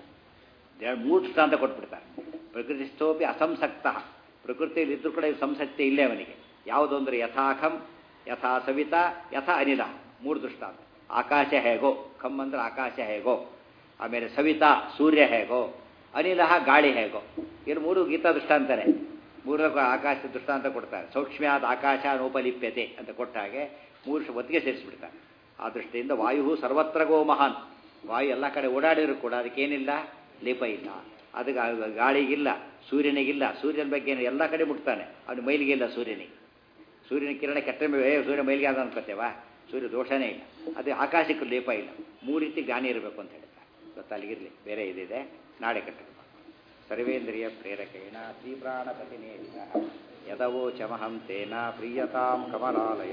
ಮೂರು ದೃಷ್ಟಾಂತ ಕೊಟ್ಬಿಡ್ತಾರೆ ಪ್ರಕೃತಿಸ್ಥೋಪಿ ಅಸಂಸಕ್ತ ಪ್ರಕೃತಿಯಲ್ಲಿ ಇದ್ರೂ ಕೂಡ ಸಂಸಕ್ತಿ ಇಲ್ಲೇ ಅವನಿಗೆ ಯಾವುದು ಅಂದರೆ ಯಥಾಖಂ ಯಥಾ ಸವಿತಾ ಯಥಾ ಅನಿಲ ಮೂರು ದೃಷ್ಟಾಂತ ಆಕಾಶ ಹೇಗೋ ಖಮ್ ಅಂದ್ರೆ ಆಕಾಶ ಹೇಗೋ ಆಮೇಲೆ ಸವಿತಾ ಸೂರ್ಯ ಹೇಗೋ ಅನಿಲ ಗಾಳಿ ಹೇಗೋ ಇನ್ನು ಮೂರು ಗೀತಾ ದೃಷ್ಟಾಂತನೇ ಮೂರಕ್ಕೂ ಆಕಾಶ ದೃಷ್ಟಾಂತ ಕೊಡ್ತಾರೆ ಸೌಕ್ಷ್ಮ್ಯಾದ ಆಕಾಶ ನೋಪಲಿಪ್ಯತೆ ಅಂತ ಕೊಟ್ಟ ಹಾಗೆ ಮೂರು ಒತ್ತಿಗೆ ಸೇರಿಸ್ಬಿಡ್ತಾರೆ ಆ ದೃಷ್ಟಿಯಿಂದ ವಾಯು ಸರ್ವತ್ರಗೋ ಮಹಾನ್ ವಾಯು ಎಲ್ಲ ಕಡೆ ಓಡಾಡಿದ್ರು ಕೂಡ ಅದಕ್ಕೇನಿಲ್ಲ ಲೇಪ ಇಲ್ಲ ಅದಕ್ಕೆ ಗಾಳಿಗಿಲ್ಲ ಸೂರ್ಯನಿಗಿಲ್ಲ ಸೂರ್ಯನ ಬಗ್ಗೆ ಎಲ್ಲ ಕಡೆ ಮುಟ್ತಾನೆ ಅವನು ಮೈಲಿಗಿಲ್ಲ ಸೂರ್ಯನಿಗೆ ಸೂರ್ಯನ ಕಿರಣ ಕೆಟ್ಟ ಮೇಲೆ ಸೂರ್ಯ ಮೈಲಿಗೆ ಆದ ಅನ್ಕೋತೇವಾ ಸೂರ್ಯ ದೋಷನೇ ಇಲ್ಲ ಅದೇ ಆಕಾಶಕ್ಕೂ ಲೇಪ ಇಲ್ಲ ಮೂರು ರೀತಿ ಜ್ಞಾನಿ ಇರಬೇಕು ಅಂತ ಹೇಳ್ತಾರೆ ಗೊತ್ತಾ ಅಲ್ಲಿಗಿರಲಿ ಬೇರೆ ಇದಿದೆ ನಾಳೆ ಕಟ್ಟ ಸರ್ವೇಂದ್ರಿಯ ಪ್ರೇರಕೇಣ ಶ್ರೀಪ್ರಾಣಪತಿನೇ ಯದವೋ ಚಮಹಂ ತೇನ ಪ್ರಿಯತಾಂ ಕಮಲಾಲಯ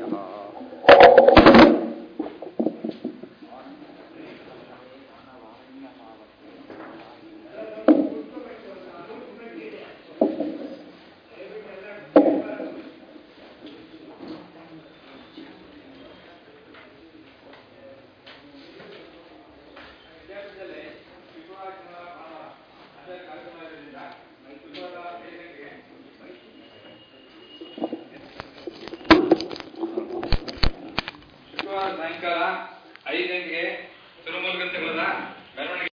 ಶುಕ್ರವಾರ ಸಾಯಂಕಾಲ ಐದು ಗಂಟೆಗೆ ತಿರುಮಲ ಗಂಟೆಗಳದ ಮೆರವಣಿಗೆ